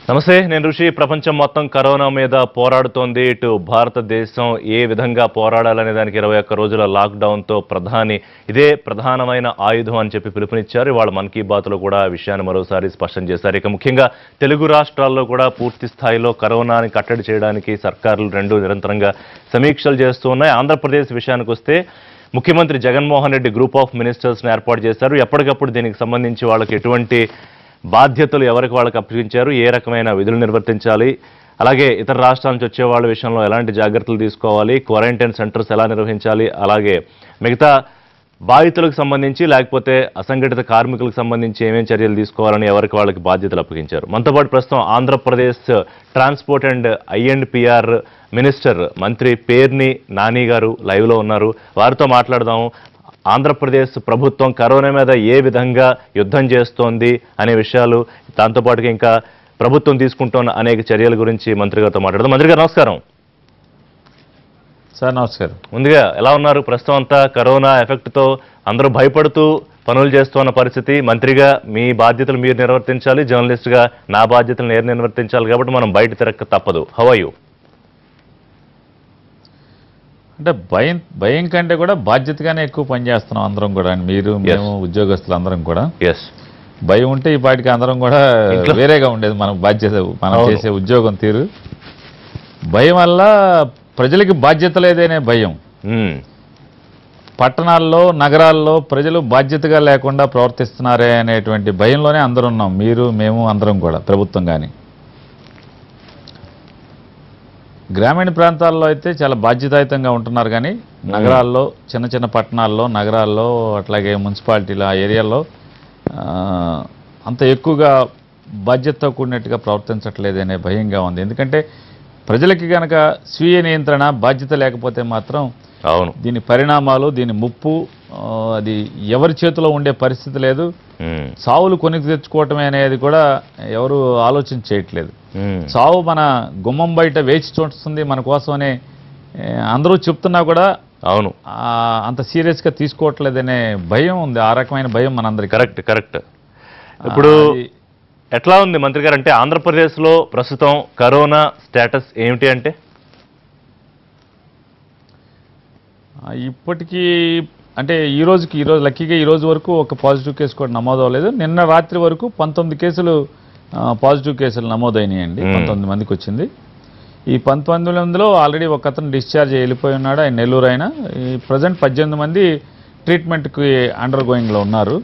నమస్తే నేను ఋషి ప్రపంచం మొత్తం కరోనా మీద పోరాడుతోంది ఇటు భారతదేశం ఏ విధంగా పోరాడాలనే దానికి ఇరవై ఒక్క రోజుల లాక్డౌన్తో ప్రధాని ఇదే ప్రధానమైన ఆయుధం అని చెప్పి పిలుపునిచ్చారు ఇవాళ మన్ కీ బాత్లో కూడా ఆ విషయాన్ని మరోసారి స్పష్టం చేశారు ఇక ముఖ్యంగా తెలుగు రాష్ట్రాల్లో కూడా పూర్తి స్థాయిలో కరోనాని కట్టడి చేయడానికి సర్కారులు రెండు నిరంతరంగా సమీక్షలు చేస్తూ ఉన్నాయి ఆంధ్రప్రదేశ్ విషయానికి వస్తే ముఖ్యమంత్రి జగన్మోహన్ రెడ్డి గ్రూప్ ఆఫ్ మినిస్టర్స్ని ఏర్పాటు చేశారు ఎప్పటికప్పుడు దీనికి సంబంధించి వాళ్ళకి ఎటువంటి బాధ్యతలు ఎవరికి వాళ్ళకి అప్పగించారు ఏ రకమైన విధులు నిర్వర్తించాలి అలాగే ఇతర రాష్ట్రాల నుంచి వచ్చే వాళ్ళ విషయంలో ఎలాంటి జాగ్రత్తలు తీసుకోవాలి క్వారంటైన్ సెంటర్స్ ఎలా నిర్వహించాలి అలాగే మిగతా బాధితులకు సంబంధించి లేకపోతే అసంఘటిత కార్మికులకు సంబంధించి ఏమేం చర్యలు తీసుకోవాలని ఎవరికి వాళ్ళకి బాధ్యతలు అప్పగించారు మనతో పాటు ప్రస్తుతం ఆంధ్రప్రదేశ్ ట్రాన్స్పోర్ట్ అండ్ ఐఎండ్ మినిస్టర్ మంత్రి పేర్ని నాని గారు లైవ్లో ఉన్నారు వారితో మాట్లాడదాము ఆంధ్రప్రదేశ్ ప్రభుత్వం కరోనా మీద ఏ విధంగా యుద్ధం చేస్తోంది అనే విషయాలు దాంతోపాటుగా ఇంకా ప్రభుత్వం తీసుకుంటున్న అనేక చర్యల గురించి మంత్రి గారితో మాట్లాడదాం మంత్రి గారు నమస్కారం సార్ నమస్కారం ముందుగా ఎలా ఉన్నారు ప్రస్తుతం అంతా కరోనా ఎఫెక్ట్తో అందరూ భయపడుతూ పనులు చేస్తున్న పరిస్థితి మంత్రిగా మీ బాధ్యతలు మీరు నిర్వర్తించాలి జర్నలిస్ట్గా నా బాధ్యతలు నేను నిర్వర్తించాలి కాబట్టి మనం బయట తిరక్క తప్పదు హవయు అంటే భయం భయం కంటే కూడా బాధ్యతగానే ఎక్కువ పనిచేస్తున్నాం అందరం కూడా మీరు మేము ఉద్యోగస్తులు అందరం కూడా ఎస్ భయం ఉంటే ఈ పాటికి అందరం కూడా ఇంట్లో- వేరేగా ఉండేది మన బాధ్యత మనం అవును. చేసే ఉద్యోగం తీరు భయం వల్ల ప్రజలకి బాధ్యత లేదనే భయం మ్మ్. పట్టణాల్లో నగరాల్లో ప్రజలు బాధ్యతగా లేకుండా ప్రవర్తిస్తున్నారే అనేటువంటి భయంలోనే అందరం ఉన్నాం మీరు మేము అందరం కూడా ప్రభుత్వం కానీ గ్రామీణ ప్రాంతాల్లో అయితే చాలా బాధ్యతాయుతంగా ఉంటున్నారు కానీ నగరాల్లో చిన్న చిన్న పట్టణాల్లో నగరాల్లో అట్లాగే మున్సిపాలిటీలు ఆ ఏరియాల్లో ఆ, అంత ఎక్కువగా బాధ్యతతో కూడినట్టుగా ప్రవర్తించట్లేదనే భయంగా ఉంది ఎందుకంటే ప్రజలకి కనుక స్వీయ నియంత్రణ బాధ్యత లేకపోతే మాత్రం అవును దీని పరిణామాలు దీని ముప్పు ఆ, అది ఎవరి చేతిలో ఉండే పరిస్థితి లేదు మ్మ్. సావులు కొనికి తెచ్చుకోవటమే అనేది కూడా ఎవరు ఆలోచన చేయట్లేదు మ్మ్. సావు మన గుమ్మం బయట వేచి చూస్తుంది మన కోసమనే ఏ, అందరూ చెప్తున్నా కూడా అవును ఆ, అంత సీరియస్గా తీసుకోవట్లేదనే భయం ఉంది ఆ రకమైన భయం మనందరికీ కరెక్ట్ కరెక్ట్ ఇప్పుడు అది- ఎట్లా ఉంది మంత్రి గారు అంటే ఆంధ్రప్రదేశ్లో ప్రస్తుతం కరోనా స్టేటస్ ఏమిటి అంటే ఆ, ఇప్పటికీ అంటే ఈ రోజుకి ఈ రోజు లక్కీగా ఈ రోజు వరకు ఒక పాజిటివ్ కేసు కూడా నమోదు అవ్వలేదు నిన్న రాత్రి వరకు పంతొమ్మిది కేసులు ఆ, పాజిటివ్ కేసులు నమోదైనాయండి మ్మ్. పంతొమ్మిది మందికి వచ్చింది ఈ పంతొమ్మిది మందిలో ఆల్రెడీ ఒక అతను డిశ్చార్జ్ అయ్యి వెళ్ళిపోయి ఉన్నాడు ఆయన నెల్లూరు ఆయన ఈ ప్రజెంట్ పద్దెనిమిది మంది ట్రీట్మెంట్కి అండర్ గోయింగ్లో ఉన్నారు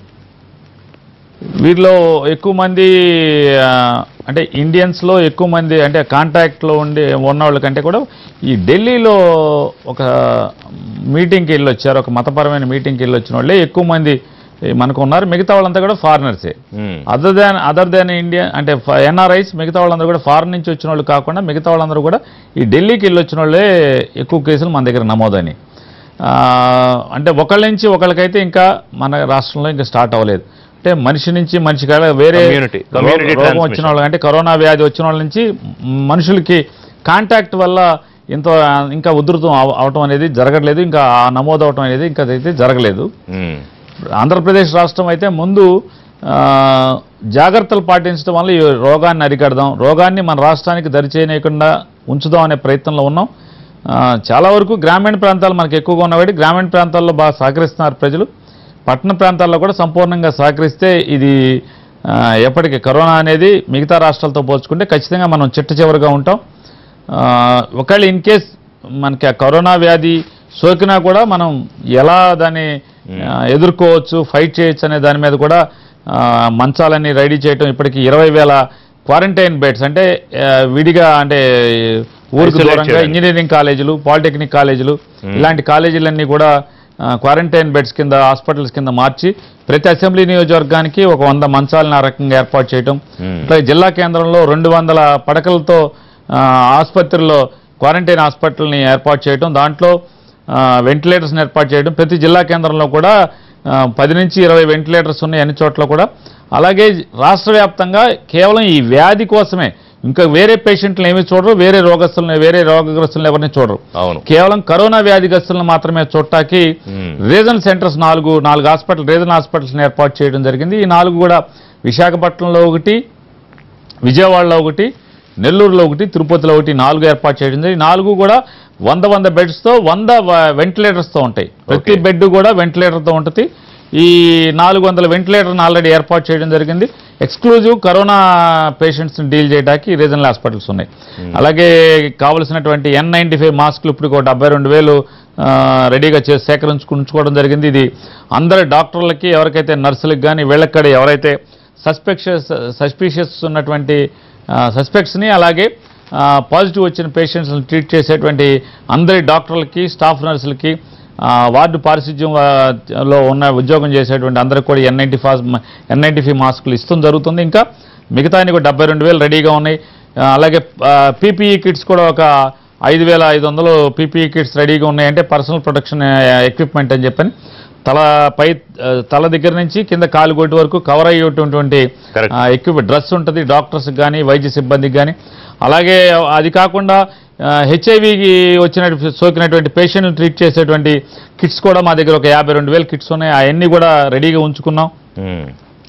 వీరిలో ఎక్కువ మంది ఆ, అంటే ఇండియన్స్లో ఎక్కువ మంది అంటే కాంటాక్ట్లో ఉండి ఉన్న వాళ్ళ కంటే కూడా ఈ ఢిల్లీలో ఒక మీటింగ్కి వెళ్ళి వచ్చారు ఒక మతపరమైన మీటింగ్కి వెళ్ళి వచ్చిన వాళ్ళే ఎక్కువ మంది ఈ మనకు ఉన్నారు మిగతా వాళ్ళంతా కూడా ఫారినర్సే మ్మ్. Other than other than India అంటే ఎన్ఆర్ఐస్ మిగతా వాళ్ళందరూ కూడా ఫారెన్ నుంచి వచ్చిన వాళ్ళు కాకుండా మిగతా వాళ్ళందరూ కూడా ఈ ఢిల్లీకి వెళ్ళి వచ్చిన వాళ్ళే ఎక్కువ కేసులు మన దగ్గర నమోదని ఆ, అంటే ఒకళ్ళ నుంచి ఒకళ్ళకైతే ఇంకా మన రాష్ట్రంలో ఇంకా స్టార్ట్ అవ్వలేదు అంటే మనిషి నుంచి మనిషి కాడ వేరే Community, community రోగం- రోగం వచ్చిన transmission. వాళ్ళు అంటే కరోనా వ్యాధి వచ్చిన వాళ్ళ నుంచి మ్, మనుషులకి కాంటాక్ట్ వల్ల ఇంత ఇంకా ఉధృతం అవ- అవటం అనేది జరగట్లేదు ఇంకా ఆ నమోదు అవటం అనేది ఇంకా అయితే జరగలేదు మ్మ్. ఆంధ్రప్రదేశ్ రాష్ట్రం అయితే ముందు ఆ, జాగ్రత్తలు పాటించడం వల్ల ఈ రోగాన్ని అరికడదాం రోగాన్ని మన రాష్ట్రానికి దరిచేయకుండా ఉంచుదాం అనే ప్రయత్నంలో ఉన్నాం ఆ, చాలా వరకు గ్రామీణ ప్రాంతాలు మనకు ఎక్కువగా ఉన్నవాడి గ్రామీణ ప్రాంతాల్లో బాగా సహకరిస్తున్నారు ప్రజలు పట్టణ ప్రాంతాల్లో కూడా సంపూర్ణంగా సహకరిస్తే ఇది ఆ, ఎప్పటికీ కరోనా అనేది మిగతా రాష్ట్రాలతో పోల్చుకుంటే ఖచ్చితంగా మనం చిట్ట చివరిగా ఉంటాం ఆ, ఒకవేళ ఇన్ కేస్ మనకి ఆ కరోనా వ్యాధి సోకినా కూడా మనం ఎలా దాన్ని ఆ, ఎదుర్కోవచ్చు ఫైట్ చేయొచ్చు అనే దాని మీద కూడా ఆ, మంచాలన్నీ రెడీ చేయటం ఇప్పటికి ఇరవై వేల క్వారంటైన్ బెడ్స్ అంటే ఆ, విడిగా అంటే ఊరికి Isolate దూరంగా చేయడానికి. ఇంజనీరింగ్ కాలేజీలు పాలిటెక్నిక్ కాలేజీలు ఇలాంటి కాలేజీలన్నీ కూడా క్వారంటైన్ బెడ్స్ కింద హాస్పిటల్స్ కింద మార్చి ప్రతి అసెంబ్లీ నియోజకవర్గానికి ఒక వంద మంచాలను ఆ రకంగా ఏర్పాటు చేయటం మ్మ్. అట్లాగే జిల్లా కేంద్రంలో రెండు వందల పడకలతో ఆ, ఆసుపత్రుల్లో క్వారంటైన్ హాస్పిటల్ని ఏర్పాటు చేయడం దాంట్లో వెంటిలేటర్స్ని ఏర్పాటు చేయడం ప్రతి జిల్లా కేంద్రంలో కూడా ఆ, పది నుంచి ఇరవై వెంటిలేటర్స్ ఉన్నాయి అన్ని చోట్ల కూడా అలాగే రాష్ట్ర వ్యాప్తంగా కేవలం ఈ వ్యాధి కోసమే ఇంకా వేరే పేషెంట్లు ఏమీ చూడరు వేరే రోగస్తులను వేరే రోగగ్రస్తులను ఎవరిని చూడరు అవును కేవలం కరోనా వ్యాధిగ్రస్తులను మాత్రమే చూడటానికి మ్మ్. రీజనల్ సెంటర్స్ నాలుగు నాలుగు హాస్పిటల్ రీజనల్ హాస్పిటల్స్ని ఏర్పాటు చేయడం జరిగింది ఈ నాలుగు కూడా విశాఖపట్నంలో ఒకటి విజయవాడలో ఒకటి నెల్లూరులో ఒకటి తిరుపతిలో ఒకటి నాలుగు ఏర్పాటు చేయడం జరిగింది ఈ నాలుగు కూడా వంద వంద బెడ్స్తో వంద వ- వెంటిలేటర్స్తో ఉంటాయి ప్రతి Okay. బెడ్ కూడా వెంటిలేటర్తో ఉంటుంది ఈ నాలుగు వందల వెంటిలేటర్ని ఆల్రెడీ ఏర్పాటు చేయడం జరిగింది ఎక్స్క్లూజివ్ కరోనా పేషెంట్స్ని డీల్ చేయడానికి రీజనల్ హాస్పిటల్స్ ఉన్నాయి అలాగే కావలసినటువంటి ఎన్ నైంటీ ఫైవ్ మాస్కులు ఇప్పుడు ఒక డెబ్బై రెండు వేలు ఆ, రెడీగా చేసి సేకరించుకుంచుకోవడం జరిగింది ఇది అందరి డాక్టర్లకి ఎవరికైతే నర్సులకు కానీ వీళ్ళక్కడ ఎవరైతే సస్పెక్షస్ సస్పీషియస్ ఉన్నటువంటి సస్పెక్ట్స్ని అలాగే పాజిటివ్ వచ్చిన పేషెంట్స్ని ట్రీట్ చేసేటువంటి అందరి డాక్టర్లకి స్టాఫ్ నర్సులకి ఆ, వార్డు పారిశుధ్యం ఆ, లో ఉన్న ఉద్యోగం చేసేటువంటి అందరికి కూడా ఎన్ నైంటీ ఫాస్ ఎన్ నైంటీ ఫైవ్ మాస్కులు ఇస్తుంది జరుగుతుంది ఇంకా మిగతా అన్ని కూడా డెబ్బై రెండు వేలు రెడీగా ఉన్నాయి ఆ, అలాగే పీపీఈ కిట్స్ కూడా ఒక ఐదు వేల ఐదు వందలు పీపీఈ కిట్స్ రెడీగా ఉన్నాయి అంటే పర్సనల్ ప్రొటెక్షన్ ఎక్విప్మెంట్ అని చెప్పని తల పై ఆ, తల దగ్గర నుంచి కింద కాలు గొట్టు వరకు కవర్ అయ్యేటటువంటి Correct. ఎక్విప్మెంట్ డ్రెస్ ఉంటుంది డాక్టర్స్కి కానీ వైద్య సిబ్బందికి కానీ అలాగే అది కాకుండా హెచ్ఐవికి వచ్చిన సోకినటువంటి పేషెంట్ని ట్రీట్ చేసేటువంటి కిట్స్ కూడా మా దగ్గర ఒక యాభై రెండు వేల కిట్స్ ఉన్నాయి అవన్నీ కూడా రెడీగా ఉంచుకున్నాం ఉమ్.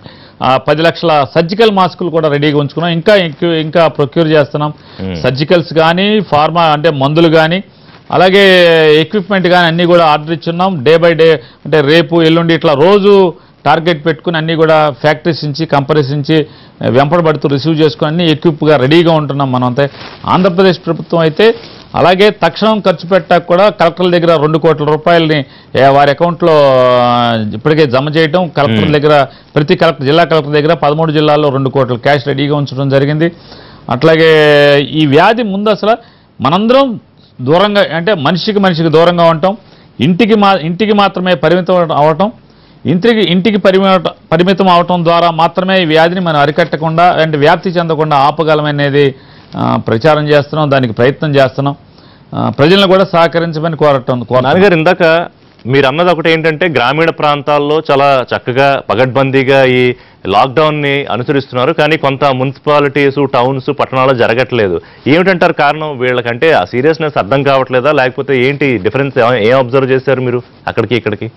ఆ, పది లక్షల సర్జికల్ మాస్కులు కూడా రెడీగా ఉంచుకున్నాం ఇంకా ఇంక్యూ- ఇంకా ప్రొక్యూర్ చేస్తున్నాం Hmm. సర్జికల్స్ కానీ ఫార్మా అంటే మందులు కానీ అలాగే ఎక్విప్మెంట్ కానీ అన్నీ కూడా ఆర్డర్ ఇచ్చున్నాం డే బై డే అంటే రేపు ఎల్లుండి ఇట్లా రోజు టార్గెట్ పెట్టుకుని అన్నీ కూడా ఫ్యాక్టరీస్ నుంచి కంపెనీస్ నుంచి వెంపడబడుతూ రిసీవ్ చేసుకుని అన్ని ఎక్విప్గా రెడీగా ఉంటున్నాం మనం అంతే ఆంధ్రప్రదేశ్ ప్రభుత్వం అయితే అలాగే తక్షణం ఖర్చు పెట్టాక కూడా కలెక్టర్ల దగ్గర రెండు కోట్ల రూపాయలని ఏ, వారి అకౌంట్లో ఆ, ఇప్పటికే జమ చేయటం కలెక్టర్ దగ్గర ప్రతి కలెక్టర్ జిల్లా కలెక్టర్ దగ్గర పదమూడు జిల్లాల్లో రెండు కోట్ల క్యాష్ రెడీగా ఉంచడం జరిగింది అట్లాగే ఈ వ్యాధి ముందు అసలు మనందరం దూరంగా అంటే మనిషికి మనిషికి దూరంగా ఉండటం ఇంటికి మా ఇంటికి మాత్రమే పరిమితం అవటం ఇంటికి ఇంటికి పరిమిత పరిమితం అవటం ద్వారా మాత్రమే ఈ వ్యాధిని మనం అరికట్టకుండా అంటే వ్యాప్తి చెందకుండా ఆపగలమనేది ఆ, ప్రచారం చేస్తున్నాం దానికి ప్రయత్నం చేస్తున్నాం ఆ, ప్రజలను కూడా సహకరించమని కోరటం కోరటం నాన్నగారు ఇందాక మీరు అన్నది ఒకటి ఏంటంటే గ్రామీణ ప్రాంతాల్లో చాలా చక్కగా పగడ్బందీగా ఈ లాక్డౌన్ ని అనుసరిస్తున్నారు కానీ కొంత మున్సిపాలిటీస్ టౌన్స్ పట్టణాల్లో జరగట్లేదు ఏమిటంటారు కారణం వీళ్ళకంటే ఆ సీరియస్నెస్ అర్థం కావట్లేదా లేకపోతే ఏంటి డిఫరెన్స్ ఏం అబ్జర్వ్ చేశారు మీరు అక్కడికి ఇక్కడికి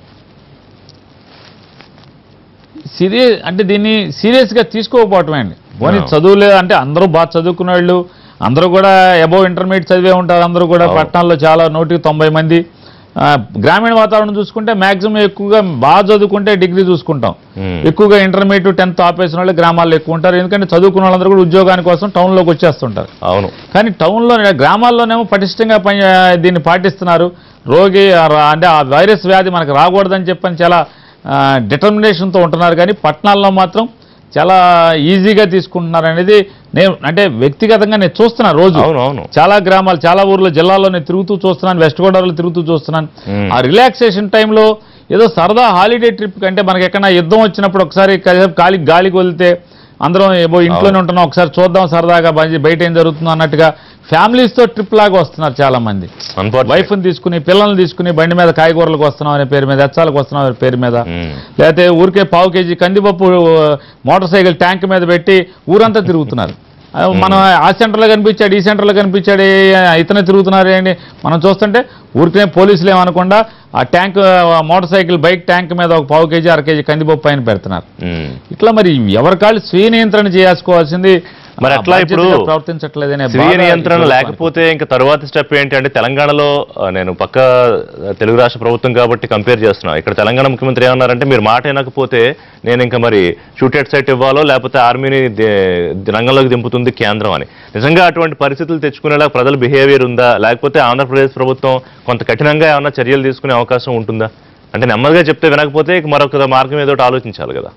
సీరియస్ అంటే దీన్ని సీరియస్గా తీసుకోకపోవటమే అండి పోనీ No. చదువులే అంటే అందరూ బాగా చదువుకున్న వాళ్ళు అందరూ కూడా అబోవ్ ఇంటర్మీడియట్ చదివే ఉంటారు అందరూ కూడా అవును. పట్టణాల్లో చాలా నూటికి తొంభై మంది ఆ, గ్రామీణ వాతావరణం చూసుకుంటే మాక్సిమం ఎక్కువగా బాగా చదువుకుంటే డిగ్రీ చూసుకుంటాం Hmm. ఎక్కువగా ఇంటర్మీడియట్ టెన్త్ ఆపేసిన వాళ్ళు గ్రామాల్లో ఎక్కువ ఉంటారు ఎందుకంటే చదువుకున్న వాళ్ళందరూ కూడా ఉద్యోగాని కోసం టౌన్లోకి వచ్చేస్తుంటారు అవును కానీ టౌన్లో గ్రామాల్లోనేమో పటిష్టంగా పని దీన్ని పాటిస్తున్నారు రోగి ఆ రా- అంటే ఆ వైరస్ వ్యాధి మనకు రాకూడదని చెప్పని చాలా డిటర్మినేషన్తో ఉంటున్నారు కానీ పట్టణాల్లో మాత్రం చాలా ఈజీగా తీసుకుంటున్నారు అనేది నేను అంటే వ్యక్తిగతంగా నేను చూస్తున్నాను రోజు అవును అవును చాలా గ్రామాలు చాలా ఊర్లో జిల్లాలో నేను తిరుగుతూ చూస్తున్నాను వెస్ట్ గోదావరిలో తిరుగుతూ చూస్తున్నాను Hmm. ఆ రిలాక్సేషన్ టైంలో ఏదో సరదా హాలిడే ట్రిప్ కంటే మనకి ఎక్కడైనా యుద్ధం వచ్చినప్పుడు ఒకసారి కాసేపు గాలి గాలికి వదిలితే అందరం ఏవో ఇంట్లోనే ఉంటున్నాం ఒకసారి చూద్దాం సరదాగా బయట- బయట ఏం జరుగుతుందో అన్నట్టుగా ఫ్యామిలీస్తో ట్రిప్ లాగా వస్తున్నారు చాలా మంది Unfortunate. వైఫ్ని తీసుకుని పిల్లల్ని తీసుకుని బండి మీద కాయగూరలకు వస్తున్నాం అనే పేరు మీద ఎచ్చాలకు వస్తున్నాం అనే పేరు మీద Hmm. లేకపోతే ఊరికే పావు కేజీ కందిపప్పు మోటార్ సైకిల్ ట్యాంక్ మీద పెట్టి ఊరంతా తిరుగుతున్నారు ఆ, మనం ఆ సెంటర్లో కనిపించాడు ఈ సెంటర్లో కనిపించాడు ఏ- ఇతనే తిరుగుతున్నారు ఏంటి మనం చూస్తుంటే ఊరికే పోలీసులు ఏమనకుండా ఆ ట్యాంక్ ఆ, మోటార్ సైకిల్ బైక్ ట్యాంక్ మీద ఒక పావు కేజీ అర కేజీ కందిపప్పు పైన పెడుతున్నారు ఉమ్. ఇట్లా మరి ఎవరి కాళ్ళు స్వీయ నియంత్రణ చేసుకోవాల్సింది మరి ఆ, అట్లా ఇప్పుడు బాధ్యతగా ప్రవర్తించట్లేదనే స్వీయ బాధ నియంత్రణ ఇప్పుడు లేకపోతే ఇంకా తరువాతి స్టెప్ ఏంటి అంటే తెలంగాణలో ఆ, నేను పక్క తెలుగు రాష్ట్ర ప్రభుత్వం కాబట్టి కంపేర్ చేస్తున్నా ఇక్కడ తెలంగాణ ముఖ్యమంత్రి ఏమన్నారంటే మీరు మాట వినకపోతే నేను ఇంకా మరి షూటెడ్ సైట్ ఇవ్వాలో లేకపోతే ఆర్మీని దే- రంగంలోకి దింపుతుంది కేంద్రం అని నిజంగా అటువంటి పరిస్థితులు తెచ్చుకునేలా ప్రజల బిహేవియర్ ఉందా లేకపోతే ఆంధ్రప్రదేశ్ ప్రభుత్వం కొంత కఠినంగా ఏమన్నా చర్యలు తీసుకునే అవకాశం ఉంటుందా అంటే నెమ్మదిగా చెప్తే వినకపోతే ఇక మరొక మార్గం ఏదో ఒకటి ఆలోచించాలి కదా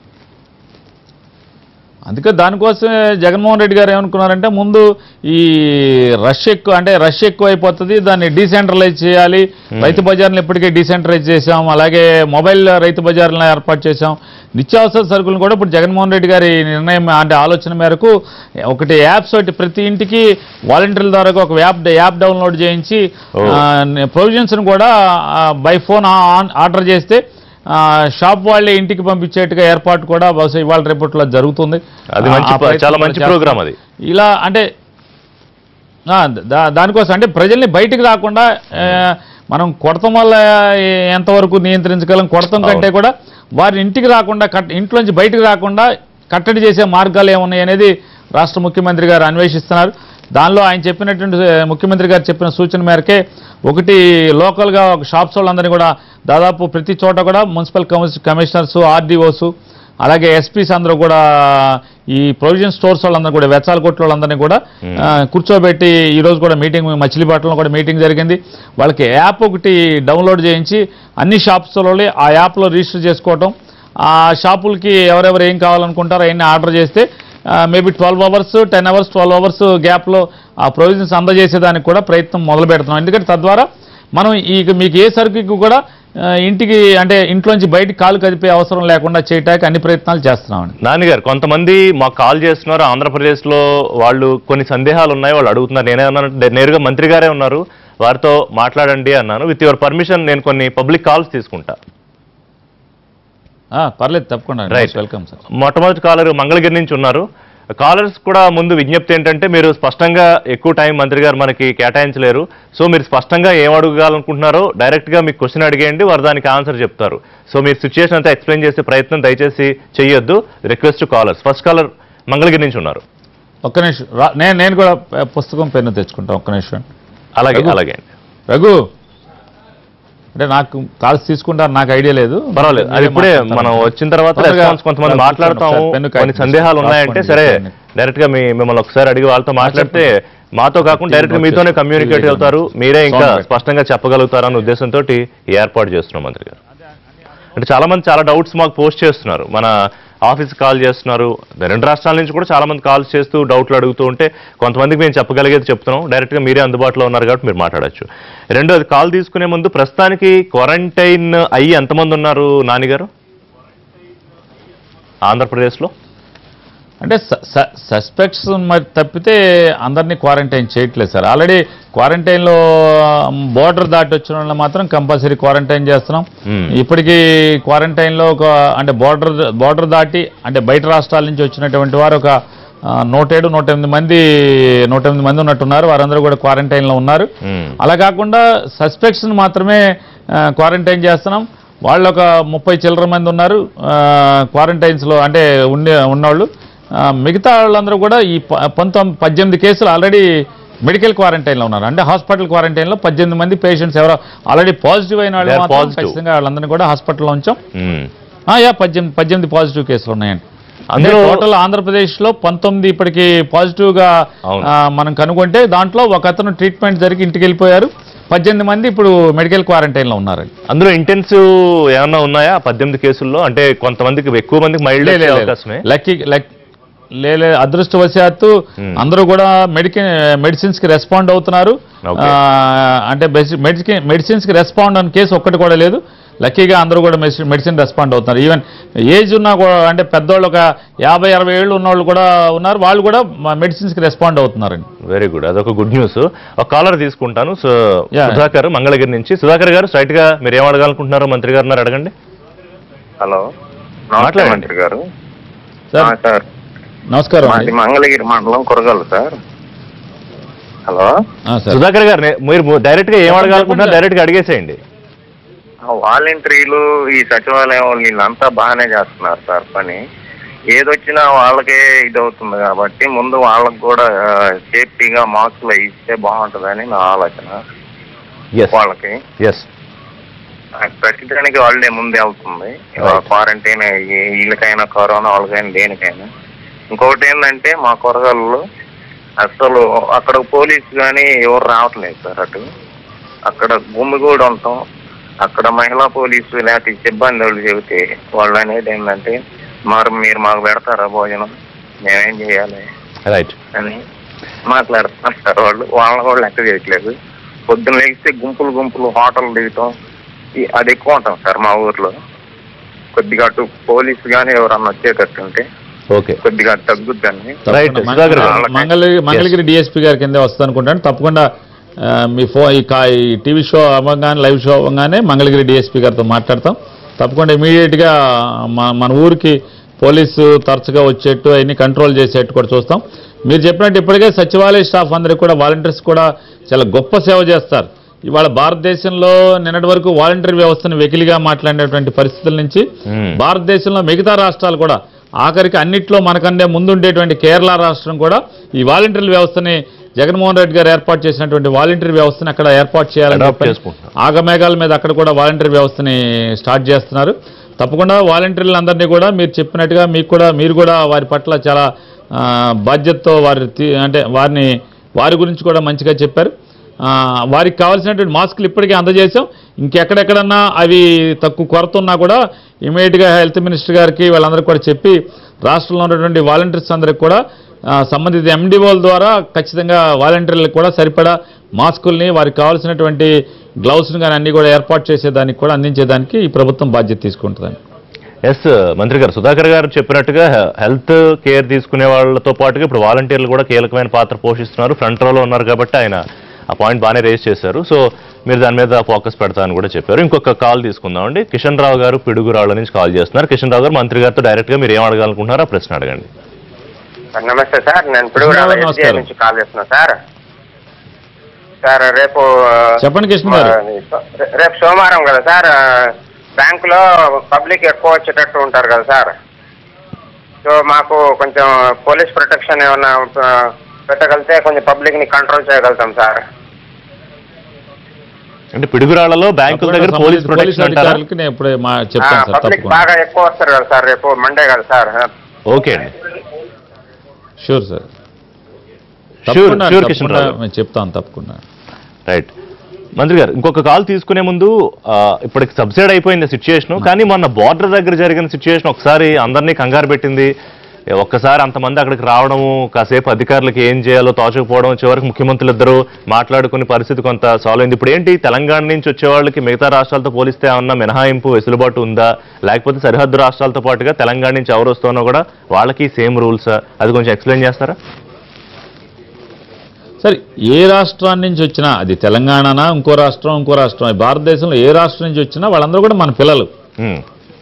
అందుకే దానికోసమే జగన్మోహన్ రెడ్డి గారు ఏమనుకున్నారంటే ముందు ఈ రష్ ఎక్కువ అంటే రష్ ఎక్కువ అయిపోతుంది దాన్ని డీసెంట్రలైజ్ చేయాలి రైతు బజార్లను ఇప్పటికే డీసెంట్రలైజ్ చేశాం అలాగే మొబైల్ రైతు బజార్లను ఏర్పాటు చేశాం నిత్యావసర సరుకులను కూడా ఇప్పుడు జగన్మోహన్ రెడ్డి గారి నిర్ణయం అంటే ఆలోచన మేరకు ఒకటి యాప్స్ ఒకటి ప్రతి ఇంటికి వాలంటీర్ల ద్వారా ఒక యాప్ యాప్ డౌన్లోడ్ చేయించి ఓ. ప్రొవిజన్స్ని కూడా బై ఫోన్ ఆర్డర్ చేస్తే ఆ, షాప్ వాళ్ళే ఇంటికి పంపించేట్టుగా ఏర్పాటు కూడా బహుశా ఇవాళ రేపట్లో జరుగుతుంది అది మంచి ఆ ప- ప్రయత్నం చాలా కూడా మంచి చేస్తున్నాం. ప్రోగ్రామ్ అది ఇలా అంటే ఆ, దా- దానికోసం అంటే ప్రజల్ని బయటికి రాకుండా ఆ, మనం కొడతం వల్ల ఏ- ఎంతవరకు నియంత్రించగలం కొడతం కంటే కూడా వారి ఇంటికి రాకుండా కట్ ఇంట్లోంచి బయటికి రాకుండా కట్టడి చేసే మార్గాలు ఏమున్నాయి అనేది రాష్ట్ర ముఖ్యమంత్రి గారు అన్వేషిస్తున్నారు దానిలో ఆయన చెప్పినటువంటి ఆ, ముఖ్యమంత్రి గారు చెప్పిన సూచన మేరకే ఒకటి లోకల్గా ఒక షాప్స్ వాళ్ళందరినీ కూడా దాదాపు ప్రతి చోట కూడా మున్సిపల్ కమిష- కమిషనర్స్ ఆర్డీఓస్ అలాగే ఎస్పీస్ అందరూ కూడా ఈ ప్రొవిజన్ స్టోర్స్ వాళ్ళందరూ కూడా వెచ్చాల కొట్ల వాళ్ళందరినీ కూడా ఆ, కూర్చోబెట్టి ఈ రోజు కూడా మీటింగ్ మచిలీపట్నంలో కూడా మీటింగ్ జరిగింది వాళ్ళకి యాప్ ఒకటి డౌన్లోడ్ చేయించి అన్ని షాప్స్లో ఆ యాప్లో రిజిస్టర్ చేసుకోవటం ఆ షాపులకి ఎవరెవరు ఏం కావాలనుకుంటారో అవన్నీ ఆర్డర్ చేస్తే maybe twelve hours ten hours twelve hours గ్యాప్లో ఆ ప్రొవిజన్స్ అందజేసేదానికి కూడా ప్రయత్నం మొదలు పెడుతున్నాం ఎందుకంటే తద్వారా మనం ఈ మీకు ఏ సరుకుకి కూడా ఆ, ఇంటికి అంటే ఇంట్లోంచి బయటికి కాలు కదిపే అవసరం లేకుండా చేయడానికి అన్ని ప్రయత్నాలు చేస్తున్నామండి నాన్నగారు కొంతమంది మాకు కాల్ చేస్తున్నారు ఆంధ్రప్రదేశ్లో వాళ్ళు కొన్ని సందేహాలు ఉన్నాయి వాళ్ళు అడుగుతున్నారు నేనే అన్నానంటే నేరుగా మంత్రి గారే ఉన్నారు వారితో మాట్లాడండి అన్నాను విత్ యువర్ పర్మిషన్ నేను కొన్ని పబ్లిక్ కాల్స్ తీసుకుంటా ఆ, పర్లేదు తప్పకుండా Right. వెల్కమ్ సార్ మొట్టమొదటి కాలర్ మంగళగిరి నుంచి ఉన్నారు కాలర్స్ కూడా ముందు విజ్ఞప్తి ఏంటంటే మీరు స్పష్టంగా ఎక్కువ టైం మంత్రి గారు మనకి కేటాయించలేరు సో మీరు స్పష్టంగా ఏం అడగాలనుకుంటున్నారో డైరెక్ట్ గా మీకు క్వశ్చన్ అడిగేయండి వారు దానికి ఆన్సర్ చెప్తారు సో మీరు సిచ్యుయేషన్ అంతా ఎక్స్ప్లెయిన్ చేసే ప్రయత్నం దయచేసి చెయ్యొద్దు request callers first caller Mangalagiri నుంచి ఉన్నారు ఒక్క నిమిషం రా- నేను నేను కూడా ప- పుస్తకం పెన్ను తెచ్చుకుంటా ఒక్క నిమిషం అలాగే రఘు. అలాగే అండి రఘు అంటే నాకు కాల్స్ తీసుకుంటారు నాకు ఐడియా లేదు పర్వాలేదు అది మీరే ఇప్పుడే మాట్లాడతారు. మనం వచ్చిన తర్వాత తొందరగా రెస్పాన్స్ కొంతమంది కూర్చోండి మాట్లాడతాము ఒకసారి పెన్ను కొన్ని కాగితం సందేహాలు తీసుకోండి. ఉన్నాయంటే రాసుకోండి. సరే చెప్పండి. డైరెక్ట్ గా మీ మిమ్మల్ని ఒకసారి అడిగి వాళ్ళతో మాట్లాడితే మాతో కాకుండా డైరెక్ట్ గా నోట్ మీతోనే చేసుకోండి. కమ్యూనికేట్ క్లియర్గా అవుతారు ఉంది. మీరే ఇంకా సౌండ్ పెట్టండి. స్పష్టంగా చెప్పగలుగుతారన్న ఉద్దేశంతో ఈ ఏర్పాటు చేస్తున్నాం మంత్రి గారు అంటే చాలా మంది చాలా డౌట్స్ మాకు పోస్ట్ చేస్తున్నారు మన ఆఫీస్ కాల్ చేస్తున్నారు రెండు రాష్ట్రాల నుంచి కూడా చాలా మంది కాల్స్ చేస్తూ డౌట్లు అడుగుతూ ఉంటే కొంతమందికి మేము చెప్పగలిగేది చెప్తున్నాం డైరెక్ట్ గా మీరే అందుబాటులో ఉన్నారు కాబట్టి మీరు మాట్లాడొచ్చు రెండోది కాల్ తీసుకునే ముందు ప్రస్తుతానికి క్వారంటైన్ అయ్యి ఎంతమంది ఉన్నారు నానిగారు ఆంధ్రప్రదేశ్లో అంటే సస్పెక్ట్స్ మరి తప్పితే అందరినీ క్వారంటైన్ చేయట్లేదు సార్ ఆల్రెడీ క్వారంటైన్లో బోర్డర్ దాటి వచ్చిన వాళ్ళని మాత్రం కంపల్సరీ క్వారంటైన్ చేస్తున్నాం Hmm. ఇప్పటికీ క్వారంటైన్లో ఒక అంటే బోర్డర్ బోర్డర్ దాటి అంటే బయట రాష్ట్రాల నుంచి వచ్చినటువంటి వారు ఒక ఆ, నూట ఏడు నూట ఎనిమిది మంది నూట ఎనిమిది మంది ఉన్నట్టున్నారు వారందరూ కూడా క్వారంటైన్లో ఉన్నారు మ్మ్. అలా కాకుండా సస్పెక్ట్స్ని మాత్రమే క్వారంటైన్ చేస్తున్నాం వాళ్ళు ఒక ముప్పై చిల్లర మంది ఉన్నారు క్వారంటైన్స్లో అంటే ఉండే ఉన్నవాళ్ళు ఆ, మిగతా వాళ్ళందరూ కూడా ఈ ప- పంతొమ్మిది పద్దెనిమిది కేసులు ఆల్రెడీ మెడికల్ క్వారంటైన్లో ఉన్నారు అంటే హాస్పిటల్ క్వారంటైన్లో పద్దెనిమిది మంది పేషెంట్స్ ఎవరో ఆల్రెడీ పాజిటివ్ అయిన వాళ్ళు They are మాత్రం positive. ఖచ్చితంగా వాళ్ళందరినీ కూడా హాస్పిటల్లో ఉంచాం మ్మ్. ఆ, యా పద్దెనిమిది పద్దెనిమిది పాజిటివ్ కేసులు ఉన్నాయండి అందులో అందులో- టోటల్ ఆంధ్రప్రదేశ్లో పంతొమ్మిది ఇప్పటికి పాజిటివ్గా అవును. ఆ, మనం కనుగొంటే దాంట్లో ఒక అతను ట్రీట్మెంట్ జరిగి ఇంటికి వెళ్ళిపోయారు పద్దెనిమిది మంది ఇప్పుడు మెడికల్ క్వారంటైన్లో ఉన్నారండి అందులో ఇంటెన్సివ్ ఏమన్నా ఉన్నాయా పద్దెనిమిది కేసుల్లో అంటే కొంతమందికి ఎక్కువ మందికి మైల్డ్ లే, లే, లే. అవకాశమే లక్కీ లక్ లేలే అదృష్టవశాత్తు Hmm. అందరూ కూడా మెడికి మెడిసిన్స్ కి రెస్పాండ్ అవుతున్నారు Okay. ఆ, అంటే మెడిసిన్ మెడిసిన్స్ కి రెస్పాండ్ అని కేసు ఒక్కటి కూడా లేదు లక్కీగా అందరూ కూడా మెడిసిన్ మెడిసిన్ రెస్పాండ్ అవుతున్నారు ఈవెన్ ఏజ్ ఉన్నా కూడా అంటే పెద్దోళ్ళు ఒక యాభై అరవై ఏళ్ళు ఉన్న వాళ్ళు కూడా ఉన్నారు వాళ్ళు కూడా మెడిసిన్స్ కి రెస్పాండ్ అవుతున్నారండి వెరీ గుడ్ అదొక గుడ్ న్యూస్ ఒక కాలర్ తీసుకుంటాను సో Yeah. సుధాకర్ మంగళగిరి నుంచి సుధాకర్ గారు స్ట్రైట్ గా మీరు ఏం అడగాలనుకుంటున్నారో మంత్రి గారు ఉన్నారు అడగండి హలో నమస్తే మాట్లాడండి. మంత్రి గారు సార్ ఆ, సార్ నమస్కారం మాది అండి మంగళగిరి మండలం కొరగాలు సార్ హలో ఆ, సార్ సుధాకర్ గారు నే- మీరు డైరెక్ట్ గా ఏం చెప్పండి, అడగాలనుకుంటున్నారు చెప్పండి. డైరెక్ట్ గా అడిగేసేయండి ఆ వాలంటీర్లు ఈ సచివాలయం వాళ్ళు వీళ్ళంతా బాగానే చేస్తున్నారు సార్ పని ఏదొచ్చినా వాళ్ళకే ఇది అవుతుంది కాబట్టి ముందు వాళ్ళకి కూడా సేఫ్టీగా మాస్కులు ఇస్తే బాగుంటుందని నా ఆలోచన ఎస్ వాళ్ళకి ఎస్ ఆ, ప్రతిదానికి వాళ్ళే ముందే అవుతుంది Right. క్వారంటైన్ వీళ్ళకైనా కరోనా వాళ్ళకైనా దేనికైనా ఇంకొకటి ఏంటంటే మా కూరగాయలలో అసలు అక్కడ పోలీసు కానీ ఎవరు రావట్లేదు సార్ అటు అక్కడ భూమి కూడా ఉంటాం అక్కడ మహిళా పోలీసు లేకపోతే సిబ్బంది వాళ్ళు చెబితే వాళ్ళు అనేది ఏంటంటే మరి మీరు మాకు పెడతారా భోజనం మేమేం చేయాలి రైట్ అని మాట్లాడుతున్నారు సార్ వాళ్ళు వాళ్ళని కూడా లెక్క చేయట్లేదు పొద్దున్న లేస్తే గుంపులు గుంపులు హోటల్ దిగుతాం ఈ- అది ఎక్కువ ఉంటాం సార్ మా ఊర్లో కొద్దిగా అటు పోలీసు కానీ ఎవరన్నా వచ్చేటట్టు ఉంటే ఓకే కొద్దిగా తగ్గుద్దని రైట్ తప్పకుండా. సుధాకర్ గారు వాళ్ళకి- మంగళగిరి మంగళగిరి డిఎస్పీ గారి కింద వస్తుంది అనుకుంటాను తప్పకుండా ఆ, మీ ఫో ఈ కా ఈ టీవీ షో అవ్వగానే లైవ్ షో అవ్వగానే మంగళగిరి డిఎస్పీ గారితో మాట్లాడతాం తప్పకుండా ఇమీడియట్గా మన మన ఊరికి పోలీసు తరచుగా వచ్చేట్టు అవన్నీ కంట్రోల్ చేసేట్టు కూడా చూస్తాం మీరు చెప్పినట్టు ఇప్పటికే సచివాలయ స్టాఫ్ అందరికీ కూడా వాలంటీర్స్ కూడా చాలా గొప్ప సేవ చేస్తారు ఇవాళ భారతదేశంలో నిన్నటి వరకు వాలంటీర్ వ్యవస్థను వెకిలిగా మాట్లాడినటువంటి పరిస్థితుల నుంచి Hmm. భారతదేశంలో మిగతా రాష్ట్రాలు కూడా ఆఖరికి అన్నిట్లో మనకన్నా ముందుండేటువంటి కేరళ రాష్ట్రం కూడా ఈ వాలంటీర్ వ్యవస్థని జగన్మోహన్ రెడ్డి గారు ఏర్పాటు చేసినటువంటి వాలంటీర్ వ్యవస్థని అక్కడ ఏర్పాటు చేయాలని Adopt చెప్పని చేసుకుంటున్నారు. ఆగమేఘాల మీద అక్కడ కూడా వాలంటీర్ వ్యవస్థని స్టార్ట్ చేస్తున్నారు తప్పకుండా వాలంటీర్లందరినీ కూడా మీరు చెప్పినట్టుగా మీకు కూడా మీరు కూడా వారి పట్ల చాలా ఆ, బాధ్యతతో వారి తీ- అంటే వారిని వారి గురించి కూడా మంచిగా చెప్పారు ఆ, వారికి కావాల్సినటువంటి మాస్కులు ఇప్పటికే అందజేశాం ఇంకెక్కడెక్కడన్నా అవి తక్కువ కొరత ఉన్నా కూడా ఇమీడియట్గా హెల్త్ మినిస్టర్ గారికి వాళ్ళందరికీ కూడా చెప్పి రాష్ట్రంలో ఉన్నటువంటి వాలంటీర్స్ అందరికి కూడా ఆ, సంబంధిత ఎండిఓల ద్వారా ఖచ్చితంగా వాలంటీర్లకు కూడా సరిపడా మాస్కుల్ని వారికి కావాల్సినటువంటి గ్లౌస్ని కానీ అన్ని కూడా ఏర్పాటు చేసేదానికి కూడా అందించేదానికి ఈ ప్రభుత్వం బాధ్యత తీసుకుంటుందండి ఎస్ మంత్రి గారు సుధాకర్ గారు చెప్పినట్టుగా హెల్త్ కేర్ తీసుకునే వాళ్ళతో పాటుగా ఇప్పుడు వాలంటీర్లు కూడా కీలకమైన పాత్ర పోషిస్తున్నారు ఫ్రంట్ రోలో ఉన్నారు కాబట్టి ఆయన ఆ పాయింట్ బాగానే రేస్ చేశారు సో మీరు దాని మీద ఫోకస్ పెడతారని కూడా చెప్పారు ఇంకొక కాల్ తీసుకుందామండి కిషన్ రావు గారు పిడుగురాళ్ళ నుంచి కాల్ చేస్తున్నారు కిషన్ రావు గారు మంత్రి గారితో డైరెక్ట్గా మీరు ఏం అడగాలనుకుంటున్నారో ఆ ప్రశ్న అడగండి సార్ నమస్తే సార్ నేను ఇప్పుడు కృష్ణ గారు, ఎస్బీఐ నమస్కారం. నుంచి కాల్ చేస్తున్నా సార్ సార్ రేపు చెప్పండి కృష్ణ గారు. రే- రేపు సోమవారం కదా సార్ బ్యాంకులో పబ్లిక్ ఎక్కువ వచ్చేటట్టు ఉంటారు కదా సార్ సో మాకు కొంచెం పోలీస్ ప్రొటెక్షన్ ఏమన్నా ఆ, పెట్టగలిగితే కొంచెం పబ్లిక్ని కంట్రోల్ చేయగలుగుతాం సార్ అంటే పిడుగురాళ్లలో బ్యాంకుల దగ్గర తప్పకుండా పోలీస్ సంబంధిత ప్రొటెక్షన్ అంటారా అధికారులకి నేను ఇప్పుడే మా చెప్తాను సార్ పబ్లిక్ తప్పకుండా బాగా ఎక్కువ వస్తారు కదా సార్ రేపు మండే కదా సార్ ఓకే అండి షూర్ సార్ Sure, తప్పకుండా sure, కిషన్ తప్పకుండా రావు. మేము చెప్తాను తప్పకుండా రైట్ మంత్రి గారు ఇంకొక కాల్ తీసుకునే ముందు ఆ, ఇప్పటికి సబ్సైడ్ అయిపోయింది సిచ్యుయేషన్ కానీ మొన్న బార్డర్ దగ్గర జరిగిన సిచ్యుయేషన్ ఒకసారి అందరినీ కంగారు పెట్టింది ఏ, ఒక్కసారి అంతమంది అక్కడికి రావడము కాసేపు అధికారులకు ఏం చేయాలో తోచకపోవడం చివరికి ముఖ్యమంత్రులు ఇద్దరు మాట్లాడుకునే పరిస్థితి కొంత సాల్వ్ అయింది ఇప్పుడు ఏంటి తెలంగాణ నుంచి వచ్చే వాళ్ళకి మిగతా రాష్ట్రాలతో పోలిస్తే ఏమన్నా మినహాయింపు వెసులుబాటు ఉందా లేకపోతే సరిహద్దు రాష్ట్రాలతో పాటుగా తెలంగాణ నుంచి ఎవరు వస్తున్నా కూడా వాళ్ళకి సేమ్ రూల్స్ అది కొంచెం ఎక్స్ప్లెయిన్ చేస్తారా సరే ఏ రాష్ట్రాన్ని నుంచి వచ్చినా అది తెలంగాణనా ఇంకో రాష్ట్రం ఇంకో రాష్ట్రం ఈ భారతదేశంలో ఏ రాష్ట్రం నుంచి వచ్చినా వాళ్ళందరూ కూడా మన పిల్లలు ఉమ్,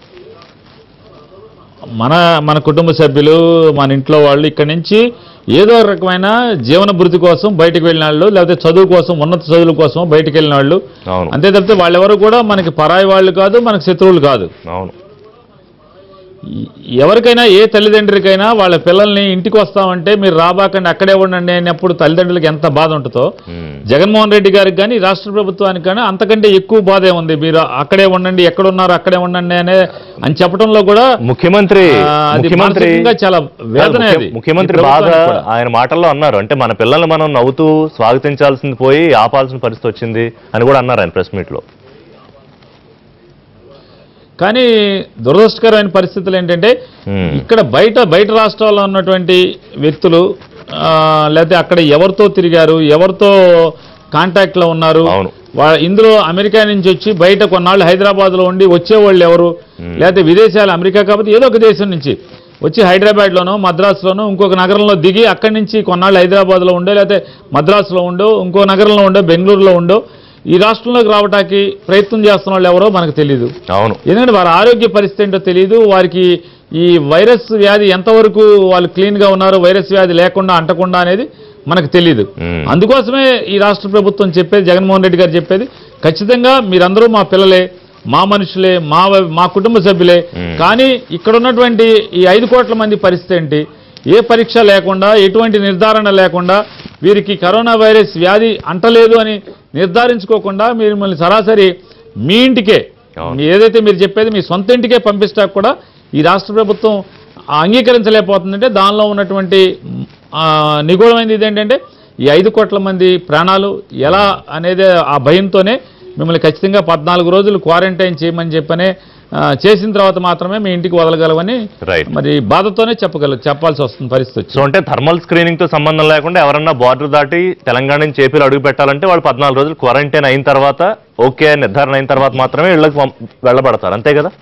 మన మన కుటుంబ సభ్యులు మన ఇంట్లో వాళ్ళు ఇక్కడి నుంచి ఏదో రకమైన జీవన భృతి కోసం బయటకు వెళ్ళిన వాళ్ళు లేకపోతే చదువు కోసం ఉన్నత చదువుల కోసం బయటకు వెళ్ళిన వాళ్ళు అవును అంతే తప్పితే వాళ్ళెవరు కూడా మనకి పరాయి వాళ్ళు కాదు మనకి శత్రువులు కాదు అవును ఈ- ఎవరికైనా ఏ తల్లిదండ్రులకైనా వాళ్ళ పిల్లల్ని ఇంటికి వస్తామంటే మీరు రాబాకండి అక్కడే ఉండండి అనేప్పుడు తల్లిదండ్రులకి ఎంత బాధ ఉంటుందో ఉమ్, జగన్మోహన్ రెడ్డి గారికి కానీ రాష్ట్ర ప్రభుత్వానికి కానీ అంతకంటే ఎక్కువ బాధే ఉంది మీరు అక్కడే ఉండండి ఎక్కడ ఉన్నారు అక్కడే ఉండండి అనే అని చెప్పడంలో కూడా ముఖ్యమంత్రి ఆ, అది ముఖ్యమంత్రి మానసికంగా చాలా వేదన ముఖ్య- అది ముఖ్యమంత్రి ఈ బాధ ప్రభుత్వానికి కూడా. ఆయన మాటల్లో అన్నారు అంటే మన పిల్లల్ని మనం నవ్వుతూ స్వాగతించాల్సింది పోయి ఆపాల్సిన పరిస్థితి వచ్చింది అని కూడా అన్నారు ఆయన ప్రెస్ మీట్ లో కానీ దురదృష్టకరమైన పరిస్థితులు ఏంటంటే Hmm. ఇక్కడ బయట బయట రాష్ట్రాల్లో ఉన్నటువంటి వ్యక్తులు ఆ, లేకపోతే అక్కడ ఎవరితో తిరిగారు ఎవరితో కాంటాక్ట్లో ఉన్నారు అవును. వా- ఇందులో అమెరికా నుంచి వచ్చి బయట కొన్నాళ్ళు హైదరాబాద్లో ఉండి వచ్చేవాళ్ళు ఎవరు లేకపోతే విదేశాలు అమెరికా కాబట్టి ఏదో ఒక దేశం నుంచి వచ్చి హైదరాబాద్లోనో మద్రాసులోనో ఇంకొక నగరంలో దిగి అక్కడి నుంచి కొన్నాళ్ళు హైదరాబాద్లో ఉండో లేకపోతే మద్రాసులో ఉండో ఇంకో నగరంలో ఉండో బెంగళూరులో ఉండో ఈ రాష్ట్రంలోకి రావడానికి ప్రయత్నం చేస్తున్న వాళ్ళు ఎవరో మనకు తెలియదు అవును ఎందుకంటే వారి ఆరోగ్య పరిస్థితి ఏంటో తెలియదు వారికి ఈ వైరస్ వ్యాధి ఎంతవరకు వాళ్ళు క్లీన్గా ఉన్నారు వైరస్ వ్యాధి లేకుండా అంటకుండా అనేది మనకు తెలియదు మ్మ్. అందుకోసమే ఈ రాష్ట్ర ప్రభుత్వం చెప్పేది జగన్మోహన్ రెడ్డి గారు చెప్పేది ఖచ్చితంగా మీరందరూ మా పిల్లలే మా మనుషులే మా వ- మా కుటుంబ సభ్యులే మ్మ్. కానీ ఇక్కడ ఉన్నటువంటి ఈ ఐదు కోట్ల మంది పరిస్థితి ఏంటి ఏ పరీక్ష లేకుండా ఎటువంటి నిర్ధారణ లేకుండా వీరికి కరోనా వైరస్ వ్యాధి అంటలేదు అని నిర్ధారించుకోకుండా మీరు మిమ్మల్ని సరాసరి మీ ఇంటికే అవును. మీ ఏదైతే మీరు చెప్పేది మీ సొంత ఇంటికే పంపిస్తా కూడా ఈ రాష్ట్ర ప్రభుత్వం అంగీకరించలేకపోతుందంటే దానిలో ఉన్నటువంటి ఆ, నిగూఢమైనది ఇదేంటంటే ఈ ఐదు కోట్ల మంది ప్రాణాలు ఎలా అనేది ఆ భయంతోనే మిమ్మల్ని ఖచ్చితంగా పద్నాలుగు రోజులు క్వారంటైన్ చేయమని చెప్పనే ఆ, చేసిన తర్వాత మాత్రమే మీ ఇంటికి వదలగలవని రైట్ మరి బాధతోనే చెప్పగల చెప్పాల్సి వస్తుంది పరిస్థితి వచ్చి సో అంటే థర్మల్ స్క్రీనింగ్ తో సంబంధం లేకుండా ఎవరన్నా బార్డర్ దాటి తెలంగాణ నుంచి ఏపీలో అడుగు పెట్టాలంటే వాళ్ళు పద్నాలుగు రోజులు క్వారంటైన్ అయిన తర్వాత ఓకే అని నిర్ధారణ అయిన తర్వాత మాత్రమే ఇళ్ళకి పంప్- వెళ్ళబడతారు అంతే కదా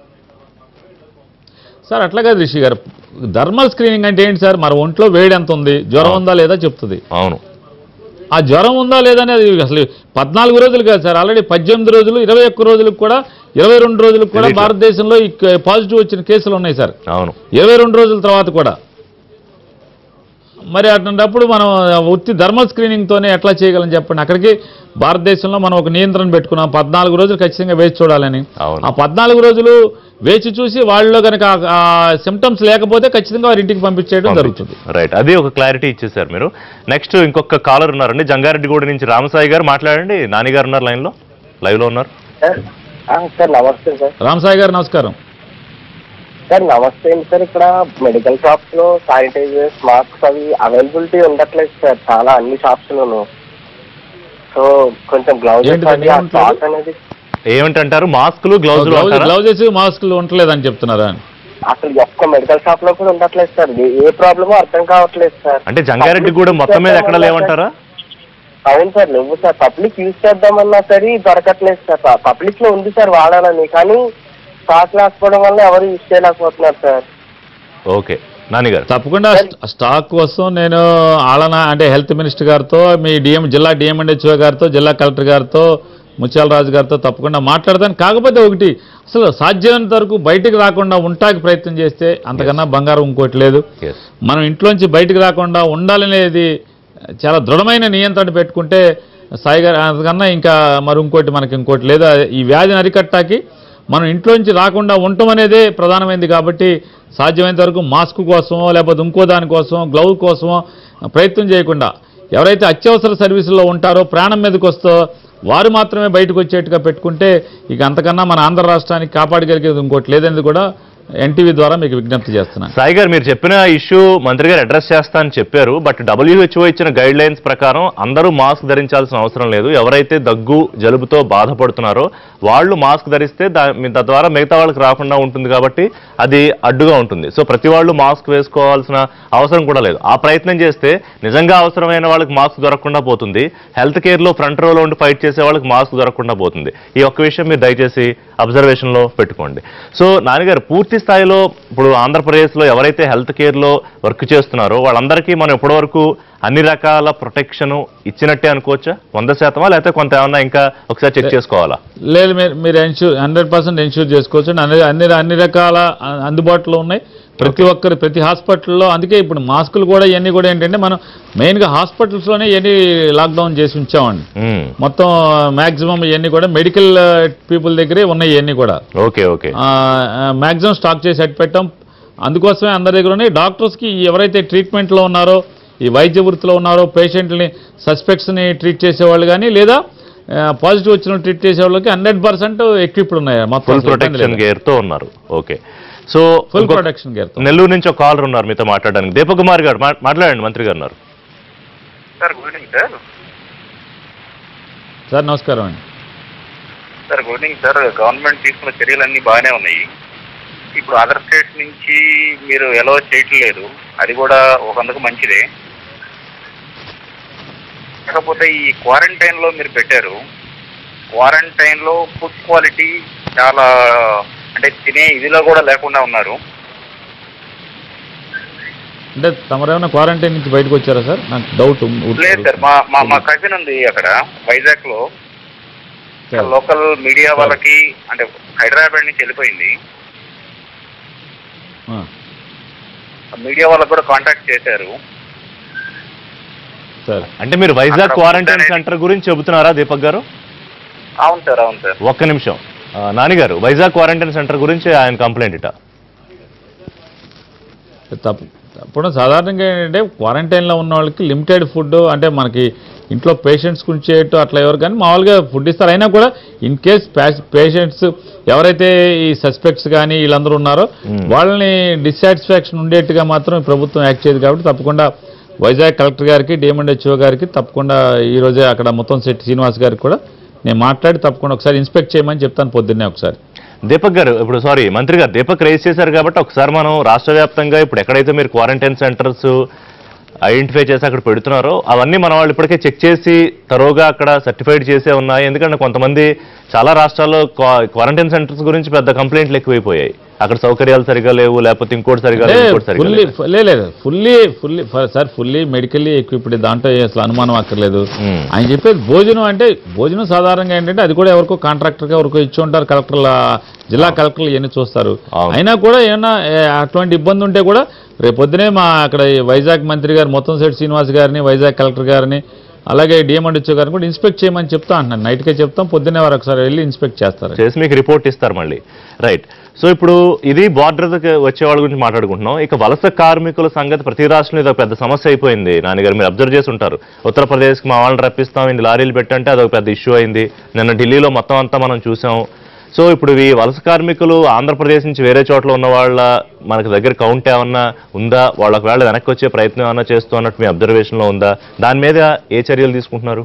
సార్ అట్లా కాదు రిషి గారు థర్మల్ స్క్రీనింగ్ అంటే ఏంటి సార్ మన ఒంట్లో వేడి ఎంత ఉంది జ్వరం ఉందా లేదా చెప్తుంది అవును ఆ జ్వరం ఉందా లేదా అనేది అసలు పద్నాలుగు రోజులు కాదు సార్ ఆల్రెడీ పద్దెనిమిది రోజులు ఇరవై ఒక్క రోజులకు కూడా ఇరవై రెండు రోజులకు కూడా తెలియట్లేదు. భారతదేశంలో ఈ పాజిటివ్ వచ్చిన కేసులు ఉన్నాయి సార్ అవును ఇరవై రెండు రోజుల తర్వాత కూడా మరి అటువంటిప్పుడు మనం ఉత్తి థర్మల్ స్క్రీనింగ్తోనే ఎట్లా చేయగలం చెప్పండి అక్కడికి భారతదేశంలో మనం ఒక నియంత్రణ పెట్టుకున్నాం పద్నాలుగు రోజులు ఖచ్చితంగా వేచి చూడాలని అవును. ఆ పద్నాలుగు రోజులు వేచి చూసి వాళ్ళలో కనుక ఆ సిమ్టమ్స్ లేకపోతే ఖచ్చితంగా వారి ఇంటికి పంపించేయడం జరుగుతుంది రైట్ అది ఒక క్లారిటీ ఇచ్చేసారు మీరు నెక్స్ట్ ఇంకొక కాలర్ ఉన్నారండి జంగారెడ్డిగూడ నుంచి రామసాయి గారు మాట్లాడండి నాని గారు ఉన్నారు లైన్ లో లైవ్ లో ఉన్నారు సార్ ఆ, సార్ నమస్తే సార్ రామసాయి గారు నమస్కారం సార్ నమస్తే అండి సార్ ఇక్కడ మెడికల్ షాప్స్ లో శానిటైజర్స్ మాస్క్స్ అవి అవైలబిలిటీ ఉండట్లేదు సార్ చాలా అన్ని షాప్స్ లోను సో కొంచెం గ్లౌజెస్ ఏంటిది, అది ఆ ఏముంటుంది? క్లాత్ అనేది ఏమంటారు మాస్కులు గ్లౌజులు అంటారా గ్లౌజెస్ మాస్కులు ఉండలేదని చెప్తున్నారా అసలు ఒక్క మెడికల్ షాప్ లో కూడా ఉండట్లేదు సార్ ఏ- ఏ ప్రాబ్లమో అర్థం కావట్లేదు సార్ అంటే జంగారెడ్డిగూడ మొత్తం మీద ఎక్కడ లేవంటారా అవును సార్ నువ్వు సార్ పబ్లిక్ యూజ్ చేద్దామన్నా సరే దొరకట్లేదు సార్ పబ్లిక్ లో ఉంది సార్ వాడాలని కానీ స్టాక్ లేకపోవడం వల్ల ఎవరు యూజ్ చేయలేకపోతున్నారు సార్ ఓకే నాని గారు తప్పకుండా స్ట- స్టాక్ కోసం నేను ఆలన అంటే హెల్త్ మినిస్టర్ గారితో మీ డిఎం జిల్లా డిఎంఎన్హెచ్ఓ గారితో జిల్లా కలెక్టర్ గారితో ముత్యాల రాజు గారితో తప్పకుండా మాట్లాడతాను కాకపోతే ఒకటి అసలు సాధ్యమైనంత వరకు బయటికి రాకుండా ఉంటాకి ప్రయత్నం చేస్తే అంతకన్నా బంగారం ఇంకోటి లేదు ఎస్ మనం ఇంట్లోంచి బయటికి రాకుండా ఉండాలనేది చాలా దృఢమైన నియంత్రణ పెట్టుకుంటే సాయి గారు అంతకన్నా ఇంకా మరి ఇంకోటి మనకి ఇంకోటి లేదా ఈ వ్యాధిని అరికట్టాకి మనం ఇంట్లోంచి రాకుండా ఉండటం అనేదే ప్రధానమైనది కాబట్టి సాధ్యమైనంత వరకు మాస్క్ కోసమో లేకపోతే ఇంకో దానికోసమో గ్లౌ కోసమో ప్రయత్నం చేయకుండా ఎవరైతే అత్యవసర సర్వీసుల్లో ఉంటారో ప్రాణం మీదకి వస్తో వారు మాత్రమే బయటకు వచ్చేట్టుగా పెట్టుకుంటే ఇక అంతకన్నా మన ఆంధ్ర రాష్ట్రానికి కాపాడగలిగేది ఇంకోటి లేదనేది కూడా ఎన్టీవీ ద్వారా మీకు విజ్ఞప్తి చేస్తున్నాను సాయి గారు మీరు చెప్పిన ఇష్యూ మంత్రి గారు అడ్రస్ చేస్తా అని చెప్పారు బట్ డబ్ల్యూహెచ్ఓ ఇచ్చిన గైడ్ లైన్స్ ప్రకారం అందరూ మాస్క్ ధరించాల్సిన అవసరం లేదు ఎవరైతే దగ్గు జలుబుతో బాధపడుతున్నారో వాళ్ళు మాస్క్ ధరిస్తే దా- మీ- తద్వారా మిగతా వాళ్ళకి రాకుండా ఉంటుంది కాబట్టి అది అడ్డుగా ఉంటుంది సో ప్రతి వాళ్ళు మాస్క్ వేసుకోవాల్సిన అవసరం కూడా లేదు ఆ ప్రయత్నం చేస్తే నిజంగా అవసరమైన వాళ్ళకి మాస్క్ దొరకకుండా పోతుంది హెల్త్ కేర్లో ఫ్రంట్ రోలో ఉండి ఫైట్ చేసే వాళ్ళకి మాస్క్ దొరకకుండా పోతుంది ఈ ఒక్క విషయం మీరు దయచేసి అబ్జర్వేషన్లో పెట్టుకోండి సో నాన్నగారు పూర్తి స్థాయిలో ఇప్పుడు ఆంధ్రప్రదేశ్లో ఎవరైతే హెల్త్ కేర్లో వర్క్ చేస్తున్నారో వాళ్ళందరికీ మనం ఇప్పటివరకు అన్ని రకాల ప్రొటెక్షన్ ఇచ్చినట్టే అనుకోవచ్చా వంద శాతమా లేకపోతే కొంత ఏమన్నా ఇంకా ఒకసారి చెక్ చేసుకోవాలా లేదు మీరు మీరు ఎన్ష్యూర్ హండ్రెడ్ పర్సెంట్ ఎన్ష్యూర్ చేసుకోవచ్చు అన్ని అన్ని అన్ని రకాల అ- అందుబాటులో ఉన్నాయి ప్రతి ఒక్కరు ప్రతి హాస్పిటల్లో అందుకే ఇప్పుడు మాస్కులు కూడా ఇవన్నీ కూడా ఏంటంటే మనం మెయిన్గా హాస్పిటల్స్లోనే ఇవన్నీ లాక్డౌన్ చేసి ఉంచామండి మ్మ్. మొత్తం మ్యాక్సిమం ఇవన్నీ కూడా మెడికల్ పీపుల్ దగ్గరే ఉన్నాయి ఇవన్నీ కూడా ఓకే ఓకే మ్యాక్సిమం స్టాక్ చేసి అట్టు పెట్టాం అందుకోసమే అందరి దగ్గర ఉన్నాయి డాక్టర్స్కి ఎవరైతే ట్రీట్మెంట్లో ఉన్నారో ఈ వైద్య వృత్తిలో ఉన్నారో పేషెంట్ని సస్పెక్ట్స్ని ట్రీట్ చేసేవాళ్ళు కానీ లేదా పాజిటివ్ వచ్చిన ట్రీట్ చేసే వాళ్ళకి హండ్రెడ్ పర్సెంట్ ఎక్విప్డ్ ఉన్నాయి ఫుల్ ప్రొటెక్షన్ గేర్ తో ఉన్నారు ఓకే సో ఫుల్ ఇంకొక- ప్రొటెక్షన్ గేర్ నెల్లూరు నుంచి ఒక కాలర్ ఉన్నారు మీతో మాట్లాడడానికి దీపక్ కుమార్ గారు మా- మాట్లాడండి మంత్రి గారు ఉన్నారు sir good evening sir sir నమస్కారం అండి sir good evening sir government తీసుకున్న చర్యలన్నీ బాగానే ఉన్నాయి ఇప్పుడు అదర్ స్టేట్స్ నుంచి మీరు ఎలా చేయట్లేదు అది కూడా ఒకందుకు మంచిదే కాకపోతే ఈ క్వారంటైన్ లో మీరు పెట్టారు క్వారంటైన్ లో ఫుడ్ క్వాలిటీ చాలా అంటే తినే ఇదిలో కూడా లేకుండా ఉన్నారు అంటే తమరేమైనా క్వారంటైన్ నుంచి బయటకు వచ్చారా సార్ నాకు డౌట్ లేదు సార్ మా మా మా కజిన్ ఉంది అక్కడ వైజాగ్ లో లోకల్ మీడియా వాళ్ళకి అంటే హైదరాబాద్ నుంచి వెళ్ళిపోయింది మీడియా వాళ్ళకి కూడా కాంటాక్ట్ చేశారు సార్ అంటే మీరు వైజాగ్ అక్కడ క్వారంటైన్ food అనేది- సెంటర్ గురించి చెబుతున్నారా దీపక్ గారు అవును సార్ అవును సార్ ఒక్క నిమిషం ఆ, నానిగారు వైజాగ్ క్వారంటైన్ సెంటర్ గురించి ఆయన కంప్లైంట్ ఇట తప్పు తప్పకుండా సాధారణంగా ఏంటంటే క్వారంటైన్లో ఉన్న వాళ్ళకి లిమిటెడ్ ఫుడ్ అంటే మనకి ఇంట్లో పేషెంట్స్ గురించి చేయటం అట్లా ఎవరు కానీ మామూలుగా ఫుడ్ ఇస్తారు అయినా కూడా ఇన్ కేస్ పేషెంట్స్ ఎవరైతే ఈ సస్పెక్ట్స్ కానీ వీళ్ళందరూ ఉన్నారో Hmm. వాళ్ళని డిస్సాటిస్ఫాక్షన్ ఉండేట్టుగా మాత్రం ఈ ప్రభుత్వం యాక్ట్ చేయదు కాబట్టి తప్పకుండా వైజాగ్ కలెక్టర్ గారికి డిఎంఎండ్హెచ్ఓ గారికి తప్పకుండా ఈ రోజే అక్కడ మొత్తం శెట్టి శ్రీనివాస్ గారికి కూడా నేను మాట్లాడి తప్పకుండా ఒకసారి ఇన్స్పెక్ట్ చేయమని చెప్తాను పొద్దున్నే ఒకసారి దీపక్ గారు ఇప్పుడు సారీ మంత్రి గారు దీపక్ రేస్ చేశారు కాబట్టి ఒకసారి మనం రాష్ట్ర వ్యాప్తంగా ఇప్పుడు ఎక్కడైతే మీరు క్వారంటైన్ సెంటర్స్ ఐడెంటిఫై చేసి అక్కడ పెడుతున్నారో అవన్నీ మన వాళ్ళు ఇప్పటికే చెక్ చేసి తరోగా అక్కడ సర్టిఫైడ్ చేసే ఉన్నాయి ఎందుకంటే కొంతమంది చాలా రాష్ట్రాల్లో క్వారంటైన్ సెంటర్స్ గురించి పెద్ద కంప్లైంట్లు ఎక్కువైపోయాయి అక్కడ సౌకర్యాలు సరిగా లేవు లేకపోతే ఇంకోటి సరిగా లేవు ఇంకోటి సరిగా ఫుల్లీ లేవు. లేదు fully fully sir fully medically equipped దాంట్లో ఏ అసలు అనుమానం అక్కర్లేదు మ్మ్. ఆయన చెప్పేది భోజనం అంటే భోజనం సాధారణంగా ఏంటంటే అది కూడా ఎవరికో కాంట్రాక్టర్గా ఎవరికో ఇచ్చి ఉంటారు కలెక్టర్ల జిల్లా కలెక్టర్లు ఇవన్నీ చూస్తారు అవును. అయినా కూడా ఏమన్నా ఏ, అటువంటి ఇబ్బంది ఉంటే కూడా రేపొద్దునే మా అక్కడ ఈ వైజాగ్ మంత్రి గారు మొత్తం శెట్టి శ్రీనివాస్ గారిని వైజాగ్ కలెక్టర్ గారిని అలాగే డిఎండిచో గారిని కూడా ఇన్స్పెక్ట్ చేయమని చెప్తా అంటున్నాను నైట్కే చెప్తాం పొద్దున్నే వారు ఒకసారి వెళ్ళి ఇన్స్పెక్ట్ చేస్తారు చేసి మీకు రిపోర్ట్ ఇస్తారు మళ్ళీ రైట్ సో ఇప్పుడు ఇది బార్డర్ వచ్చే వాళ్ళ గురించి మాట్లాడుకుంటున్నాం ఇక వలస కార్మికుల సంగతి ప్రతి రాష్ట్రంలో ఇది ఒక పెద్ద సమస్య అయిపోయింది నాన్నగారు మీరు అబ్జర్వ్ చేసి ఉంటారు ఉత్తరప్రదేశ్కి మా వాళ్ళని రప్పిస్తాం ఇన్ని లారీలు పెట్టంటే అదొక పెద్ద ఇష్యూ అయింది నిన్న ఢిల్లీలో మొత్తం అంతా మనం చూసాం సో ఇప్పుడు ఈ వలస కార్మికులు ఆంధ్రప్రదేశ్ నుంచి వేరే చోట్ల ఉన్న వాళ్ళ మనకి దగ్గర కౌంట్ ఏమన్నా ఉందా వాళ్ళ ఒకవేళ వెనక్కి వచ్చే ప్రయత్నం ఏమన్నా చేస్తూ అన్నట్టు మీ అబ్జర్వేషన్లో ఉందా దాని మీద ఏ చర్యలు తీసుకుంటున్నారు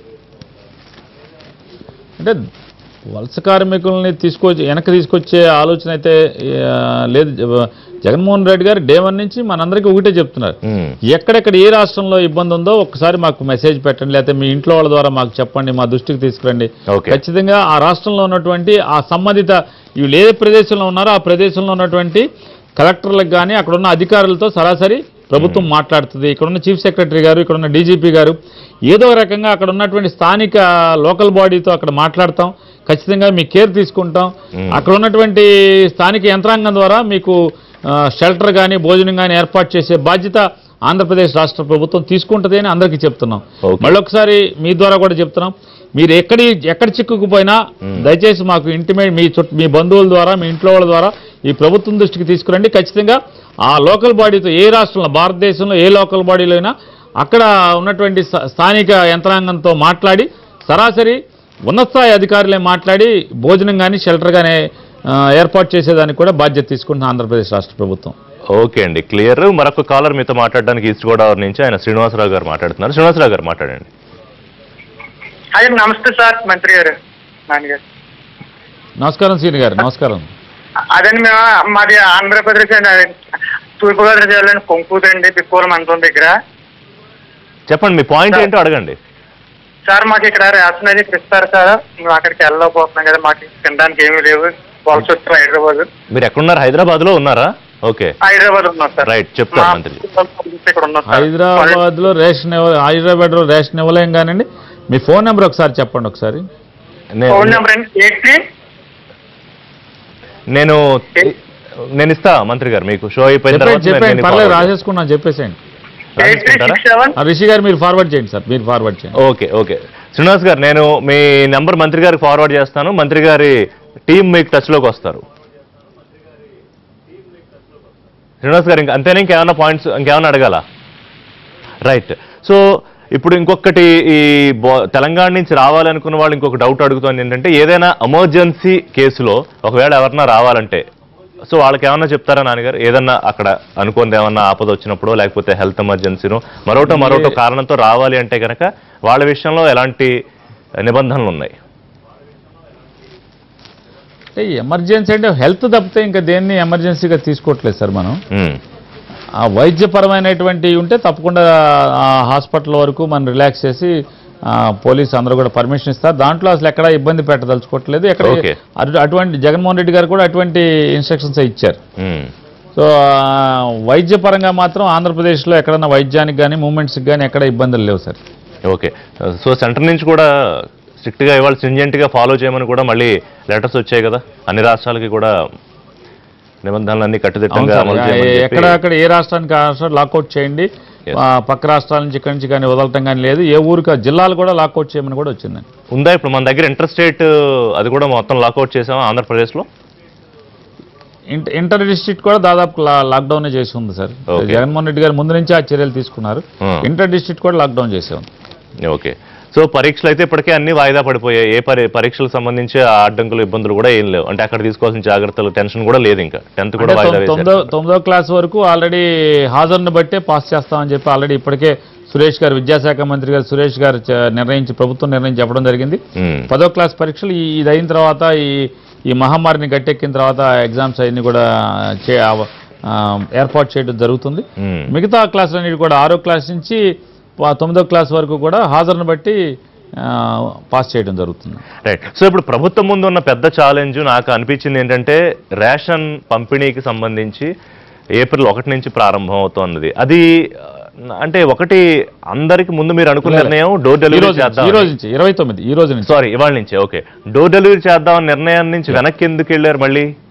అంటే వలస కార్మికుల్ని తీసుకొచ్చి వెనక్కి తీసుకొచ్చే ఆలోచన అయితే ఆ, లేదు జ- జగన్మోహన్ రెడ్డి గారు డే వన్ నుంచి మనందరికీ ఒకటే చెప్తున్నారు మ్మ్. ఎక్కడెక్కడ ఏ రాష్ట్రంలో ఇబ్బంది ఉందో ఒక్కసారి మాకు మెసేజ్ పెట్టండి లేకపోతే మీ ఇంట్లో వాళ్ళ ద్వారా మాకు చెప్పండి మా దృష్టికి తీసుకురండి ఓకే. ఖచ్చితంగా ఆ రాష్ట్రంలో ఉన్నటువంటి ఆ సంబంధిత వీళ్ళు ఏ ప్రదేశంలో ఉన్నారో ఆ ప్రదేశంలో ఉన్నటువంటి కలెక్టర్లకు కానీ అక్కడ ఉన్న అధికారులతో సరాసరి ప్రభుత్వం మాట్లాడుతుంది ఇక్కడ ఉన్న చీఫ్ సెక్రటరీ గారు ఇక్కడ ఉన్న డీజీపీ గారు ఏదో ఒక రకంగా అక్కడ ఉన్నటువంటి స్థానిక లోకల్ బాడీతో అక్కడ మాట్లాడతాం ఖచ్చితంగా మీ కేర్ తీసుకుంటాం అక్కడ ఉన్నటువంటి స్థానిక యంత్రాంగం ద్వారా మీకు షెల్టర్ కానీ భోజనం కానీ ఏర్పాటు చేసే బాధ్యత ఆంధ్రప్రదేశ్ రాష్ట్ర ప్రభుత్వం తీసుకుంటుంది అని అందరికీ చెప్తున్నాం Okay. మళ్ళొకసారి మీ ద్వారా కూడా చెప్తున్నాం మీరు ఎక్కడి ఎక్కడ చిక్కుకుపోయినా దయచేసి మాకు ఇంటిమేట్ మీ చుట్టూ మీ బంధువుల ద్వారా మీ ఇంట్లో వాళ్ళ ద్వారా ఈ ప్రభుత్వం దృష్టికి తీసుకురండి ఖచ్చితంగా ఆ లోకల్ బాడీతో ఏ రాష్ట్రంలో భారతదేశంలో ఏ లోకల్ బాడీలో అయినా అక్కడ ఉన్నటువంటి స్థా- స్థానిక యంత్రాంగంతో మాట్లాడి సరాసరి ఉన్నత స్థాయి అధికారులే మాట్లాడి భోజనం కానీ షెల్టర్ కానీ ఏర్పాటు చేసేదానికి కూడా బాధ్యత తీసుకుంటున్న ఆంధ్రప్రదేశ్ రాష్ట్ర ప్రభుత్వం ఓకే అండి క్లియర్ మరొక కాలర్ మీతో మాట్లాడడానికి ఈస్ట్ గోదావరి నుంచి ఆయన శ్రీనివాసరావు గారు మాట్లాడుతున్నారు శ్రీనివాసరావు గారు మాట్లాడండి అయ్యా నమస్తే సార్ మంత్రి గారు నాన్నగారు నమస్కారం శ్రీని గారు నమస్కారం అదండి మేము మాది ఆంధ్రప్రదేశ్ అండి అది తూర్పుగోదావరి జిల్లాలోని కొంకూదండి బిక్కువల మండలం దగ్గర చెప్పండి మీ పాయింట్ ఏంటో అడగండి సార్ మాకు ఇక్కడ రేషన్ అది ఇక్కడ ఇస్తారు సార్ మేము అక్కడికి వెళ్ళలేకపోతున్నాం కదా మాకు తినడానికి ఏమీ లేవు వలస వచ్చాం హైదరాబాద్ మీరు ఎక్కడున్నారు హైదరాబాద్ లో ఉన్నారా ఓకే హైదరాబాద్ ఉన్నాం సార్ Right, చెప్తాను మా మంత్రి. ఇక్కడ ఉన్నాం సార్ హైదరాబాద్ లో రేషన్ ఇవ్వ హైదరాబాద్ లో రేషన్ ఇవ్వలేం కానండి మీ ఫోన్ నెంబర్ ఒకసారి చెప్పండి ఒకసారి నే- ఫోన్ నెంబర్ అండి ఎయిట్ త్రీ నేను నేను ఇస్తా మంత్రి గారు మీకు షో అయిపోయిన చెప్పండి తర్వాత చెప్పండి నేను పర్లేదు forward రాసేసుకున్నాను చెప్పేసేయండి ఎయిట్ త్రీ రాసేసుకుంటారా? సిక్స్ సెవెన్ ఆ, రిషి గారు మీరు ఫార్వర్డ్ చేయండి సార్ మీరు ఫార్వర్డ్ చేయండి ఓకే ఓకే శ్రీనివాస్ గారు నేను మీ నెంబర్ మంత్రి గారికి ఫార్వర్డ్ చేస్తాను మంత్రి గారి టీం మీకు టచ్లోకి వస్తారు శ్రీనివాస్ గారు ఇంకా అంతేనా ఇంకేమైనా పాయింట్స్ ఇంకేమైనా అడగాల రైట్ సో ఇప్పుడు ఇంకొకటి ఈ బో- తెలంగాణ నుంచి రావాలనుకున్న వాళ్ళు ఇంకొక డౌట్ అడుగుతోంది ఏంటంటే ఏదైనా ఎమర్జెన్సీ కేసులో ఒకవేళ ఎవరన్నా రావాలంటే సో వాళ్ళకి ఏమన్నా చెప్తారా నాన్నగారు ఏదన్నా అక్కడ అనుకుంది ఏమన్నా ఆపద వచ్చినప్పుడు లేకపోతే హెల్త్ ఎమర్జెన్సీను మరోటో మరోటో కారణంతో రావాలి అంటే కనుక వాళ్ళ విషయంలో ఎలాంటి నిబంధనలు ఉన్నాయి అంటే ఎమర్జెన్సీ అంటే హెల్త్ తప్పితే ఇంకా దేన్ని ఎమర్జెన్సీగా తీసుకోవట్లేదు సార్ మనం ఉమ్, ఆ వైద్యపరమైనటువంటివి ఉంటే తప్పకుండా ఆ హాస్పిటల్ వరకు మనం రిలాక్స్ చేసి ఆ, పోలీస్ అందరూ కూడా పర్మిషన్ ఇస్తారు దాంట్లో అసలు ఎక్కడ ఇబ్బంది పెట్టదలుచుకోవట్లేదు ఎక్కడ Okay. అటు- అటువంటి జగన్మోహన్ రెడ్డి గారు కూడా అటువంటి ఇన్స్ట్రక్షన్స్ ఇచ్చారు ఉమ్, సో ఆ, వైద్యపరంగా మాత్రం ఆంధ్రప్రదేశ్లో ఎక్కడన్నా వైద్యానికి కానీ మూమెంట్స్కి కానీ ఎక్కడ ఇబ్బందులు లేవు సార్ ఓకే సో సెంటర్ నుంచి కూడా స్ట్రిక్ట్గా ఇవాళ స్ట్రింజెంట్గా ఫాలో చేయమని కూడా మళ్ళీ లెటర్స్ వచ్చాయి కదా అన్ని రాష్ట్రాలకి కూడా నిబంధనలన్నీ అవును కట్టుదిట్టంగా సార్ అమలు చేయమని చెప్పి- ఎక్కడ అక్కడ ఏ రాష్ట్రానికి ఆ రాష్ట్రం లాకౌట్ చేయండి Yes. ఆ, పక్క రాష్ట్రాల నుంచి ఇక్కడి నుంచి కానీ వదలటం కానీ లేదు ఏ ఊరికి ఆ జిల్లాలు కూడా లాకౌట్ చేయమని కూడా వచ్చిందండి ఉందా ఇప్పుడు మన దగ్గర ఇంటర్ స్టేట్ అది కూడా మొత్తం లాకౌట్ చేసాం ఆంధ్రప్రదేశ్లో ఇంట- ఇంటర్ డిస్ట్రిక్ట్ కూడా దాదాపు లా- లాక్డౌన్ చేసి ఉంది సార్ Okay. జగన్మోహన్ రెడ్డి గారు ముందు నుంచి ఆ చర్యలు తీసుకున్నారు Hmm. ఇంటర్ డిస్ట్రిక్ట్ కూడా లాక్డౌన్ చేసే ఉంది ఓకే సో పరీక్షలు అయితే ఇప్పటికే అన్ని వాయిదా పడిపోయాయి ఏ పరి పరీక్షలకు సంబంధించి ఆ అడ్డంకులు ఇబ్బందులు కూడా ఏం లేవు అంటే అక్కడ తీసుకోవాల్సిన జాగ్రత్తలు టెన్షన్ కూడా లేదు ఇంకా టెన్త్ కూడా అంటే వాయిదా తొమ్- తొమ్మిదో వేశారు తొమ్మిదో క్లాస్ వరకు ఆల్రెడీ హాజరుని బట్టే పాస్ చేస్తామని చెప్పి ఆల్రెడీ ఇప్పటికే సురేష్ గారు విద్యాశాఖ మంత్రి గారు సురేష్ గారు చ- నిర్ణయించి ప్రభుత్వం నిర్ణయం చెప్పడం జరిగింది ఉమ్, పదో క్లాస్ పరీక్షలు ఈ- ఇది అయిన తర్వాత ఈ ఈ మహమ్మారిని గట్టెక్కిన తర్వాత ఎగ్జామ్స్ అవన్నీ కూడా చే ఆ- ఆ, ఏర్పాటు చేయడం జరుగుతుంది ఉమ్. మిగతా క్లాసులన్నిటి కూడా ఆరో క్లాస్ నుంచి ప- తొమ్మిదో క్లాస్ వరకు కూడా హాజరును బట్టి ఆ, పాస్ చేయడం జరుగుతుంది రైట్ సో ఇప్పుడు ప్రభుత్వం ముందు ఉన్న పెద్ద ఛాలెంజ్ నాకు అనిపించింది ఏంటంటే రేషన్ పంపిణీకి సంబంధించి ఏప్రిల్ ఒకటి నుంచి ప్రారంభం అవుతోన్నది అది ఆ, అంటే ఒకటి అందరికి ముందు మీరు అనుకున్న నిర్ణయం డోర్ ఈ డెలివరీ రోజు నుంచి- చేద్దాం ఈ రోజు నుంచి ఇరవై తొమ్మిది ఈ రోజు నుంచి సారీ ఇవాళ నుంచి ఓకే డోర్ డెలివరీ చేద్దాం నిర్ణయం నుంచి వెనక్కి ఎందుకు వెళ్ళారు మళ్ళీ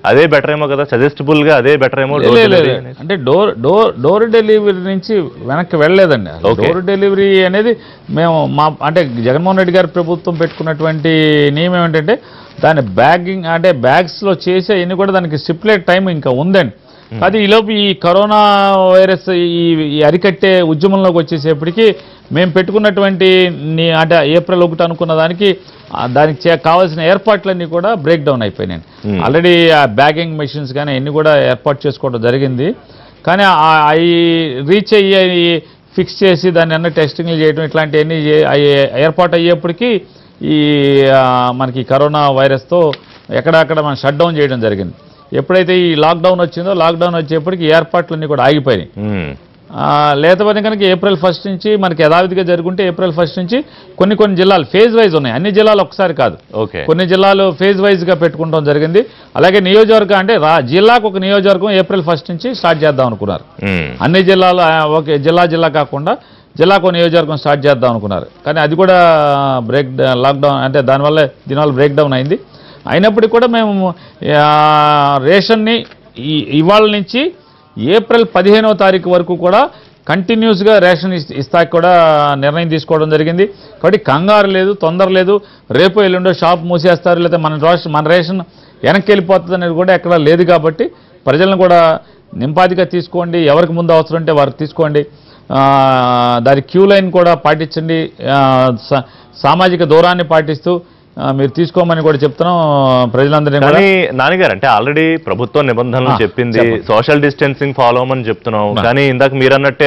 అదే బెటర్ ఏమో కదా సజెస్టబుల్ గా అదే బెటర్ ఏమో లే- లే- లే- లే. అంటే డోర్ డోర్ డోర్ డెలివరీ నుంచి వెనక్కి వెళ్ళలేదండి అసలు Okay. డోర్ డెలివరీ అనేది మేము మా అంటే జగన్మోహన్ రెడ్డి గారి ప్రభుత్వం పెట్టుకున్నటువంటి నియమం ఏంటంటే దాని బ్యాగింగ్ అంటే బ్యాగ్స్లో చేసే ఇన్ని కూడా దానికి స్టిప్లేట్ టైం ఇంకా ఉందండి అది ఈలోపు ఈ కరోనా వైరస్ ఈ ఈ అరికట్టే ఉద్యమంలోకి వచ్చేసేపటికి మేము పెట్టుకున్నటువంటి నీ అంటే ఏప్రిల్ ఒకటి అనుకున్న దానికి ఆ దానికి చే కావాల్సిన ఏర్పాట్లన్నీ కూడా బ్రేక్ డౌన్ అయిపోయినాయి Hmm. ఆల్రెడీ ఆ బ్యాగింగ్ మెషిన్స్ కానీ అన్ని కూడా ఏర్పాటు చేసుకోవడం జరిగింది కానీ అవి రీచ్ అయ్యి ఫిక్స్ చేసి దాన్ని అన్న టెస్టింగ్లు చేయడం ఇట్లాంటివన్నీ చే- అయ్యి ఏర్పాటు అయ్యేప్పటికీ ఈ ఆ, మనకి కరోనా వైరస్తో ఎక్కడక్కడ మనం షట్ డౌన్ చేయడం జరిగింది ఎప్పుడైతే ఈ లాక్డౌన్ వచ్చిందో లాక్డౌన్ వచ్చేప్పటికి ఈ ఏర్పాట్లన్నీ కూడా ఆగిపోయినాయి మ్మ్. ఆ, లేకపోతే కనుక ఏప్రిల్ ఫస్ట్ నుంచి మనకి యథావిధిగా జరుగుంటే ఏప్రిల్ ఫస్ట్ నుంచి కొన్ని కొన్ని జిల్లాలు ఫేజ్ వైజ్ ఉన్నాయి అన్ని జిల్లాలు ఒకసారి కాదు ఓకే కొన్ని జిల్లాలు ఫేజ్ వైజ్గా పెట్టుకుంటాం జరిగింది అలాగే నియోజకవర్గం అంటే రా జిల్లాకు ఒక నియోజకవర్గం ఏప్రిల్ ఫస్ట్ నుంచి స్టార్ట్ చేద్దాం అనుకున్నారు మ్మ్. అన్ని జిల్లాలు ఆ, ఓకే జిల్లా జిల్లా కాకుండా జిల్లాకు ఒక నియోజకవర్గం స్టార్ట్ చేద్దాం అనుకున్నారు కానీ అది కూడా బ్రేక్ లాక్డౌన్ అంటే దానివల్ల దీనివల్ల బ్రేక్ డౌన్ అయింది అయినప్పటికీ కూడా మేము ఆ, రేషన్ని ఈ ఇవాళ నుంచి ఏప్రిల్ పదిహేనవ తారీఖు వరకు కూడా కంటిన్యూస్గా రేషన్ ఇస్- ఇస్తాకి కూడా నిర్ణయం తీసుకోవడం జరిగింది కాబట్టి కంగారు లేదు తొందర లేదు రేపు ఎల్లుండో షాప్ మూసేస్తారు లేదా మన రేషన్ మన రేషన్ వెనక్కి వెళ్ళిపోతుంది అనేది కూడా ఎక్కడ లేదు కాబట్టి ప్రజలను కూడా నింపాదిగా తీసుకోండి ఎవరికి ముందు అవసరం ఉంటే వారికి తీసుకోండి ఆ, దాని క్యూ లైన్ కూడా పాటించండి ఆ, సా- సామాజిక దూరాన్ని పాటిస్తూ ఆ, మీరు తీసుకోమని కూడా చెప్తున్నాం ప్రజలందరినీ కూడా కానీ నాన్నగారు అంటే ఆల్రెడీ ప్రభుత్వం నిబంధనలు ఆ, చెప్పింది చెప్పండి. సోషల్ డిస్టెన్సింగ్ ఫాలో అవ్వమని చెప్తున్నాం ఆ. కానీ ఇందాక మీరు అన్నట్టే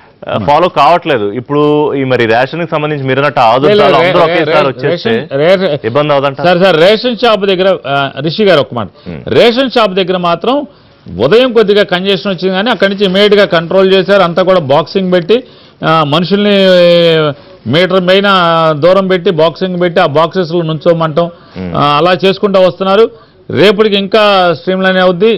ఫాలో కావట్లేదు ఇప్పుడు ఈ మరి రేషన్ కి సంబంధించి మీరు అన్నట్టు ఆదుర్దాలు అందరూ ఒకేసారి వచ్చేస్తే ఇబ్బంది అవుదంట సార్ సార్ రేషన్ షాప్ దగ్గర ఆ, రిషి గారు ఒక మాట Hmm. రేషన్ షాప్ దగ్గర మాత్రం ఉదయం కొద్దిగా కంజెషన్ వచ్చింది కానీ అక్కడి నుంచి ఇమీడియట్గా కంట్రోల్ చేశారు అంతా కూడా బాక్సింగ్ పెట్టి ఆ, మనుషుల్ని మీటర్ పైన దూరం పెట్టి బాక్సింగ్ పెట్టి ఆ బాక్సెస్లో నుంచోమంటాం Hmm. ఆ, అలా చేసుకుంటూ వస్తున్నారు రేపటికి ఇంకా స్ట్రీమ్ లైన్ అవుద్ది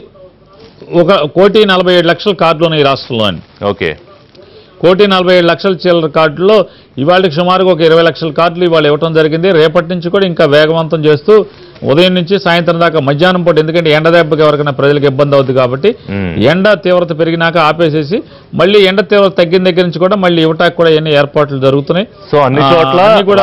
ఒక కోటి నలభై ఏడు లక్షల కార్డులు ఉన్నాయి ఈ రాష్ట్రంలో అని ఓకే కోటి నలభై ఏడు లక్షల చిల్లర కార్డుల్లో ఇవాళకి సుమారుగా ఒక ఇరవై లక్షల కార్డులు ఇవాళ ఇవ్వటం జరిగింది రేపటి నుంచి కూడా ఇంకా వేగవంతం చేస్తూ ఉదయం నుంచి సాయంత్రం దాకా మధ్యాహ్నం పూట ఎందుకంటే ఎండ దెబ్బకి ఎవరికైనా ప్రజలకు ఇబ్బంది అవుతుంది కాబట్టి మ్మ్. ఎండ తీవ్రత పెరిగినాక ఆపేసేసి మళ్ళీ ఎండ తీవ్రత తగ్గిన దగ్గర నుంచి కూడా మళ్ళీ ఇవ్వటానికి కూడా ఎన్ని ఏర్పాట్లు జరుగుతున్నాయి సో అన్ని ఆ, చోట్ల అన్ని కూడా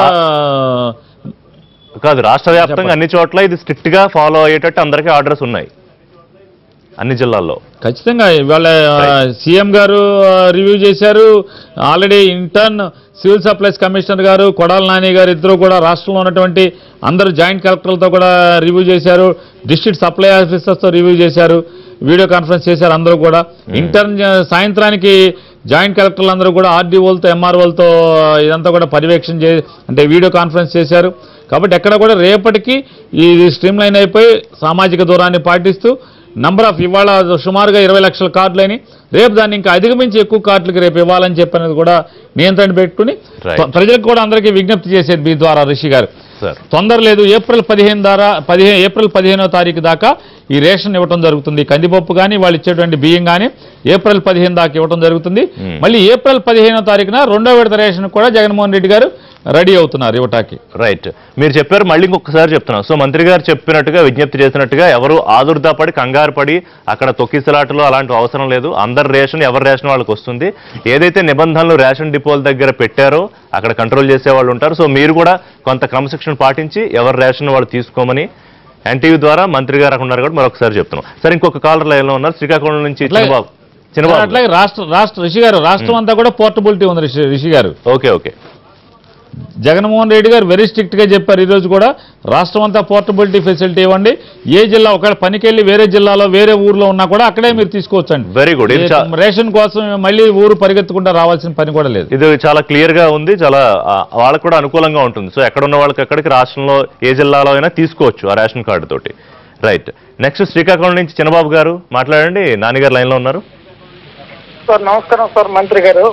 కాదు రాష్ట్ర వ్యాప్తంగా చెప్పండి. అన్ని చోట్ల ఇది స్ట్రిక్ట్ గా ఫాలో అయ్యేటట్టు అందరికీ ఆర్డర్స్ ఉన్నాయి అన్ని జిల్లాల్లో ఖచ్చితంగా ఇవాళ సీఎం గారు రివ్యూ చేశారు ఆల్రెడీ ఇంటర్న్ సివిల్ సప్లైస్ కమిషనర్ గారు కొడాల నాని గారు ఇద్దరు కూడా రాష్ట్రంలో ఉన్నటువంటి అందరు జాయింట్ కలెక్టర్లతో కూడా రివ్యూ చేశారు డిస్ట్రిక్ట్ సప్లై ఆఫీసర్స్తో రివ్యూ చేశారు వీడియో కాన్ఫరెన్స్ చేశారు అందరూ కూడా ఇంటర్న్ సాయంత్రానికి జాయింట్ కలెక్టర్లు అందరూ కూడా ఆర్డీఓలతో ఎంఆర్ఓలతో ఇదంతా కూడా పర్యవేక్షణ చే అంటే వీడియో కాన్ఫరెన్స్ చేశారు కాబట్టి ఎక్కడ కూడా రేపటికి ఇది స్ట్రీమ్ లైన్ అయిపోయి సామాజిక దూరాన్ని పాటిస్తూ నంబర్ ఆఫ్ ఇవాళ సుమారుగా ఇరవై లక్షల కార్డులని రేపు దాన్ని ఇంకా అధిగమించి ఎక్కువ కార్డులకి రేపు ఇవ్వాలని చెప్పినది కూడా నియంత్రణ పెట్టుకుని Right. ప్ర- ప్రజలకు కూడా అందరికీ విజ్ఞప్తి చేసేది మీ ద్వారా రిషి గారు సార్ తొందర లేదు ఏప్రిల్ పదిహేను ద్వారా పదిహేను ఏప్రిల్ పదిహేనో తారీఖు దాకా ఈ రేషన్ ఇవ్వడం జరుగుతుంది కందిపప్పు కానీ వాళ్ళు ఇచ్చేటువంటి బియ్యం కానీ ఏప్రిల్ పదిహేను దాకా ఇవ్వడం జరుగుతుంది Hmm. మళ్ళీ ఏప్రిల్ పదిహేనో తారీఖున రెండో విడత రేషన్ కూడా జగన్మోహన్ రెడ్డి గారు రెడీ అవుతున్నారు ఇవ్వటానికి రైట్ మీరు చెప్పారు మళ్ళీ ఇంకొకసారి చెప్తున్నాం సో మంత్రి గారు చెప్పినట్టుగా విజ్ఞప్తి చేసినట్టుగా ఎవరు ఆదుర్దా పడి కంగారు పడి అక్కడ తొక్కిసలాటలు అలాంటి అవసరం లేదు అందరి రేషన్ ఎవరి రేషన్ వాళ్ళకి వస్తుంది ఏదైతే నిబంధనలు రేషన్ డిపోల దగ్గర పెట్టారో అక్కడ కంట్రోల్ చేసే వాళ్ళు ఉంటారు సో మీరు కూడా కొంత క్రమశిక్షణ పాటించి ఎవరి రేషన్ వాళ్ళు తీసుకోమని ఎన్టీవీ ద్వారా మంత్రి గారు అక్కడ ఉన్నారు కాబట్టి మరొకసారి చెప్తున్నాం సరే ఇంకొక కాలర్ లైన్లో ఉన్నారు శ్రీకాకుళం నుంచి అట్లాగే- చిన్నబాబు చిన్నబాబు అట్లాగే రాష్ట్ర రాష్ట్ర రిషి గారు రాష్ట్రం అంతా కూడా పోర్టబిలిటీ ఉంది రిషి రిషి గారు ఓకే ఓకే జగన్మోహన్ రెడ్డి గారు వెరీ స్ట్రిక్ట్ గా చెప్పారు ఈ రోజు కూడా రాష్ట్రం అంతా పోర్టబిలిటీ ఫెసిలిటీ ఇవ్వండి ఏ జిల్లా ఒకవేళ పనికెళ్ళి వేరే జిల్లాలో వేరే ఊర్లో ఉన్నా కూడా అక్కడే మీరు తీసుకోవచ్చండి వెరీ గుడ్ ఇది చా- రేషన్ కోసం మళ్ళీ ఊరు పరిగెత్తకుండా రావాల్సిన పని కూడా లేదు ఇది చాలా క్లియర్ గా ఉంది చాలా ఆ, వాళ్ళకు కూడా అనుకూలంగా ఉంటుంది సో ఎక్కడ ఉన్న వాళ్ళకి ఎక్కడికి రాష్ట్రంలో ఏ జిల్లాలో అయినా తీసుకోవచ్చు ఆ రేషన్ కార్డు తోటి రైట్ నెక్స్ట్ శ్రీకాకుళం నుంచి చిన్నబాబు గారు మాట్లాడండి నాన్నగారు లైన్ లో ఉన్నారు సార్ నమస్కారం సార్ మంత్రి గారు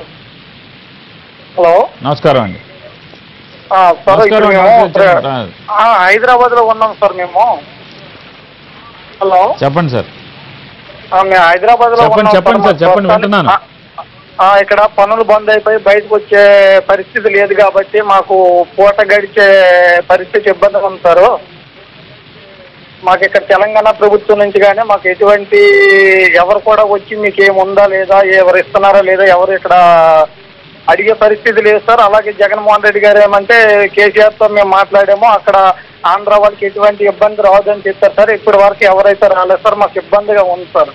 హలో నమస్కారం అండి ఆ, సార్ ఇప్పుడు నమస్కారం, మేము నమస్కారం, చెప్పండి. ఆ, హైదరాబాద్ లో ఉన్నాం సార్ మేము హలో చెప్పండి సార్ ఆ, మేము హైదరాబాద్ లో చెప్పండి, ఉన్నాం చెప్పండి సార్. సార్, చెప్పండి, ప్రస్తుతానికి- వింటున్నాను. ఆ, ఆ, ఇక్కడ పనులు బంద్ అయిపోయి బయటకు వచ్చే పరిస్థితి లేదు కాబట్టి మాకు పూట గడిచే పరిస్థితి ఇబ్బందిగా ఉంది సార్ మాకు ఇక్కడ తెలంగాణ ప్రభుత్వం నుంచి కానీ మాకు ఎటువంటి ఎవరు కూడా వచ్చి మీకు ఏముందా లేదా ఎవరు ఇస్తున్నారా లేదా ఎవరు ఇక్కడ అడిగే పరిస్థితి లేదు సార్ అలాగే జగన్మోహన్ రెడ్డి గారు ఏమంటే కేసీఆర్తో మేము మాట్లాడామో అక్కడ ఆంధ్ర వాళ్ళకి ఎటువంటి ఇబ్బంది రావద్దని చెప్పారు సార్ ఇప్పటి వరకు ఎవరైతే రాలేదు సార్ మాకు ఇబ్బందిగా ఉంది సార్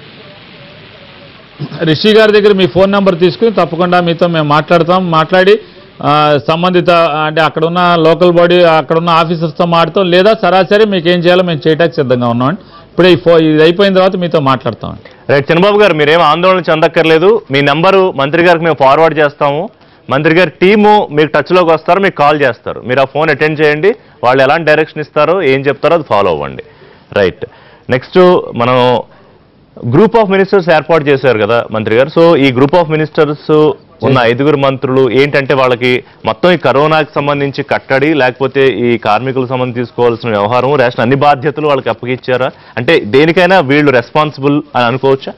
రిషి గారి దగ్గర మీ ఫోన్ నెంబర్ తీసుకుని తప్పకుండా మీతో మేము మాట్లాడతాం మాట్లాడి ఆ, సంబంధిత అంటే అక్కడ ఉన్న లోకల్ బాడీ అక్కడ ఉన్న ఆఫీసర్స్తో మాట్లాడతాం లేదా సరాసరి మీకు ఏం చేయాలో మేము చేయడానికి సిద్ధంగా ఉన్నాం ఇప్పుడు ఈ ఫో ఇది అయిపోయిన తర్వాత మీతో మాట్లాడతాం రైట్ చంద్రబాబు గారు మీరేం ఆందోళన చెందక్కర్లేదు మీ నెంబరు మంత్రి గారికి మేము ఫార్వర్డ్ చేస్తాము మంత్రి గారి టీము మీకు టచ్లోకి వస్తారు మీకు కాల్ చేస్తారు మీరు ఆ ఫోన్ అటెండ్ చేయండి వాళ్ళు ఎలాంటి డైరెక్షన్ ఇస్తారో ఏం చెప్తారో అది ఫాలో అవ్వండి రైట్ నెక్స్ట్ మనం గ్రూప్ ఆఫ్ మినిస్టర్స్ ఏర్పాటు చేశారు కదా మంత్రి గారు సో ఈ గ్రూప్ ఆఫ్ మినిస్టర్స్ ఉన్న ఐదుగురు మంత్రులు ఏంటంటే వాళ్ళకి మొత్తం ఈ కరోనాకి సంబంధించి కట్టడి లేకపోతే ఈ కార్మికులకు సంబంధించి తీసుకోవాల్సిన వ్యవహారం రేషన్ అన్ని బాధ్యతలు వాళ్ళకి అప్పగిచ్చారా అంటే దేనికైనా వీళ్ళు రెస్పాన్సిబుల్ అని అనుకోవచ్చా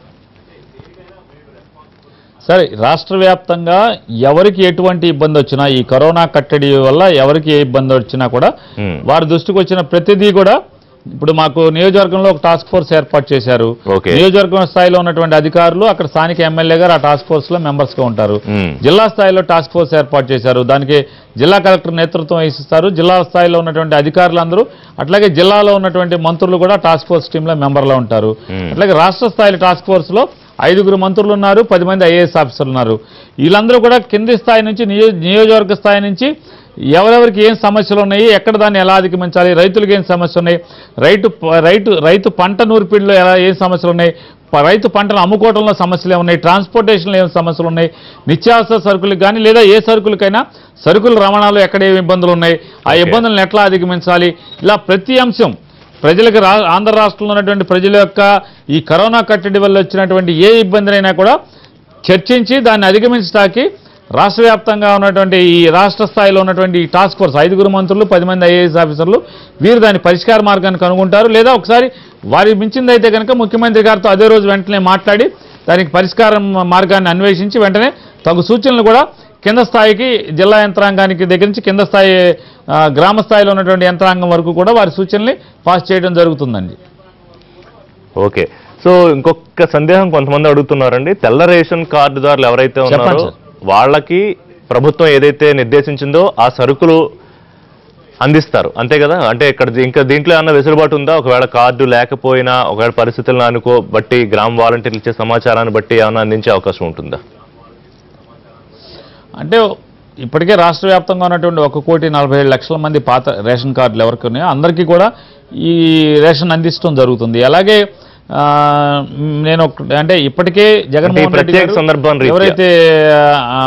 సరే రాష్ట్ర వ్యాప్తంగా ఎవరికి ఎటువంటి ఇబ్బంది వచ్చినా ఈ కరోనా కట్టడి వల్ల ఎవరికి ఏ ఇబ్బంది వచ్చినా కూడా Hmm. వారి దృష్టికి వచ్చిన ప్రతిదీ కూడా ఇప్పుడు మాకు నియోజకవర్గంలో ఒక టాస్క్ ఫోర్స్ ఏర్పాటు చేశారు Okay. నియోజకవర్గం స్థాయిలో ఉన్నటువంటి అధికారులు అక్కడ స్థానిక ఎమ్మెల్యే గారు ఆ టాస్క్ ఫోర్స్ లో మెంబర్స్ గా ఉంటారు Hmm. జిల్లా స్థాయిలో టాస్క్ ఫోర్స్ ఏర్పాటు చేశారు దానికి జిల్లా కలెక్టర్ నేతృత్వం వహిస్తారు జిల్లా స్థాయిలో ఉన్నటువంటి అధికారులందరూ అట్లాగే జిల్లాలో ఉన్నటువంటి మంత్రులు కూడా టాస్క్ ఫోర్స్ టీంలో మెంబర్లో ఉంటారు Hmm. అట్లాగే రాష్ట్ర స్థాయిలో టాస్క్ ఫోర్స్ లో ఐదుగురు మంత్రులు ఉన్నారు పది మంది ఐఏఎస్ ఆఫీసర్లు ఉన్నారు వీళ్ళందరూ కూడా కింది స్థాయి నుంచి నియో నియోజకవర్గ స్థాయి నుంచి ఎవరెవరికి ఏం సమస్యలు ఉన్నాయి ఎక్కడ దాన్ని ఎలా అధిగమించాలి రైతులకు ఏం సమస్యలు ఉన్నాయి రైతు ప- రైతు రైతు పంట నూర్పిడిలో ఎలా ఏం సమస్యలు ఉన్నాయి ప- రైతు పంటను అమ్ముకోవడంలో సమస్యలు ఏమున్నాయి ట్రాన్స్పోర్టేషన్లో ఏం సమస్యలు ఉన్నాయి నిత్యావసర సరుకులకు కానీ లేదా ఏ సరుకులకైనా సరుకుల రవాణాలో ఎక్కడ ఏ ఇబ్బందులు ఉన్నాయి ఆ Okay. ఇబ్బందులను ఎట్లా అధిగమించాలి ఇలా ప్రతి అంశం ప్రజలకు రా ఆంధ్ర రాష్ట్రంలో ఉన్నటువంటి ప్రజల యొక్క ఈ కరోనా కట్టడి వల్ల వచ్చినటువంటి ఏ ఇబ్బందినైనా కూడా చర్చించి దాన్ని అధిగమించడానికి రాష్ట్ర వ్యాప్తంగా ఉన్నటువంటి ఈ రాష్ట్ర స్థాయిలో ఉన్నటువంటి ఈ టాస్క్ ఫోర్స్ ఐదుగురు మంత్రులు పది మంది ఐఏఎస్ ఆఫీసర్లు వీరు దాని పరిష్కార మార్గాన్ని కనుగొంటారు లేదా ఒకసారి వారి మించిందైతే కనుక ముఖ్యమంత్రి గారితో అదే రోజు వెంటనే మాట్లాడి దానికి పరిష్కారం మార్గాన్ని అన్వేషించి వెంటనే తగు సూచనలు కూడా కింద స్థాయికి జిల్లా యంత్రాంగానికి దగ్గర నుంచి కింద స్థాయి ఆ, గ్రామ స్థాయిలో ఉన్నటువంటి యంత్రాంగం వరకు కూడా వారి సూచనల్ని పాస్ చేయడం జరుగుతుందండి ఓకే సో ఇంకొక సందేహం కొంతమంది అడుగుతున్నారండి తెల్ల రేషన్ కార్డుదారులు ఎవరైతే ఉన్నారో చెప్పండి సార్. వాళ్ళకి ప్రభుత్వం ఏదైతే నిర్దేశించిందో ఆ సరుకులు అందిస్తారు అంతే కదా అంటే ఇక్కడ దీ- ఇంకా దీంట్లో ఏమన్నా వెసులుబాటు ఉందా ఒకవేళ కార్డు లేకపోయినా ఒకవేళ పరిస్థితులను అనుకో బట్టి గ్రామ వాలంటీర్లు ఇచ్చే సమాచారాన్ని బట్టి ఏమైనా అందించే అవకాశం ఉంటుందా అంటే ఇప్పటికే రాష్ట్ర వ్యాప్తంగా ఉన్నటువంటి ఒక కోటి నలభై ఏడు లక్షల మంది పాత రేషన్ కార్డులు ఎవరికి ఉన్నాయో అందరికీ కూడా ఈ రేషన్ అందించడం జరుగుతుంది అలాగే ఆ, నేను ఒక- అంటే ఇప్పటికే జగన్మోహన్ రెడ్డి ప్రత్యేక గారు సందర్భం రీత్యా. ఎవరైతే ఆ,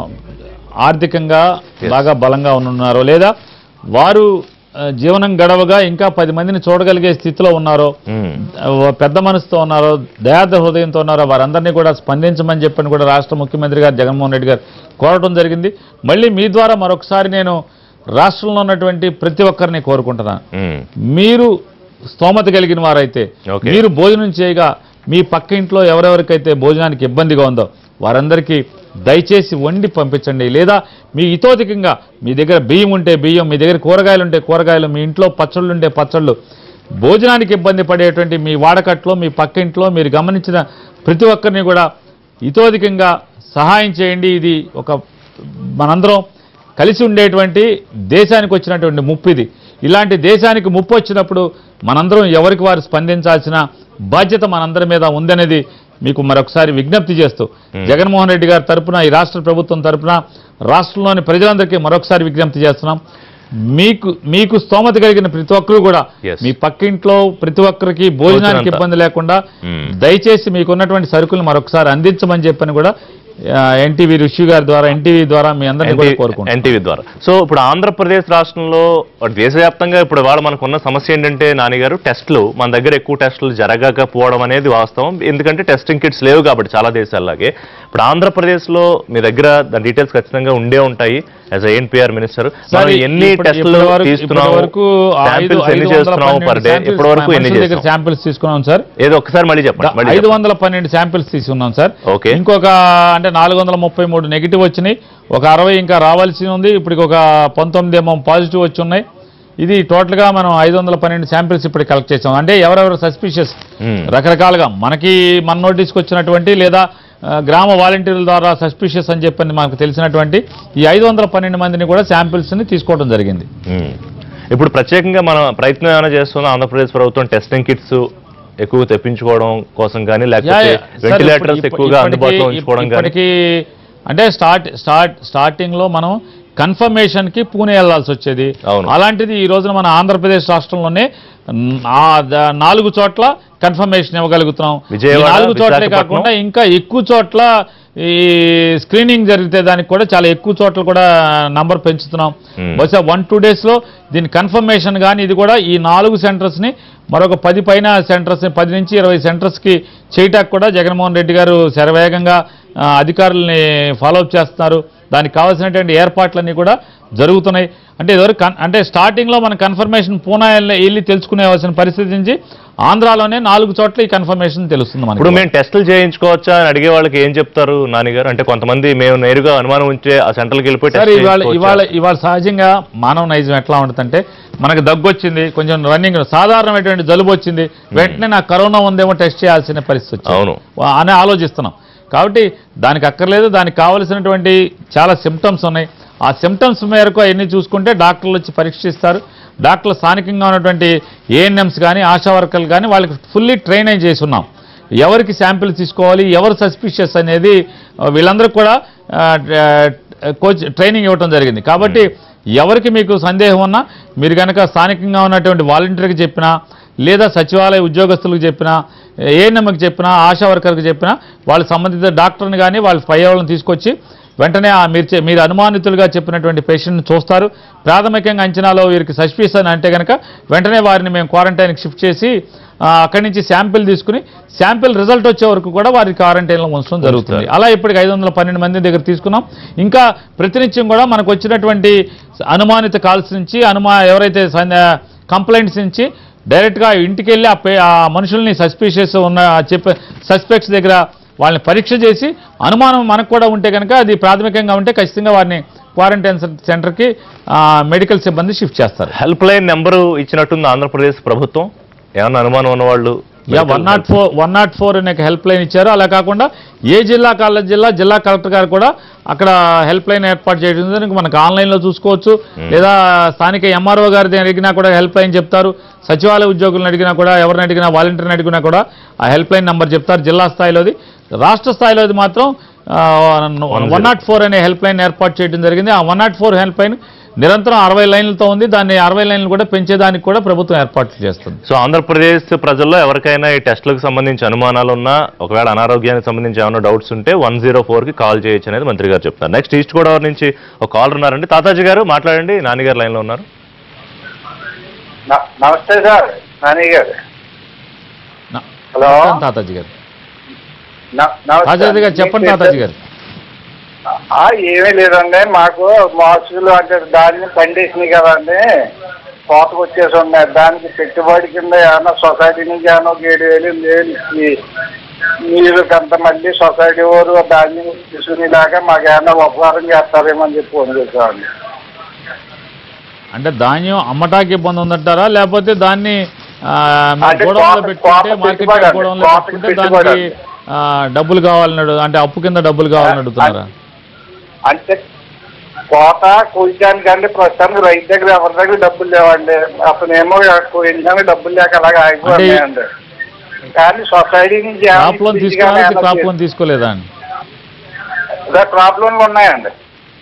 ఆర్థికంగా బాగా బలంగా ఉన్నారో లేదా వారు ఆ, జీవనం గడవగా ఇంకా పది మందిని చూడగలిగే స్థితిలో ఉన్నారో మ్మ్. ఆ, పెద్ద మనసుతో ఉన్నారో దయాద హృదయంతో ఉన్నారో వారందరినీ కూడా స్పందించమని చెప్పని కూడా రాష్ట్ర ముఖ్యమంత్రి గారు జగన్మోహన్ రెడ్డి గారు కోరటం జరిగింది మళ్ళీ మీ ద్వారా మరొకసారి నేను రాష్ట్రంలో ఉన్నటువంటి ప్రతి ఒక్కరిని కోరుకుంటున్నాను మ్మ్. మీరు స్తోమత కలిగిన వారైతే Okay. మీరు భోజనం చేయగా మీ పక్క ఇంట్లో ఎవరెవరికైతే భోజనానికి ఇబ్బందిగా ఉందో వారందరికీ దయచేసి వండి పంపించండి లేదా మీ ఇతోధికంగా మీ దగ్గర బియ్యం ఉంటే బియ్యం మీ దగ్గర కూరగాయలు ఉంటే కూరగాయలు మీ ఇంట్లో పచ్చళ్ళు ఉంటే పచ్చళ్ళు భోజనానికి ఇబ్బంది పడేటువంటి మీ వాడకట్లో మీ పక్క ఇంట్లో మీరు గమనించిన ప్రతి ఒక్కరిని కూడా ఇతోధికంగా సహాయం చేయండి ఇది ఒక మనందరం కలిసి ఉండేటువంటి దేశానికి వచ్చినటువంటి ముప్పు ఇది ఇలాంటి దేశానికి ముప్పు వచ్చినప్పుడు మనందరం ఎవరికి వారు స్పందించాల్సిన బాధ్యత మనందరి మీద ఉందనేది మీకు మరొకసారి విజ్ఞప్తి చేస్తూ జగన్మోహన్ రెడ్డి గారి తరపున ఈ రాష్ట్ర ప్రభుత్వం తరపున రాష్ట్రంలోని ప్రజలందరికీ మరొకసారి విజ్ఞప్తి చేస్తున్నాం మీకు మీకు స్తోమత కలిగిన ప్రతి ఒక్కరు కూడా Yes. మీ పక్కింట్లో ప్రతి ఒక్కరికి భోజనానికి తోచినంత. ఇబ్బంది లేకుండా Hmm. దయచేసి మీకున్నటువంటి సరుకులు మరొకసారి అందించమని చెప్పని కూడా ఎన్టీవీ ఋషి గారి ద్వారా ఎన్టీవీ ద్వారా మీ అందరినీ కూడా కోరుకుంటున్నాం ఎన్టీవీ ద్వారా సో ఇప్పుడు ఆంధ్రప్రదేశ్ రాష్ట్రంలో దేశవ్యాప్తంగా ఇప్పుడు వాళ్ళ మనకున్న సమస్య ఏంటంటే నాన్నగారు టెస్టులు మన దగ్గర ఎక్కువ టెస్టులు జరగకపోవడం అనేది వాస్తవం ఎందుకంటే టెస్టింగ్ కిట్స్ లేవు కాబట్టి చాలా దేశాల్లాగే ఇప్పుడు ఆంధ్రప్రదేశ్లో మీ దగ్గర దాని డీటెయిల్స్ ఖచ్చితంగా ఉండే ఉంటాయి యాజ్ ఎన్పిఆర్ మినిస్టర్ సార్, ఎన్ని ఇప్పటి- టెస్టులు ఇప్పటి వరకు- తీస్తున్నాం ఇప్పటి వరకు ఐదు- శాంపిల్స్ ఎన్ని ఐదు వందల చేస్తున్నాం పర్ డే పన్నెండు ఇప్పటి వరకు ఎన్ని మనుషుల దగ్గర చేస్తాం శాంపిల్స్ తీసుకున్నాం సార్ ఏదో ఒకసారి మళ్ళీ చెప్పండి మళ్ళీ ఐదు చెప్పండి. వందల పన్నెండు శాంపిల్స్ తీసుకున్నాం సార్ Okay. ఇంకొక అంటే నాలుగు వందల ముప్పై మూడు నెగిటివ్ వచ్చినాయి ఒక అరవై ఇంకా రావాల్సి ఉంది ఇప్పటికి ఒక పంతొమ్మిది ఏమో పాజిటివ్ వచ్చి ఉన్నాయి ఇది టోటల్గా మనం ఐదు వందల పన్నెండు శాంపిల్స్ ఇప్పుడు కలెక్ట్ చేసాం అంటే ఎవరెవరు సస్పిషియస్ Hmm. రకరకాలుగా మనకి మన నోటీస్కి వచ్చినటువంటి లేదా ఆ, గ్రామ వాలంటీర్ల ద్వారా సస్పిషియస్ అని చెప్పని మనకు తెలిసినటువంటి ఈ ఐదు వందల పన్నెండు మందిని కూడా శాంపిల్స్ని తీసుకోవడం జరిగింది ఉమ్. ఇప్పుడు ప్రత్యేకంగా మనం ప్రయత్నం ఏమైనా చేస్తున్నా ఆంధ్రప్రదేశ్ ప్రభుత్వం టెస్టింగ్ కిట్స్ ఎక్కువ తెప్పించుకోవడం కోసం కానీ యా, లేకపోతే యా. సార్, వెంటిలేటర్స్ ఇప్పటి- ఎక్కువగా ఇప్పటికీ- అందుబాటులో ఉంచుకోవడం కానీ ఇప్పటికీ అంటే స్టార్ట్ స్టార్ట్ స్టార్టింగ్ లో మనం కన్ఫర్మేషన్ కి పూణే వెళ్లాల్సి వచ్చేది అవును. అలాంటిది ఈ రోజున మన ఆంధ్రప్రదేశ్ రాష్ట్రంలోనే మ్, ఆ ద- నాలుగు చోట్ల కన్ఫర్మేషన్ ఇవ్వగలుగుతున్నాం ఈ విజయవాడ, నాలుగు చోట్లే విశాఖపట్నం. కాకుండా ఇంకా ఎక్కువ చోట్ల ఈ స్క్రీనింగ్ జరిగితే దానికి కూడా చాలా ఎక్కువ చోట్ల కూడా నంబర్ పెంచుతున్నాం Hmm. బహుశా వన్ టూ డేస్లో దీని కన్ఫర్మేషన్ కానీ ఇది కూడా ఈ నాలుగు సెంటర్స్ని మరొక పది పైన సెంటర్స్ పది నుంచి ఇరవై సెంటర్స్కి చేయటానికి కూడా జగన్మోహన్ రెడ్డి గారు శరవేగంగా ఆ, అధికారుల్ని ఫాలోఅప్ చేస్తున్నారు దానికి కావాల్సినటువంటి ఏర్పాట్లన్నీ కూడా జరుగుతున్నాయి అంటే ఇదివరకు కన్ అంటే స్టార్టింగ్లో మన కన్ఫర్మేషన్ పూనా వెళ్ళి వెళ్ళి తెలుసుకునేవలసిన పరిస్థితి నుంచి ఆంధ్రాలోనే నాలుగు చోట్ల ఈ కన్ఫర్మేషన్ తెలుస్తుంది ఇప్పుడు మనకి మేము టెస్టులు చేయించుకోవచ్చా అని అడిగే వాళ్ళకి ఏం చెప్తారు నాన్నగారు అంటే కొంతమంది మేము నేరుగా అనుమానం ఉంటే ఆ సెంటర్కి వెళ్ళిపోయి సార్ టెస్ట్ ఇవాళ చేయించుకోవచ్చా? ఇవాళ ఇవాళ సహజంగా మానవ నైజం ఎట్లా ఉంటుందంటే మనకు దగ్గు వచ్చింది కొంచెం రన్నింగ్ సాధారణమైనటువంటి జలుబు వచ్చింది వెంటనే నాకు కరోనా ఉందేమో టెస్ట్ చేయాల్సిన పరిస్థితి వచ్చింది. అవును. వా- అని ఆలోచిస్తున్నాం కాబట్టి దానికి అక్కర్లేదు దానికి కావలసినటువంటి చాలా సిమ్టమ్స్ ఉన్నాయి ఆ సిమ్టమ్స్ మేరకు అవన్నీ చూసుకుంటే డాక్టర్లు వచ్చి పరీక్షిస్తారు డాక్టర్లు స్థానికంగా ఉన్నటువంటి ఏఎన్ఎంస్ కానీ ఆశా వర్కర్లు కానీ వాళ్ళకి ఫుల్లీ ట్రైన్ అయి చేసి ఉన్నాం ఎవరికి శాంపిల్ తీసుకోవాలి ఎవరు సస్పిషియస్ అనేది ఆ, వీళ్ళందరూ కూడా ఆ, ఆ, కోచ్ ట్రైనింగ్ ఇవ్వడం జరిగింది కాబట్టి ఎవరికి మీకు సందేహం ఉన్నా మీరు కనుక స్థానికంగా ఉన్నటువంటి వాలంటీర్కి చెప్పినా లేదా సచివాలయ ఉద్యోగస్తులకు చెప్పినా ఏఎన్ఎంకి చెప్పినా ఆశా వర్కర్కి చెప్పినా వాళ్ళ సంబంధిత డాక్టర్ని కానీ వాళ్ళ పై వాళ్ళని తీసుకొచ్చి వెంటనే ఆ మీరు చె- మీరు అనుమానితులుగా చెప్పినటువంటి పేషెంట్ని చూస్తారు ప్రాథమికంగా అంచనాలో వీరికి సస్పిషస్ అని అంటే కనుక వెంటనే వారిని మేము క్వారంటైన్కి షిఫ్ట్ చేసి ఆ, అక్కడి నుంచి శాంపిల్ తీసుకుని శాంపిల్ రిజల్ట్ వచ్చే వరకు కూడా వారి క్వారంటైన్లో ఉంచడం జరుగుతుంది అలా ఇప్పటికి ఐదు వందల పన్నెండు మంది దగ్గర తీసుకున్నాం ఇంకా ప్రతినిత్యం కూడా మనకు వచ్చినటువంటి అనుమానిత కాల్స్ నుంచి అనుమా ఎవరైతే కంప్లైంట్స్ నుంచి డైరెక్ట్గా ఇంటికి వెళ్ళి ఆ పే- ఆ మనుషుల్ని సస్పీషియస్ ఉన్న చెప్పే సస్పెక్ట్స్ దగ్గర వాళ్ళని పరీక్ష చేసి అనుమానం మనకు కూడా ఉంటే కనుక అది ప్రాథమికంగా ఉంటే ఖచ్చితంగా వారిని క్వారంటైన్ సెంటర్కి మెడికల్ సిబ్బంది షిఫ్ట్ చేస్తారు హెల్ప్ లైన్ నెంబరు ఇచ్చినట్టుంది ఆంధ్రప్రదేశ్ ప్రభుత్వం ఏమన్నా అనుమానం ఉన్నవాళ్ళు యా one not four one not four అనే హెల్ప్ లైన్ ఇచ్చారు అలా కాకుండా ఏ జిల్లా కాలేజ్ జిల్లా జిల్లా కలెక్టర్ గారు కూడా అక్కడ హెల్ప్ లైన్ ఏర్పాటు చేయడం జరిగింది. మనకు ఆన్లైన్లో చూసుకోవచ్చు లేదా స్థానిక ఎంఆర్ఓ గారిని అడిగినా కూడా హెల్ప్ లైన్ చెప్తారు సచివాలయ ఉద్యోగులను అడిగినా కూడా ఎవరిని అడిగినా వాలంటీర్ని అడిగినా కూడా ఆ హెల్ప్ లైన్ నెంబర్ చెప్తారు జిల్లా స్థాయిలోది రాష్ట్ర స్థాయిలోది మాత్రం వన్ నాట్ ఫోర్ అనే హెల్ప్ లైన్ ఏర్పాటు చేయడం జరిగింది ఆ one not four help line నిరంతరం అరవై లైన్లతో ఉంది దాన్ని అరవై లైన్లు కూడా పెంచేదానికి కూడా ప్రభుత్వం ఏర్పాట్లు చేస్తుంది సో ఆంధ్రప్రదేశ్ ప్రజల్లో ఎవరికైనా ఈ టెస్టులకు సంబంధించి అనుమానాలు ఉన్నా ఒకవేళ అనారోగ్యానికి సంబంధించి ఏమైనా డౌట్స్ ఉంటే వన్ జీరో కి కాల్ చేయొచ్చు అనేది మంత్రి గారు చెప్తారు నెక్స్ట్ ఈస్ట్ గోదావరి నుంచి ఒక కాల్ ఉన్నారండి తాతాజీ గారు మాట్లాడండి నాన్నగారు లైన్లో ఉన్నారు న- నమస్తే సార్ నాని గారు నా- హలో చెప్పండి తాతాజీ గారు న- నమస్తే. తాతాజీ గారు చెప్పండి తాతాజీ గారు ఆ, ఏమీ లేదండి మాకు మార్చులు అంటే దాన్ని పండేసినాయి కదండి కోతకు వచ్చేసి ఉన్నాయి దానికి పెట్టుబడి కింద ఏమన్నా సొసైటీ నుంచి ఏమన్నా ఒక ఏడు వేలు ఎనిమిది వేలు ఇచ్చి మీరు కొంత మళ్ళీ సొసైటీ వారు దాన్ని తీసుకునేలాగా మాకు ఏమన్నా ఉపకారం చేస్తారేమో అని చెప్పి ఫోన్ చేసామండి అంటే ధాన్యం అమ్మటానికి ఇబ్బంది ఉందంటారా లేకపోతే దాన్ని ఆ, మన అంటే గోడౌన్లో కోత- పెట్టుకుంటే కోత మార్కెట్ పెట్టుబడి అండి. గోడౌన్లో కోతకి పెట్టుకుంటే పెట్టుబడి దానికి ఆ, డబ్బులు కావాలని అడుగు- అంటే అప్పు కింద డబ్బులు కావాలని అడుగుతున్నారా అంటే కోత కోయించడానికి అంటే ప్రస్తుతానికి రైతు దగ్గర ఎవరి దగ్గర డబ్బులు లేవండి అతను ఏమో కోయించడానికి డబ్బులు లేక అలాగే ఆగిపోయాయండి కానీ సొసైటీ నుంచి ఏమన్నా క్రాప్ లోన్ ఇచ్చి తీసుకోవాలా కానీ క్రాప్ లోన్ తీసుకోలేదా అని అదే క్రాప్ లోన్లు ఉన్నాయండి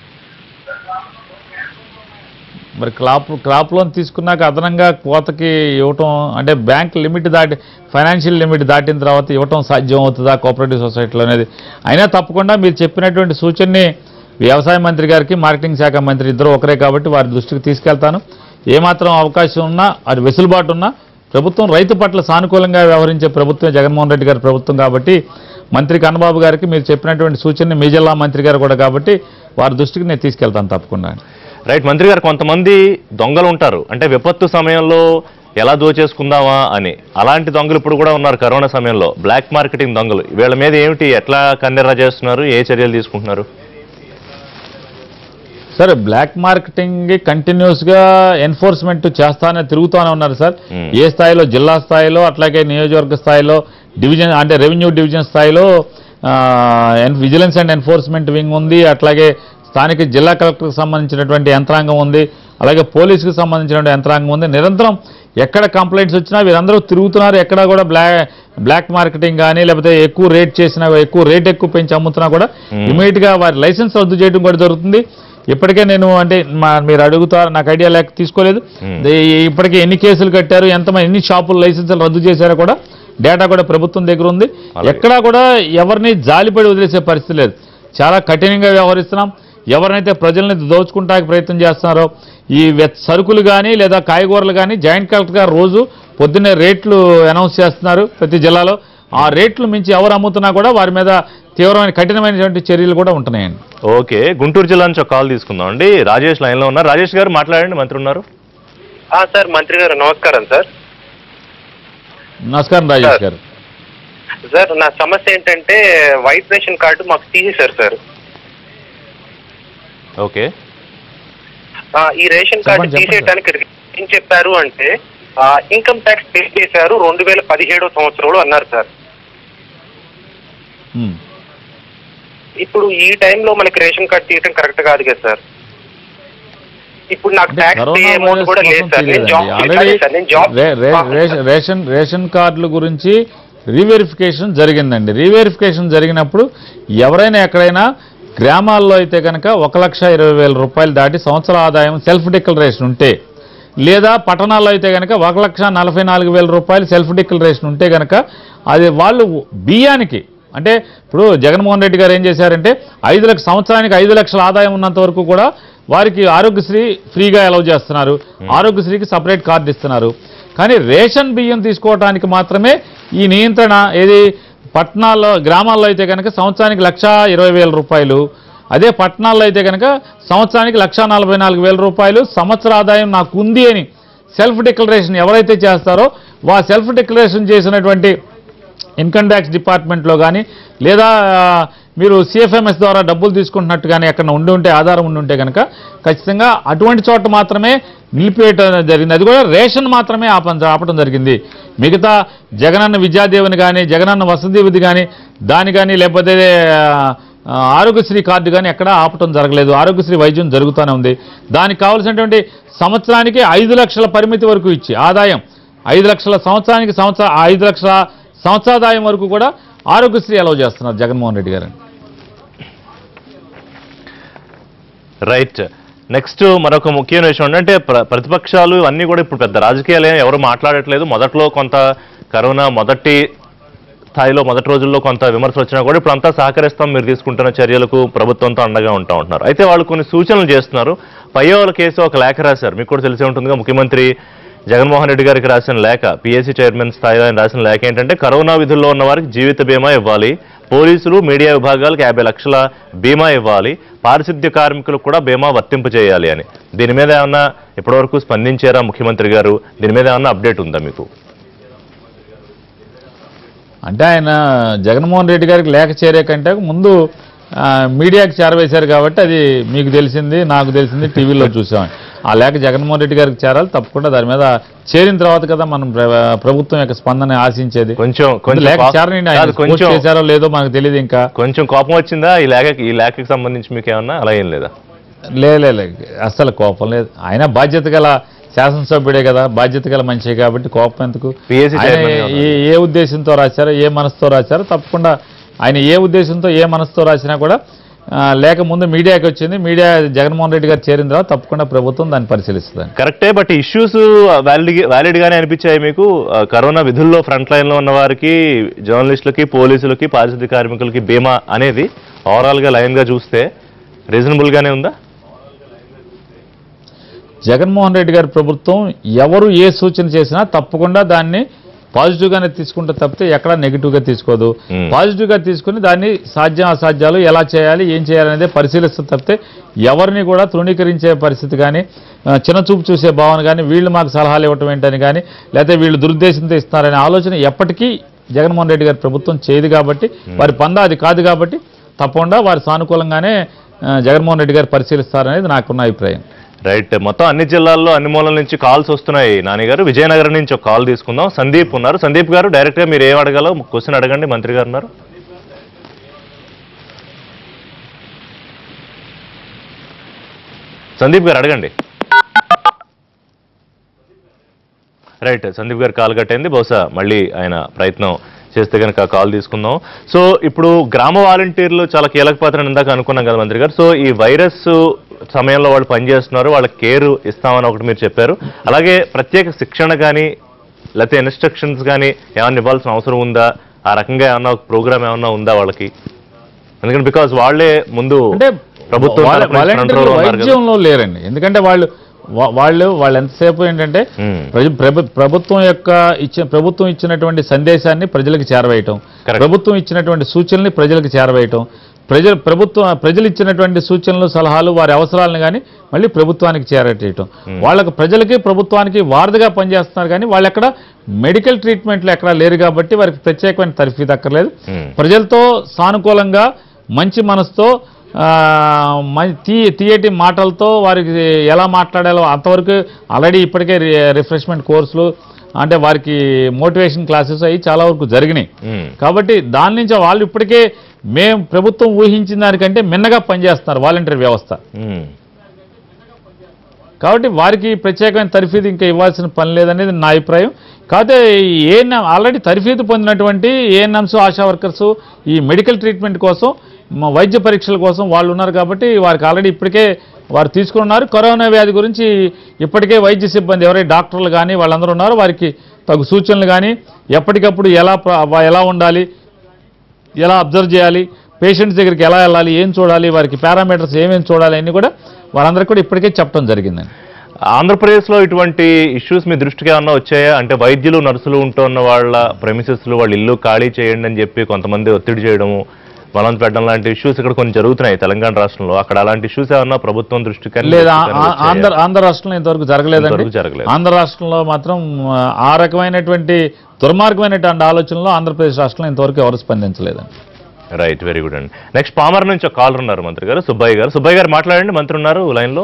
మరి క్రాప్ క్రాప్ లోన్ తీసుకున్నాక అదనంగా కోతకి ఇవ్వటం అంటే బ్యాంక్ లిమిట్ దాటి ఫైనాన్షియల్ లిమిట్ దాటిన తర్వాత ఇవ్వటం సాధ్యం అవుతుందా కోఆపరేటివ్ సొసైటీలో అనేది అయినా తప్పకుండా మీరు చెప్పినటువంటి సూచనని వ్యవసాయ మంత్రి గారికి మార్కెటింగ్ శాఖ మంత్రి ఇద్దరు ఒకరే కాబట్టి వారి దృష్టికి తీసుకెళ్తాను ఏమాత్రం అవకాశం ఉన్నా అది వెసులుబాటు ఉన్నా ప్రభుత్వం రైతు పట్ల సానుకూలంగా వ్యవహరించే ప్రభుత్వం జగన్మోహన్ రెడ్డి గారి ప్రభుత్వం కాబట్టి మంత్రి కన్నబాబు గారికి మీరు చెప్పినటువంటి సూచనని మీ జిల్లా మంత్రి గారు కూడా కాబట్టి వారి దృష్టికి నేను తీసుకెళ్తాను తప్పకుండా రైట్ మంత్రి గారు కొంతమంది దొంగలు ఉంటారు అంటే విపత్తు సమయంలో ఎలా దోచేసుకుందామా అని అలాంటి దొంగలు ఇప్పుడు కూడా ఉన్నారు కరోనా సమయంలో బ్లాక్ మార్కెటింగ్ దొంగలు వీళ్ళ మీద ఏమిటి ఎట్లా కన్నెర్ర చేస్తున్నారు ఏ చర్యలు తీసుకుంటున్నారు సార్ బ్లాక్ మార్కెటింగ్ కంటిన్యూస్ గా ఎన్ఫోర్స్మెంట్ చేస్తానే తిరుగుతూనే ఉన్నారు సార్ Hmm. ఏ స్థాయిలో జిల్లా స్థాయిలో అట్లాగే నియోజకవర్గ స్థాయిలో డివిజన్ అంటే రెవెన్యూ డివిజన్ స్థాయిలో విజిలెన్స్ అండ్ ఎన్ఫోర్స్మెంట్ వింగ్ ఉంది అట్లాగే స్థానిక జిల్లా కలెక్టర్కి సంబంధించినటువంటి యంత్రాంగం ఉంది అలాగే పోలీసుకి సంబంధించినటువంటి యంత్రాంగం ఉంది నిరంతరం ఎక్కడ కంప్లైంట్స్ వచ్చినా వీరందరూ తిరుగుతున్నారు ఎక్కడ కూడా బ్లాక్ బ్లాక్ మార్కెటింగ్ కానీ లేకపోతే ఎక్కువ రేట్ చేసినా ఎక్కువ రేట్ ఎక్కువ పెంచి అమ్ముతున్నా కూడా ఇమీడియట్ గా వారి లైసెన్స్ రద్దు చేయడం కూడా జరుగుతుంది ఇప్పటికే నేను అంటే మా- మీరు అడుగుతారు నాకు ఐడియా లేక తీసుకోలేదు Hmm. ఈ- ఇప్పటికే ఎన్ని కేసులు కట్టారు ఎంతమంది ఎన్ని షాపులు లైసెన్సులు రద్దు చేశారో కూడా డేటా కూడా ప్రభుత్వం దగ్గర ఉంది అలాగే. ఎక్కడా కూడా ఎవరిని జాలిపడి వదిలేసే పరిస్థితి లేదు చాలా కఠినంగా వ్యవహరిస్తున్నాం ఎవరినైతే ప్రజల్ని దోచుకుంటానికి ప్రయత్నం చేస్తున్నారో ఈ వెత్- సరుకులు కానీ లేదా కాయగూరలు కానీ జాయింట్ కలెక్టర్ గారు రోజు పొద్దున్నే రేట్లు అనౌన్స్ చేస్తున్నారు ప్రతి జిల్లాలో ఆ రేట్లు మించి ఎవరు అమ్ముతున్నా కూడా వారి మీద తీవ్రమైన కఠినమైనటువంటి చర్యలు కూడా ఉంటున్నాయండి ఓకే గుంటూరు జిల్లా నుంచి ఒక కాల్ తీసుకుందాం అండి రాజేష్ లైన్లో ఉన్నారు రాజేష్ గారు మాట్లాడండి మంత్రి ఉన్నారు ఆ, సార్ మంత్రి గారు నమస్కారం సార్ నమస్కారం రాజేష్ గారు సార్ నా సమస్య ఏంటంటే వైట్ రేషన్ కార్డు మాకు తీసేశారు సార్ ఓకే ఆ, ఈ రేషన్ కార్డు చెప్పండి, చెప్పండి, తీసేయడానికి ఏం చెప్పారు అంటే ఇన్కమ్ ట్యాక్స్ పే చేశారు రెండు వేల పదిహేడో సంవత్సరంలో అన్నారు సార్ ఉమ్. ఇప్పుడు ఈ టైంలో మనకి రేషన్ కార్డు తీయడం కరెక్ట్ కాదు కదా సార్ ఇప్పుడు నాకు అంటే tax pay corona amount virus కూడా లేదు కోసం సార్ నేను తెలియదండి. జాబ్ ఆల్రెడీ సార్ నేను జాబ్ రే- రే- రేషన్- రేషన్ రేషన్ కార్డుల గురించి రీవెరిఫికేషన్ జరిగిందండి రీవెరిఫికేషన్ జరిగినప్పుడు ఎవరైనా ఎక్కడైనా గ్రామాల్లో అయితే కనుక ఒక లక్ష ఇరవై వేల రూపాయలు దాటి సంవత్సర ఆదాయం సెల్ఫ్ డిక్లరేషన్ ఉంటే లేదా పట్టణాల్లో అయితే కనుక ఒక లక్ష నలభై నాలుగు వేల రూపాయలు సెల్ఫ్ డిక్లరేషన్ ఉంటే కనుక అది వాళ్ళు బియ్యానికి అంటే ఇప్పుడు జగన్మోహన్ రెడ్డి గారు ఏం చేశారంటే ఐదు లక్ష సంవత్సరానికి ఐదు లక్షల ఆదాయం ఉన్నంత వరకు కూడా వారికి ఆరోగ్యశ్రీ ఫ్రీగా అలౌ చేస్తున్నారు ఆరోగ్యశ్రీకి సపరేట్ కార్డు ఇస్తున్నారు కానీ రేషన్ బియ్యం తీసుకోవడానికి మాత్రమే ఈ నియంత్రణ ఏది పట్టణాల్లో గ్రామాల్లో అయితే కనుక సంవత్సరానికి లక్ష ఇరవై వేల రూపాయలు అదే పట్టణాల్లో అయితే కనుక సంవత్సరానికి లక్ష నలభై నాలుగు వేల రూపాయలు సంవత్సర ఆదాయం నాకు ఉంది అని సెల్ఫ్ డిక్లరేషన్ ఎవరైతే చేస్తారో వా సెల్ఫ్ డిక్లరేషన్ చేసినటువంటి ఇన్కమ్ ట్యాక్స్ డిపార్ట్మెంట్లో కానీ లేదా ఆ, మీరు సిఎఫ్ఎంఎస్ ద్వారా డబ్బులు తీసుకుంటున్నట్టు కానీ ఎక్కడ ఉండి ఉంటే ఆధారం ఉండి ఉంటే కనుక ఖచ్చితంగా అటువంటి చోట మాత్రమే నిలిపివేయటం జరిగింది అది కూడా రేషన్ మాత్రమే ఆప ఆపడం జరిగింది మిగతా జగనన్న విద్యాదేవిని కానీ జగనన్న వసతివిధి కానీ దాని కానీ లేకపోతే ఆ, ఆరోగ్యశ్రీ కార్డు కానీ ఎక్కడా ఆపటం జరగలేదు ఆరోగ్యశ్రీ వైద్యం జరుగుతూనే ఉంది దానికి కావాల్సినటువంటి సంవత్సరానికి ఐదు లక్షల పరిమితి వరకు ఇచ్చి ఆదాయం ఐదు లక్షల సంవత్సరానికి సంవత్సర ఆ ఐదు లక్షల సంవత్సరాదాయం వరకు కూడా ఆరోగ్యశ్రీ అలౌ చేస్తున్నారు జగన్మోహన్ రెడ్డి గారు రైట్ నెక్స్ట్ మరొక ముఖ్యమైన విషయం ఏంటంటే ప్ర- ప్రతిపక్షాలు అన్నీ కూడా ఇప్పుడు పెద్ద రాజకీయాలు ఏం ఎవరు మాట్లాడట్లేదు మొదట్లో కొంత కరోనా మొదటి స్థాయిలో మొదటి రోజుల్లో కొంత విమర్శలు వచ్చినా కూడా ఇప్పుడు అంతా సహకరిస్తాం మీరు తీసుకుంటున్న చర్యలకు ప్రభుత్వంతో అండగా ఉంటా ఉంటున్నారు అయితే వాళ్ళు కొన్ని సూచనలు చేస్తున్నారు పయ్యోల కేసు ఒక లేఖ రాశారు మీకు కూడా తెలిసే ఉంటుందిగా ముఖ్యమంత్రి జగన్మోహన్ రెడ్డి గారికి రాసిన లేఖ పిఎస్సీ చైర్మన్ స్థాయిలో ఆయన రాసిన లేఖ ఏంటంటే కరోనా విధుల్లో ఉన్న వారికి జీవిత బీమా ఇవ్వాలి పోలీసులు మీడియా విభాగాలకు యాభై లక్షల బీమా ఇవ్వాలి పారిశుద్ధ్య కార్మికులకు కూడా బీమా వర్తింపు చేయాలి అని దీని మీద ఏమన్నా ఇప్పటివరకు స్పందించారా ముఖ్యమంత్రి గారు దీని మీద ఏమన్నా అప్డేట్ ఉందా మీకు అంటే ఆయన జగన్మోహన్ రెడ్డి గారికి లేఖ చేరే కంటే ముందు ఆ, మీడియాకి చేరవేశారు కాబట్టి అది మీకు తెలిసింది నాకు తెలిసింది టీవీలో చూసాం ఆ లేఖ జగన్మోహన్ రెడ్డి గారికి చేరాలి తప్పకుండా దాని మీద చేరిన తర్వాత కదా మనం ప్ర- ప్రభుత్వం యొక్క స్పందన ఆశించేది కొంచెం కొంచెం లేఖ కో- చేరని ఆయన కాదు, పోస్ట్ కొంచెం చేశారో లేదో మనకు తెలియదు ఇంకా కొంచెం కోపం వచ్చిందా ఈ లేఖకి ఈ లేఖకి సంబంధించి మీకు ఏమన్నా అలా ఏం లేదా లే లే, లే అసలు కోపం లేదు ఆయన బాధ్యత గల శాసనసభ్యుడే కదా బాధ్యత గల మనిషి కాబట్టి కోపం ఎందుకు PSC ఆయన చైర్మన్ గా ఉన్నారు. ఏ ఏ ఉద్దేశంతో రాశారో ఏ మనసుతో రాశారో తప్పకుండా ఆయన ఏ ఉద్దేశంతో ఏ మనసుతో రాసినా కూడా ఆ, లేక ముందు మీడియాకి వచ్చింది మీడియా జగన్మోహన్ రెడ్డి గారు చేరిన తర్వాత తప్పకుండా ప్రభుత్వం దాన్ని పరిశీలిస్తుంది కరెక్టే బట్ ఇష్యూస్ వ్యాలిడ్ వ్యాలిడ్ గానే అనిపించాయి మీకు ఆ, కరోనా విధుల్లో ఫ్రంట్ లైన్ లో ఉన్న వారికి జర్నలిస్టులకి పోలీసులకి పారిశుద్ధ్య కార్మికులకి బీమా అనేది ఓవరాల్ గా లైన్ గా చూస్తే రీజనబుల్ గానే ఉందా జగన్మోహన్ రెడ్డి గారి ప్రభుత్వం ఎవరు ఏ సూచన చేసినా తప్పకుండా దాన్ని పాజిటివ్గానే తీసుకుంటే తప్పితే ఎక్కడ నెగిటివ్గా తీసుకోదు Hmm. పాజిటివ్గా తీసుకుని దాన్ని సాధ్యం అసాధ్యాలు ఎలా చేయాలి ఏం చేయాలి అనేది పరిశీలిస్తే తప్పితే ఎవరిని కూడా తృణీకరించే పరిస్థితి కానీ ఆ, చిన్న చూపు చూసే భావన కానీ వీళ్ళు మాకు సలహాలు ఇవ్వటం ఏంటని కానీ లేకపోతే వీళ్ళు దురుద్దేశంతో ఇస్తున్నారనే ఆలోచన ఎప్పటికీ జగన్మోహన్ రెడ్డి గారి ప్రభుత్వం చేయదు కాబట్టి వారి పందా అది కాదు కాబట్టి తప్పకుండా వారి సానుకూలంగానే ఆ, జగన్మోహన్ రెడ్డి గారు పరిశీలిస్తారనేది నాకున్న అభిప్రాయం రైట్ మొత్తం అన్ని జిల్లాల్లో అన్ని మూలల నుంచి కాల్స్ వస్తున్నాయి నాని గారు విజయనగరం నుంచి ఒక కాల్ తీసుకుందాం సందీప్ ఉన్నారు సందీప్ గారు డైరెక్ట్ గా మీరు ఏం అడగాలో క్వశ్చన్ అడగండి మంత్రి గారు ఉన్నారు సందీప్ గారు అడగండి రైట్ సందీప్ గారు కాల్ కట్టయింది బహుశా మళ్ళీ ఆయన ప్రయత్నం చేస్తే కనుక కాల్ తీసుకుందాం సో ఇప్పుడు గ్రామ వాలంటీర్లు చాలా కీలక పాత్ర ఇందాక అనుకున్నాం కదా మంత్రి గారు సో ఈ వైరస్ సమయంలో వాళ్ళు పనిచేస్తున్నారు వాళ్ళ కేర్ ఇస్తామని ఒకటి మీరు చెప్పారు అలాగే ప్రత్యేక శిక్షణ కానీ లేకపోతే ఇన్స్ట్రక్షన్స్ కానీ ఏమైనా ఇవ్వాల్సిన అవసరం ఉందా ఆ రకంగా ఏమన్నా ఒక ప్రోగ్రామ్ ఏమన్నా ఉందా వాళ్ళకి ఎందుకంటే బికాజ్ వాళ్ళే ముందు అంటే ప్రభుత్వం వాళ్ళ- తరపున వాలంటీర్లు control ఉన్నారు కదా. వైద్యంలో లేరండి ఎందుకంటే వాళ్ళు వా- వాళ్ళు వాళ్ళు ఎంతసేపు ఏంటంటే మ్మ్. ప్రజ- ప్రభు- ప్రభుత్వం యొక్క ఇచ్చిన ప్రభుత్వం ఇచ్చినటువంటి సందేశాన్ని ప్రజలకు చేరవేయటం Correct. ప్రభుత్వం ఇచ్చినటువంటి సూచనల్ని ప్రజలకు చేరవేయటం ప్రజలు ప్రభుత్వం ప్రజలు ఇచ్చినటువంటి సూచనలు సలహాలు వారి అవసరాలను కానీ మళ్ళీ ప్రభుత్వానికి చేరటేయటం వాళ్ళకి ప్రజలకి ప్రభుత్వానికి వారధిగా పనిచేస్తున్నారు కానీ వాళ్ళు ఎక్కడ మెడికల్ ట్రీట్మెంట్లు ఎక్కడా లేరు కాబట్టి వారికి ప్రత్యేకమైన తరఫీ దక్కర్లేదు మ్మ్. ప్రజలతో సానుకూలంగా మంచి మనసుతో ఆ, మం- తీ తీయటి మాటలతో వారికి ఎలా మాట్లాడాలో అంతవరకు ఆల్రెడీ ఇప్పటికే రిఫ్రెష్మెంట్ కోర్సులు అంటే వారికి మోటివేషన్ క్లాసెస్ అవి చాలా వరకు జరిగినాయి మ్మ్. కాబట్టి దాని నుంచి వాళ్ళు ఇప్పటికే మేము ప్రభుత్వం ఊహించిన దానికంటే మిన్నగా పనిచేస్తున్నారు వాలంటీర్ వ్యవస్థ మ్మ్. కాబట్టి వారికి ప్రత్యేకమైన తరఫీదు ఇంకా ఇవ్వాల్సిన పని లేదనేది నా అభిప్రాయం కాకపోతే ఏఎన్ఎం ఆల్రెడీ తరఫీదు పొందినటువంటి ఏఎన్ఎంస్ ఆశా వర్కర్స్ ఈ మెడికల్ ట్రీట్మెంట్ కోసం మ- వైద్య పరీక్షల కోసం వాళ్ళు ఉన్నారు కాబట్టి వారికి ఆల్రెడీ ఇప్పటికే వారు తీసుకున్నారు కరోనా వ్యాధి గురించి ఇప్పటికే వైద్య సిబ్బంది ఎవరైతే డాక్టర్లు కానీ వాళ్ళందరూ ఉన్నారు వారికి తగు సూచనలు కానీ ఎప్పటికప్పుడు ఎలా ప్ర- ఎలా ఉండాలి ఎలా అబ్జర్వ్ చేయాలి పేషెంట్స్ దగ్గరికి ఎలా వెళ్ళాలి ఏం చూడాలి వారికి పారామీటర్స్ ఏమేమి చూడాలి అన్నీ కూడా వారందరికీ కూడా ఇప్పటికే చెప్పడం జరిగిందండి ఆంధ్రప్రదేశ్లో ఇటువంటి ఇష్యూస్ మీ దృష్టికి ఏమన్నా వచ్చాయా అంటే వైద్యులు నర్సులు ఉంటున్న వాళ్ళ ప్రెమిసెస్లు వాళ్ళ ఇల్లు ఖాళీ చేయండి అని చెప్పి కొంతమంది ఒత్తిడి చేయడము బలం పెట్టడం లాంటి ఇష్యూస్ ఇక్కడ కొన్ని జరుగుతున్నాయి తెలంగాణ రాష్ట్రంలో అక్కడ అలాంటి ఇష్యూస్ ఏమన్నా ప్రభుత్వం దృష్టికి కానీ లేదా దృష్టికి కానీ వచ్చాయా? ఆంధ్ర ఆంధ్ర రాష్ట్రంలో ఇంతవరకు జరగలేదండి ఇంతవరకు జరగలేదు. ఆంధ్ర రాష్ట్రంలో మాత్రం ఆ, ఆ రకమైనటువంటి దుర్మార్గమైనటువంటి ఆలోచనలో ఆంధ్రప్రదేశ్ రాష్ట్రంలో ఇంతవరకు ఎవరు స్పందించలేదండి రైట్ వెరీ గుడ్ అండి నెక్స్ట్ పామర్ నుంచి ఒక కాలర్ ఉన్నారు మంత్రి గారు సుబ్బయ్య గారు సుబ్బయ్య గారు మాట్లాడండి మంత్రి ఉన్నారు లైన్లో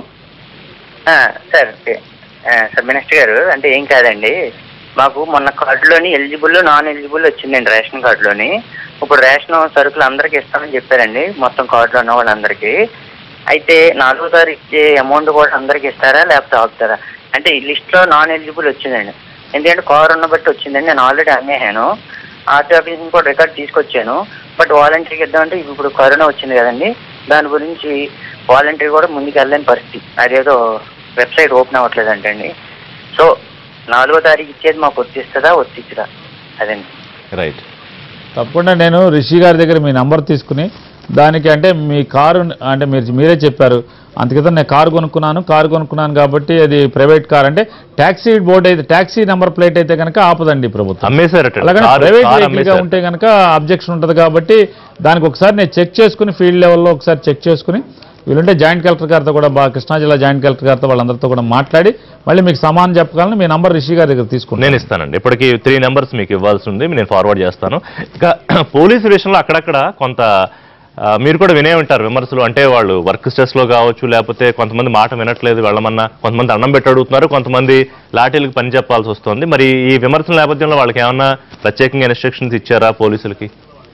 ఆ, సార్ ఆ, సార్ మినిస్టర్ గారు అంటే ఏం కాదండి మాకు మొన్న కార్డులోని ఎలిజిబుల్ నాన్ ఎలిజిబుల్ వచ్చిందండి రేషన్ కార్డులోని ఇప్పుడు రేషన్ సరుకులు అందరికీ ఇస్తామని చెప్పారండి మొత్తం కార్డులో ఉన్న వాళ్ళందరికీ అయితే నాలుగో తారీఖు ఇచ్చే అమౌంట్ కూడా అందరికీ ఇస్తారా లేకపోతే ఆపుతారా అంటే ఈ లిస్ట్లో నాన్ ఎలిజిబుల్ వచ్చిందండి ఎందుకంటే కార్ ఉన్న బట్టి వచ్చిందండి నేను ఆల్రెడీ అమ్మేసాను ఆర్టీ ఆఫీస్ నుంచి కూడా రికార్డ్ తీసుకొచ్చాను బట్ వాలంటీర్కి ఇద్దామంటే ఇప్పుడు కరోనా వచ్చింది కదండి దాని గురించి వాలంటీర్ కూడా ముందుకు వెళ్ళలేని పరిస్థితి అదేదో వెబ్సైట్ ఓపెన్ అవ్వట్లేదంటండి సో నాలుగో తారీఖు ఇచ్చేది మాకు వర్తిస్తుందా వర్తించదా అదండి రైట్ తప్పకుండా నేను రిషి గారి దగ్గర మీ నంబర్ తీసుకుని దానికి అంటే మీ కారు అంటే మీరు మీరే చెప్పారు అందుకితం నేను కారు కొనుక్కున్నాను కారు కొనుక్కున్నాను కాబట్టి అది ప్రైవేట్ కార్ అంటే ట్యాక్సీ బోర్డు అయితే ట్యాక్సీ నెంబర్ ప్లేట్ అయితే కనుక ఆపదండి ప్రభుత్వం అమ్మేశారట అలాగని కారు- ప్రైవేట్ కారు వెహికల్ గా అమ్మేశారు. ఉంటే కనుక అబ్జెక్షన్ ఉంటుంది కాబట్టి దానికి ఒకసారి నేను చెక్ చేసుకుని ఫీల్డ్ లెవెల్లో ఒకసారి చెక్ చేసుకుని వీళ్ళుంటే జాయింట్ కలెక్టర్ గారితో కూడా బాగా కృష్ణా జిల్లా జాయింట్ కలెక్టర్ గారితో వాళ్ళందరితో కూడా మాట్లాడి మళ్ళీ మీకు సమానం చెప్పగలను మీ నంబర్ రిషి గారి దగ్గర తీసుకుంటాను నేను ఇస్తానండి ఇప్పటికి త్రీ నెంబర్స్ మీకు ఇవ్వాల్సి ఉంది నేను ఫార్వర్డ్ చేస్తాను ఇంకా పోలీసు విషయంలో అక్కడక్కడ కొంత ఆ, మీరు కూడా వినే ఉంటారు విమర్శలు అంటే వాళ్ళు వర్క్ స్ట్రెస్లో కావచ్చు లేకపోతే కొంతమంది మాట వినట్లేదు వెళ్ళమన్నా కొంతమంది అన్నం పెట్టి అడుగుతున్నారు కొంతమంది లాఠీలకు పని చెప్పాల్సి వస్తుంది మరి ఈ విమర్శల నేపథ్యంలో వాళ్ళకి ఏమన్నా ప్రత్యేకంగా ఇన్స్ట్రక్షన్స్ ఇచ్చారా పోలీసులకి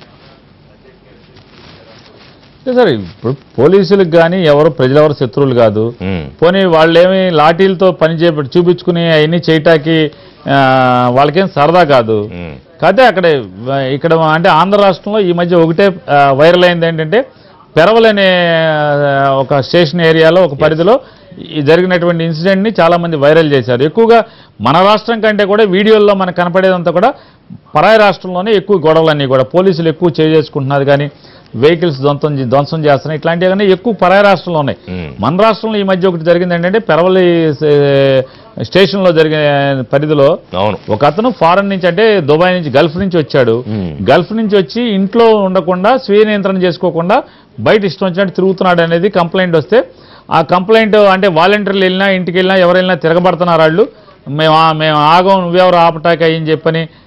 అంటే సరే ఇప్పుడు పోలీసులకు కానీ ఎవరు ప్రజలెవరు శత్రువులు కాదు ఉమ్, పోనీ వాళ్ళేమి లాఠీలతో పని చేపట్టి చూపించుకుని అవన్నీ చేయటానికి ఆ, వాళ్ళకేం సరదా కాదు ఉమ్, కాకపోతే అక్కడ ఇక్కడ అంటే ఆంధ్ర రాష్ట్రంలో ఈ మధ్య ఒకటే ఆ, వైరల్ అయింది ఏంటంటే పెరవల్ అనే ఆ, ఒక స్టేషన్ ఏరియాలో ఒక పరిధిలో ఈ జరిగినటువంటి ఇన్సిడెంట్ని చాలామంది వైరల్ చేశారు ఎక్కువగా మన రాష్ట్రం కంటే కూడా వీడియోల్లో మనకు కనపడేదంతా కూడా పరాయి రాష్ట్రంలోనే ఎక్కువ గొడవలన్నీ కూడా పోలీసులు ఎక్కువ చేసుకుంటున్నారు కానీ వెహికల్స్ ధ్వంసం చే- ధ్వంసం చేస్తున్నాయి ఇట్లాంటివి కానీ ఎక్కువ పరాయి రాష్ట్రంలో ఉన్నాయి ఉమ్, మన రాష్ట్రంలో ఈ మధ్య ఒకటి జరిగింది ఏంటంటే పెరవలి సే- స్టేషన్లో జరిగిన పరిధిలో అవును ఒక అతను ఫారెన్ నుంచి అంటే దుబాయ్ నుంచి గల్ఫ్ నుంచి వచ్చాడు ఉమ్, గల్ఫ్ నుంచి వచ్చి ఇంట్లో ఉండకుండా స్వీయ నియంత్రణ చేసుకోకుండా బయట ఇష్టం వచ్చినట్టు తిరుగుతున్నాడు అనేది కంప్లైంట్ వస్తే ఆ కంప్లైంట్ అంటే వాలంటీర్లు వెళ్ళినా ఇంటికి వెళ్ళినా ఎవరు వెళ్ళినా తిరగబడుతున్నారు వాళ్ళు మేము ఆ- మేము ఆగం నువ్వెవరు ఆపటాక అని చెప్పని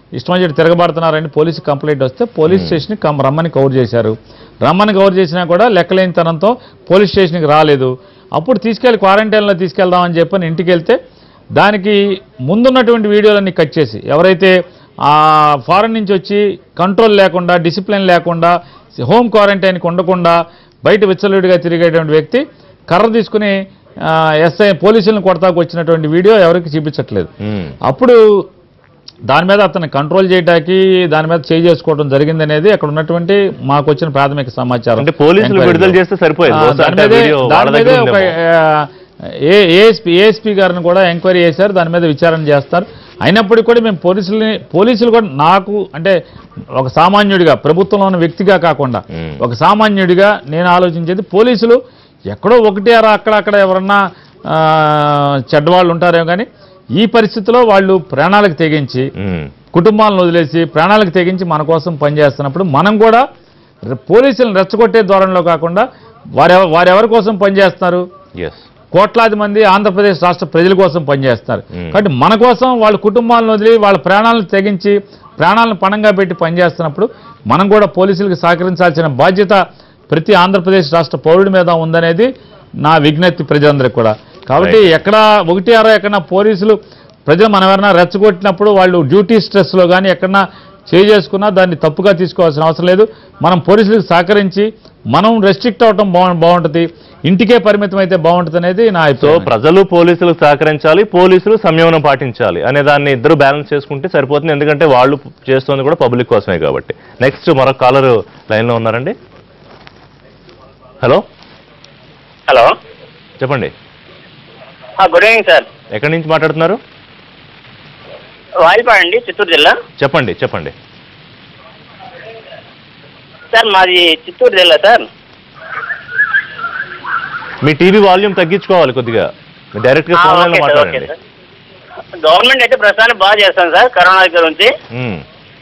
ఇష్టం వచ్చి తిరగబడుతున్నారని పోలీసు కంప్లైంట్ వస్తే పోలీస్ స్టేషన్కి కం రమ్మని కవర్ చేశారు రమ్మని కవర్ చేసినా కూడా లెక్కలేని తనంతో పోలీస్ స్టేషన్కి రాలేదు అప్పుడు తీసుకెళ్ళి క్వారంటైన్లో తీసుకెళ్దామని చెప్పని ఇంటికి వెళ్తే దానికి ముందున్నటువంటి వీడియోలన్నీ కట్ చేసి ఎవరైతే ఆ ఫారెన్ నుంచి వచ్చి కంట్రోల్ లేకుండా డిసిప్లిన్ లేకుండా హోమ్ క్వారంటైన్కి ఉండకుండా బయట విచ్చలవిడిగా తిరిగేటువంటి వ్యక్తి కర్ర తీసుకుని ఆ, ఎస్ఐ పోలీసులను కొడతాకు వచ్చినటువంటి వీడియో ఎవరికి చూపించట్లేదు ఉమ్. అప్పుడు దాని మీద అతన్ని కంట్రోల్ చేయడానికి దాని మీద చేయి చేసుకోవడం జరిగింది అనేది అక్కడ ఉన్నటువంటి మాకు వచ్చిన ప్రాథమిక సమాచారం అంటే పోలీసులు ఎంక్వైరీలో. విడుదల చేస్తే సరిపోయేది. ఆ, బహుశా దాని అంటే మీదే వీడియో దాని వాళ్ళ మీదే దగ్గర ఒక ఉందేమో. ఏఎస్పీ ఏఎస్పీ గారిని కూడా ఎంక్వైరీ చేశారు దాని మీద విచారణ చేస్తారు అయినప్పటికీ కూడా మేము పోలీసుల్ని పోలీసులు కూడా నాకు అంటే ఒక సామాన్యుడిగా ప్రభుత్వంలో ఉన్న వ్యక్తిగా కాకుండా మ్మ్. ఒక సామాన్యుడిగా నేను ఆలోచించేది పోలీసులు ఎక్కడో ఒకటి అరా అక్కడ అక్కడ ఎవరన్నా ఆ, చెడ్డవాళ్ళు ఉంటారేమో కానీ ఈ పరిస్థితిలో వాళ్ళు ప్రాణాలకు తెగించి ఉమ్. కుటుంబాలను వదిలేసి ప్రాణాలకు తెగించి మన కోసం పనిచేస్తున్నప్పుడు మనం కూడా రె- పోలీసులను రెచ్చగొట్టే ధోరణిలో కాకుండా వారెవ వారెవరి కోసం పనిచేస్తున్నారు ఎస్ కోట్లాది మంది ఆంధ్రప్రదేశ్ రాష్ట్ర ప్రజల కోసం పనిచేస్తారు మ్మ్. కాబట్టి మన కోసం వాళ్ళ కుటుంబాలను వదిలి వాళ్ళ ప్రాణాలను తెగించి ప్రాణాలను పణంగా పెట్టి పనిచేస్తున్నప్పుడు మనం కూడా పోలీసులకు సహకరించాల్సిన బాధ్యత ప్రతి ఆంధ్రప్రదేశ్ రాష్ట్ర పౌరుడి మీద ఉందనేది నా విజ్ఞప్తి ప్రజలందరికీ కూడా కాబట్టి ఎక్కడ ఒకటి ఆరో ఎక్కడన్నా పోలీసులు ప్రజలు మనం ఎవరైనా రెచ్చగొట్టినప్పుడు వాళ్ళు డ్యూటీ స్ట్రెస్లో కానీ ఎక్కడన్నా చేయి చేసుకున్నా దాన్ని తప్పుగా తీసుకోవాల్సిన అవసరం లేదు మనం పోలీసులకు సహకరించి మనం రెస్ట్రిక్ట్ అవటం బాగు బాగుంటుంది ఇంటికే పరిమితం అయితే బాగుంటుంది అనేది నా సో అభిప్రాయం ప్రజలు పోలీసులకు సహకరించాలి పోలీసులు సంయమనం పాటించాలి అనే దాన్ని ఇద్దరు బ్యాలెన్స్ చేసుకుంటే సరిపోతుంది ఎందుకంటే వాళ్ళు చేస్తుంది కూడా పబ్లిక్ కోసమే కాబట్టి నెక్స్ట్ మరొక కాలర్ లైన్లో ఉన్నారండి హలో హలో చెప్పండి గుడ్ ఈవినింగ్ సార్ ఎక్కడి నుంచి మాట్లాడుతున్నారు వాయిపాడ్ అండి చిత్తూరు జిల్లా చెప్పండి చెప్పండి సార్ మాది చిత్తూరు జిల్లా సార్ మీ టీవీ వాల్యూమ్ తగ్గించుకోవాలి కొద్దిగా డైరెక్ట్గా ఆ, ఫోన్ ఓకే లైన్లో సార్, ఓకే మాట్లాడండి సార్. గవర్నమెంట్ అయితే ప్రస్తుతానికి బాగా చేస్తాను సార్ కరోనా గురించి ఉమ్.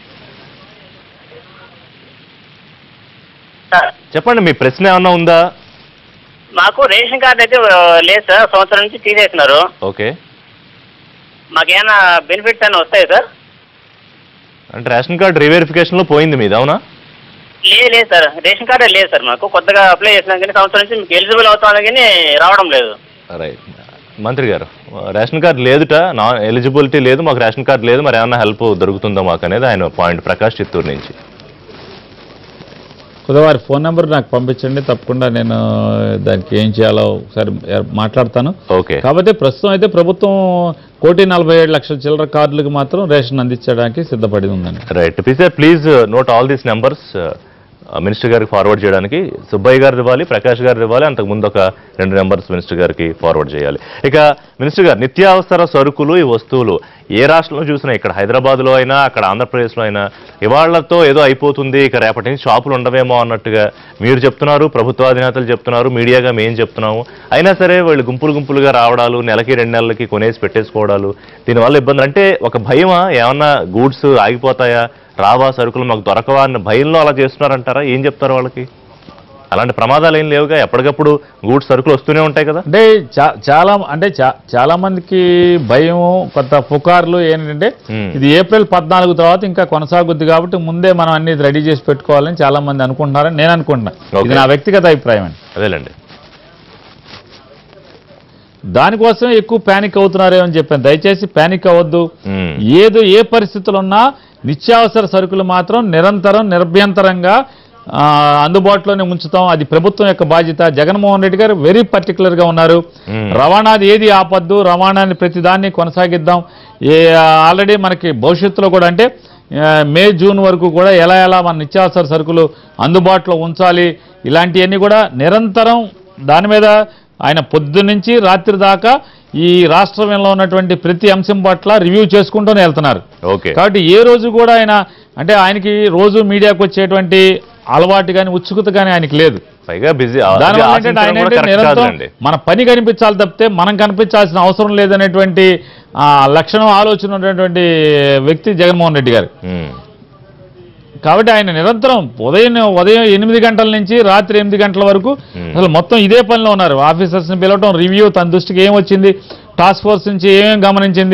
సార్ చెప్పండి మీ ప్రశ్న ఏమన్నా ఉందా మాకు రేషన్ కార్డు అయితే ఆ, లేదు సార్ సంవత్సరం నుంచి తీసేసినారు ఓకే మాకేమైనా బెనిఫిట్స్ అని వస్తాయి సార్ అంటే రేషన్ కార్డ్ రీవెరిఫికేషన్లో పోయింది మీది అవునా లేదు లేదు సార్ రేషన్ కార్డే లేదు సార్ మాకు కొత్తగా అప్లై చేసినాం కానీ సంవత్సరం నుంచి మీకు ఎలిజిబుల్ అవుతాం కానీ రావడం లేదు రైట్ మంత్రి గారు రేషన్ కార్డ్ లేదుట నా ఎలిజిబిలిటీ లేదు మాకు రేషన్ కార్డ్ లేదు మరి ఏమన్నా హెల్ప్ దొరుకుతుందా మాకు అనేది ఆయన పాయింట్ ప్రకాష్ చిత్తూరు నుంచి కొద్దిగా వారి ఫోన్ నెంబర్ నాకు పంపించండి తప్పకుండా నేను దానికి ఏం చేయాలో ఒకసారి మాట్లాడతాను ఓకే కాకపోతే ప్రస్తుతం అయితే ప్రభుత్వం కోటి నలభై ఏడు లక్షల చిల్లర కార్డులకు మాత్రం రేషన్ అందించడానికి సిద్ధపడి ఉందండి right sir please note all these numbers minister గారికి ఫార్వర్డ్ చేయడానికి సుబ్బయ్య గారు ఇవ్వాలి ప్రకాష్ గారు ఇవ్వాలి అంతకు ముందు ఒక రెండు నెంబర్స్ మినిస్టర్ గారికి ఫార్వర్డ్ చేయాలి ఇక మినిస్టర్ గారు నిత్యావసర సరుకులు ఈ వస్తువులు ఏ రాష్ట్రంలో చూసినా ఇక్కడ హైదరాబాద్లో అయినా అక్కడ ఆంధ్రప్రదేశ్లో అయినా ఇవాళ్లతో ఏదో అయిపోతుంది ఇక రేపటి నుంచి షాపులు ఉండవేమో అన్నట్టుగా మీరు చెప్తున్నారు ప్రభుత్వ అధినేతలు చెప్తున్నారు మీడియాగా మేము చెప్తున్నాము అయినా సరే వాళ్ళు గుంపులు గుంపులుగా రావడాలు నెలకి రెండు నెలలకి కొనేసి పెట్టేసుకోవడాలు దీనివల్ల ఇబ్బందులు అంటే ఒక భయమా ఏమన్నా గూడ్స్ ఆగిపోతాయా రావా సరుకులు మాకు దొరకవా అన్న భయంలో అలా చేస్తున్నారంటారా ఏం చెప్తారు వాళ్ళకి అలాంటి ప్రమాదాలు ఏం లేవుగా ఎప్పటికప్పుడు గూడ్స్ సరుకులు వస్తూనే ఉంటాయి కదా అంటే చా- చాలా అంటే చా- చాలా మందికి భయం కొత్త పుకార్లు ఏంటంటే Hmm. ఇది ఏప్రిల్ పద్నాలుగు తర్వాత ఇంకా కొనసాగుద్ది కాబట్టి ముందే మనం అన్ని రెడీ చేసి పెట్టుకోవాలని చాలా మంది అనుకుంటున్నారని నేను అనుకుంటున్నా ఇది Okay. నా వ్యక్తిగత అభిప్రాయం అండి అదేలేండి దానికోసం ఎక్కువ ప్యానిక్ అవుతున్నారేమో అని చెప్పాను దయచేసి ప్యానిక్ అవ్వద్దు ఉమ్. ఏదో ఏ పరిస్థితులు ఉన్నా నిత్యావసర సరుకులు మాత్రం నిరంతరం నిరభ్యంతరంగా ఆ, అందుబాటులోనే ఉంచుతాం అది ప్రభుత్వం యొక్క బాధ్యత జగన్మోహన్ రెడ్డి గారు వెరీ పర్టికులర్గా ఉన్నారు మ్మ్. రవాణాది ఏది ఆపద్దు రవాణాని ప్రతిదాన్ని కొనసాగిద్దాం ఏ ఆల్రెడీ మనకి భవిష్యత్తులో కూడా అంటే ఆ, మే జూన్ వరకు కూడా ఎలా ఎలా మన నిత్యావసర సరుకులు అందుబాటులో ఉంచాలి ఇలాంటివన్నీ కూడా నిరంతరం దాని మీద ఆయన పొద్దు నుంచి రాత్రి దాకా ఈ రాష్ట్రంలో ఉన్నటువంటి ప్రతి అంశం పట్ల రివ్యూ చేసుకుంటూనే వెళ్తున్నారు ఓకే కాబట్టి ఏ రోజు కూడా ఆయన అంటే ఆయనకి రోజు మీడియాకు వచ్చేటువంటి అలవాటు కానీ ఉత్సుకత కానీ ఆయనకి లేదు పైగా బిజీ దానివల్ల ఏంటంటే ఆయన ఏంటంటే నిరంతరం మన పని కనిపించాలి తప్పితే మనం కనిపించాల్సిన అవసరం లేదనేటువంటి ఆ, లక్షణం ఆలోచన ఉన్నటువంటి వ్యక్తి జగన్మోహన్ రెడ్డి గారు కాబట్టి ఆయన నిరంతరం ఉదయం ఉదయం ఎనిమిది గంటల నుంచి రాత్రి ఎనిమిది గంటల వరకు Hmm. అసలు మొత్తం ఇదే పనిలో ఉన్నారు ఆఫీసర్స్ని పిలవటం రివ్యూ తన దృష్టికి ఏం వచ్చింది టాస్క్ ఫోర్స్ నుంచి ఏమేం గమనించింది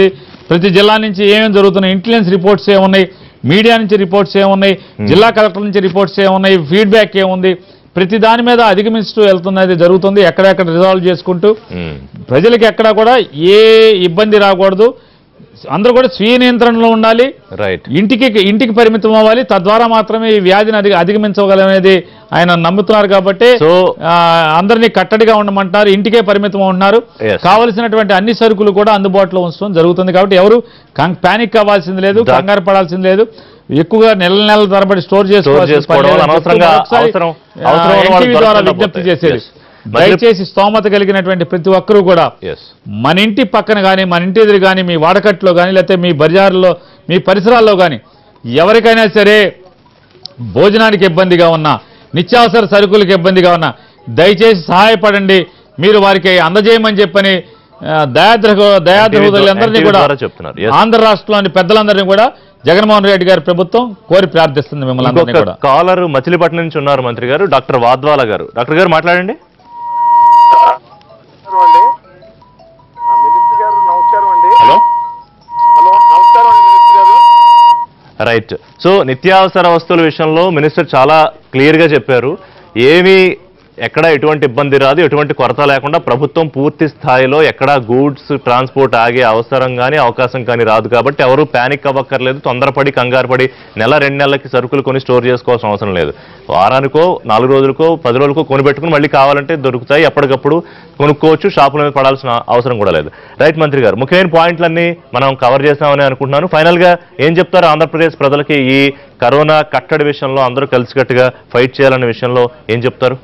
ప్రతి జిల్లా నుంచి ఏమేమి జరుగుతున్నాయి ఇంటెలిజెన్స్ రిపోర్ట్స్ ఏమున్నాయి మీడియా నుంచి రిపోర్ట్స్ ఏమున్నాయి జిల్లా కలెక్టర్ నుంచి రిపోర్ట్స్ ఏమున్నాయి ఫీడ్బ్యాక్ ఏముంది ప్రతి దాని మీద అధిగమిస్తూ వెళ్తున్నది జరుగుతుంది ఎక్కడెక్కడ రిజాల్వ్ చేసుకుంటూ ఉమ్. ప్రజలకి ఎక్కడా కూడా ఏ ఇబ్బంది రాకూడదు అందరూ కూడా స్వీయ నియంత్రణలో ఉండాలి రైట్ ఇంటికి ఇంటికి పరిమితం అవ్వాలి తద్వారా మాత్రమే ఈ వ్యాధిని అధిగ అధిగమించగలమనేది ఆయన నమ్ముతున్నారు కాబట్టి సో ఆ, అందరినీ కట్టడిగా ఉండమంటారు ఇంటికే పరిమితం ఉంటున్నారు Yes. కావలసినటువంటి అన్ని సరుకులు కూడా అందుబాటులో ఉంచడం జరుగుతుంది కాబట్టి ఎవరు పానిక్ అవ్వాల్సింది లేదు దా- కంగారు పడాల్సింది లేదు ఎక్కువగా నెల నెలల తరబడి స్టోర్ చేసుకోవాల్సిన చేసుకోవడం పని లేదని అనవసరంగా చెప్తూ మరొకసారి, అవసరం- ఆ, అవసరం ఉన్న వాళ్ళు NTV ద్వారా దొరకకుండా విజ్ఞప్తి పోతాయి. చేసేది Yes. మరి- దయచేసి స్తోమత కలిగినటువంటి ప్రతి ఒక్కరూ కూడా ఎస్ మన ఇంటి పక్కన కానీ మన ఇంటి ఎదురు కానీ మీ వాడకట్లో కానీ లేకపోతే మీ బజార్లో మీ పరిసరాల్లో కానీ ఎవరికైనా సరే భోజనానికి ఇబ్బందిగా ఉన్నా నిత్యావసర సరుకులకు ఇబ్బందిగా ఉన్నా దయచేసి సహాయపడండి మీరు వారికి అందజేయమని చెప్పని ఆ, దయాద్ర దయాద్రహుదులందరినీ NTV కూడా ద్వారా చెప్తున్నారు. Yes. ఆంధ్ర రాష్ట్రంలోని పెద్దలందరినీ కూడా జగన్మోహన్ రెడ్డి గారి ప్రభుత్వం కోరి ప్రార్థిస్తుంది మిమ్మల్ని అందరినీ ఇంకొక కూడా కాలర్ మచిలీపట్నం నుంచి ఉన్నారు మంత్రి గారు డాక్టర్ వాద్వాల గారు డాక్టర్ గారు మాట్లాడండి నమస్కారం అండి ఆ, మినిస్టర్ గారు నమస్కారం అండి హలో హలో నమస్కారం అండి మినిస్టర్ గారు రైట్ సో నిత్యావసర వస్తువుల విషయంలో మినిస్టర్ చాలా క్లియర్ గా చెప్పారు ఏమీ ఎక్కడ ఎటువంటి ఇబ్బంది రాదు ఎటువంటి కొరత లేకుండా ప్రభుత్వం పూర్తి స్థాయిలో ఎక్కడ గూడ్స్ ట్రాన్స్పోర్ట్ ఆగే అవసరం కానీ అవకాశం కానీ రాదు కాబట్టి ఎవరు ప్యానిక్ అవ్వక్కర్లేదు తొందరపడి కంగారు పడి నెల రెండు నెలలకి సరుకులు కొని స్టోర్ చేసుకోవాల్సిన అవసరం లేదు వారానికో నాలుగు రోజులకో పది రోజులకో కొని పెట్టుకుని మళ్ళీ కావాలంటే దొరుకుతాయి ఎప్పటికప్పుడు కొనుక్కోవచ్చు షాపుల మీద పడాల్సిన అవసరం కూడా లేదు రైట్ మంత్రి గారు ముఖ్యమైన పాయింట్లన్నీ మనం కవర్ చేస్తామని అనుకుంటున్నాను ఫైనల్ గా ఏం చెప్తారు ఆంధ్రప్రదేశ్ ప్రజలకి ఈ కరోనా కట్టడి విషయంలో అందరూ కలిసికట్టుగా ఫైట్ చేయాలనే విషయంలో ఏం చెప్తారు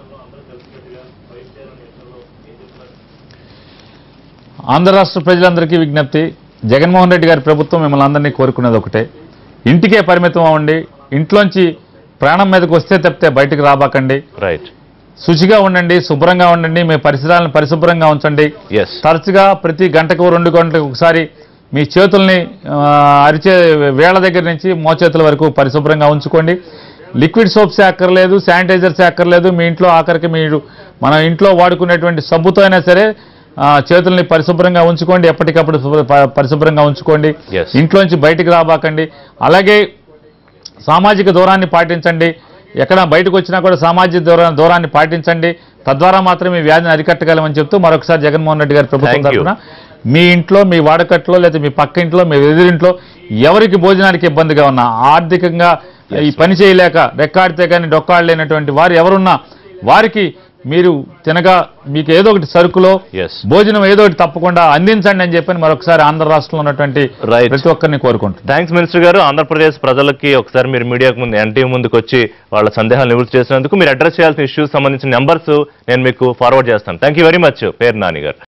ఆంధ్ర రాష్ట్ర ప్రజలందరికీ విజ్ఞప్తి జగన్మోహన్ రెడ్డి గారి ప్రభుత్వం మిమ్మల్ని అందరినీ కోరుకునేది ఒకటే ఇంటికే పరిమితం అవ్వండి ఇంట్లోంచి ప్రాణం మీదకి వస్తే తప్పితే బయటకు రాబాకండి రైట్ శుచిగా ఉండండి శుభ్రంగా ఉండండి మీ పరిసరాలను పరిశుభ్రంగా ఉంచండి ఎస్ తరచుగా ప్రతి గంటకు రెండు గంటలకు ఒకసారి మీ చేతుల్ని ఆ, అరిచే వేళ్ల దగ్గర నుంచి మోచేతుల వరకు పరిశుభ్రంగా ఉంచుకోండి లిక్విడ్ సోప్సే అక్కర్లేదు శానిటైజర్సే అక్కర్లేదు మీ ఇంట్లో ఆఖరికి మీరు మన ఇంట్లో వాడుకునేటువంటి సబ్బుతో అయినా సరే ఆ, చేతుల్ని పరిశుభ్రంగా ఉంచుకోండి ఎప్పటికప్పుడు శుభ్ర- ప- పరిశుభ్రంగా ఉంచుకోండి Yes. ఇంట్లోంచి బయటికి రాబాకండి అలాగే సామాజిక దూరాన్ని పాటించండి ఎక్కడ బయటకు వచ్చినా కూడా సామాజిక దూరా దూరాన్ని పాటించండి తద్వారా మాత్రమే ఈ వ్యాధిని అరికట్టగలమని చెప్తూ మరొకసారి జగన్మోహన్ రెడ్డి గారి ప్రభుత్వం Thank you. తరఫున మీ ఇంట్లో మీ వాడకట్లో లేదా మీ పక్క ఇంట్లో మీ ఎదురింట్లో ఎవరికి భోజనానికి ఇబ్బందిగా ఉన్నా ఆర్థికంగా ఈ పని చేయలేక రెక్కాడితే కానీ డొక్కాడలేనటువంటి వారు ఎవరున్నా వారికి మీరు తినగా మీకు ఏదో ఒకటి సరుకులో ఎస్ భోజనం ఏదో ఒకటి తప్పకుండా అందించండి అని చెప్పని మరొకసారి ఆంధ్ర రాష్ట్రంలో ఉన్నటువంటి Right. ప్రతి ఒక్కరిని కోరుకుంటున్నాను థ్యాంక్స్ మినిస్టర్ గారు ఆంధ్రప్రదేశ్ ప్రజలకి ఒకసారి మీరు మీడియాకు ముందు ఎన్టీవీ ముందుకు వచ్చి వాళ్ళ సందేహాలు నివృత్తి చేసినందుకు మీరు అడ్రస్ చేయాల్సిన ఇష్యూస్ సంబంధించిన నెంబర్స్ నేను మీకు ఫార్వర్డ్ చేస్తాను థ్యాంక్ యూ వెరీ మచ్ పేరు నాని గారు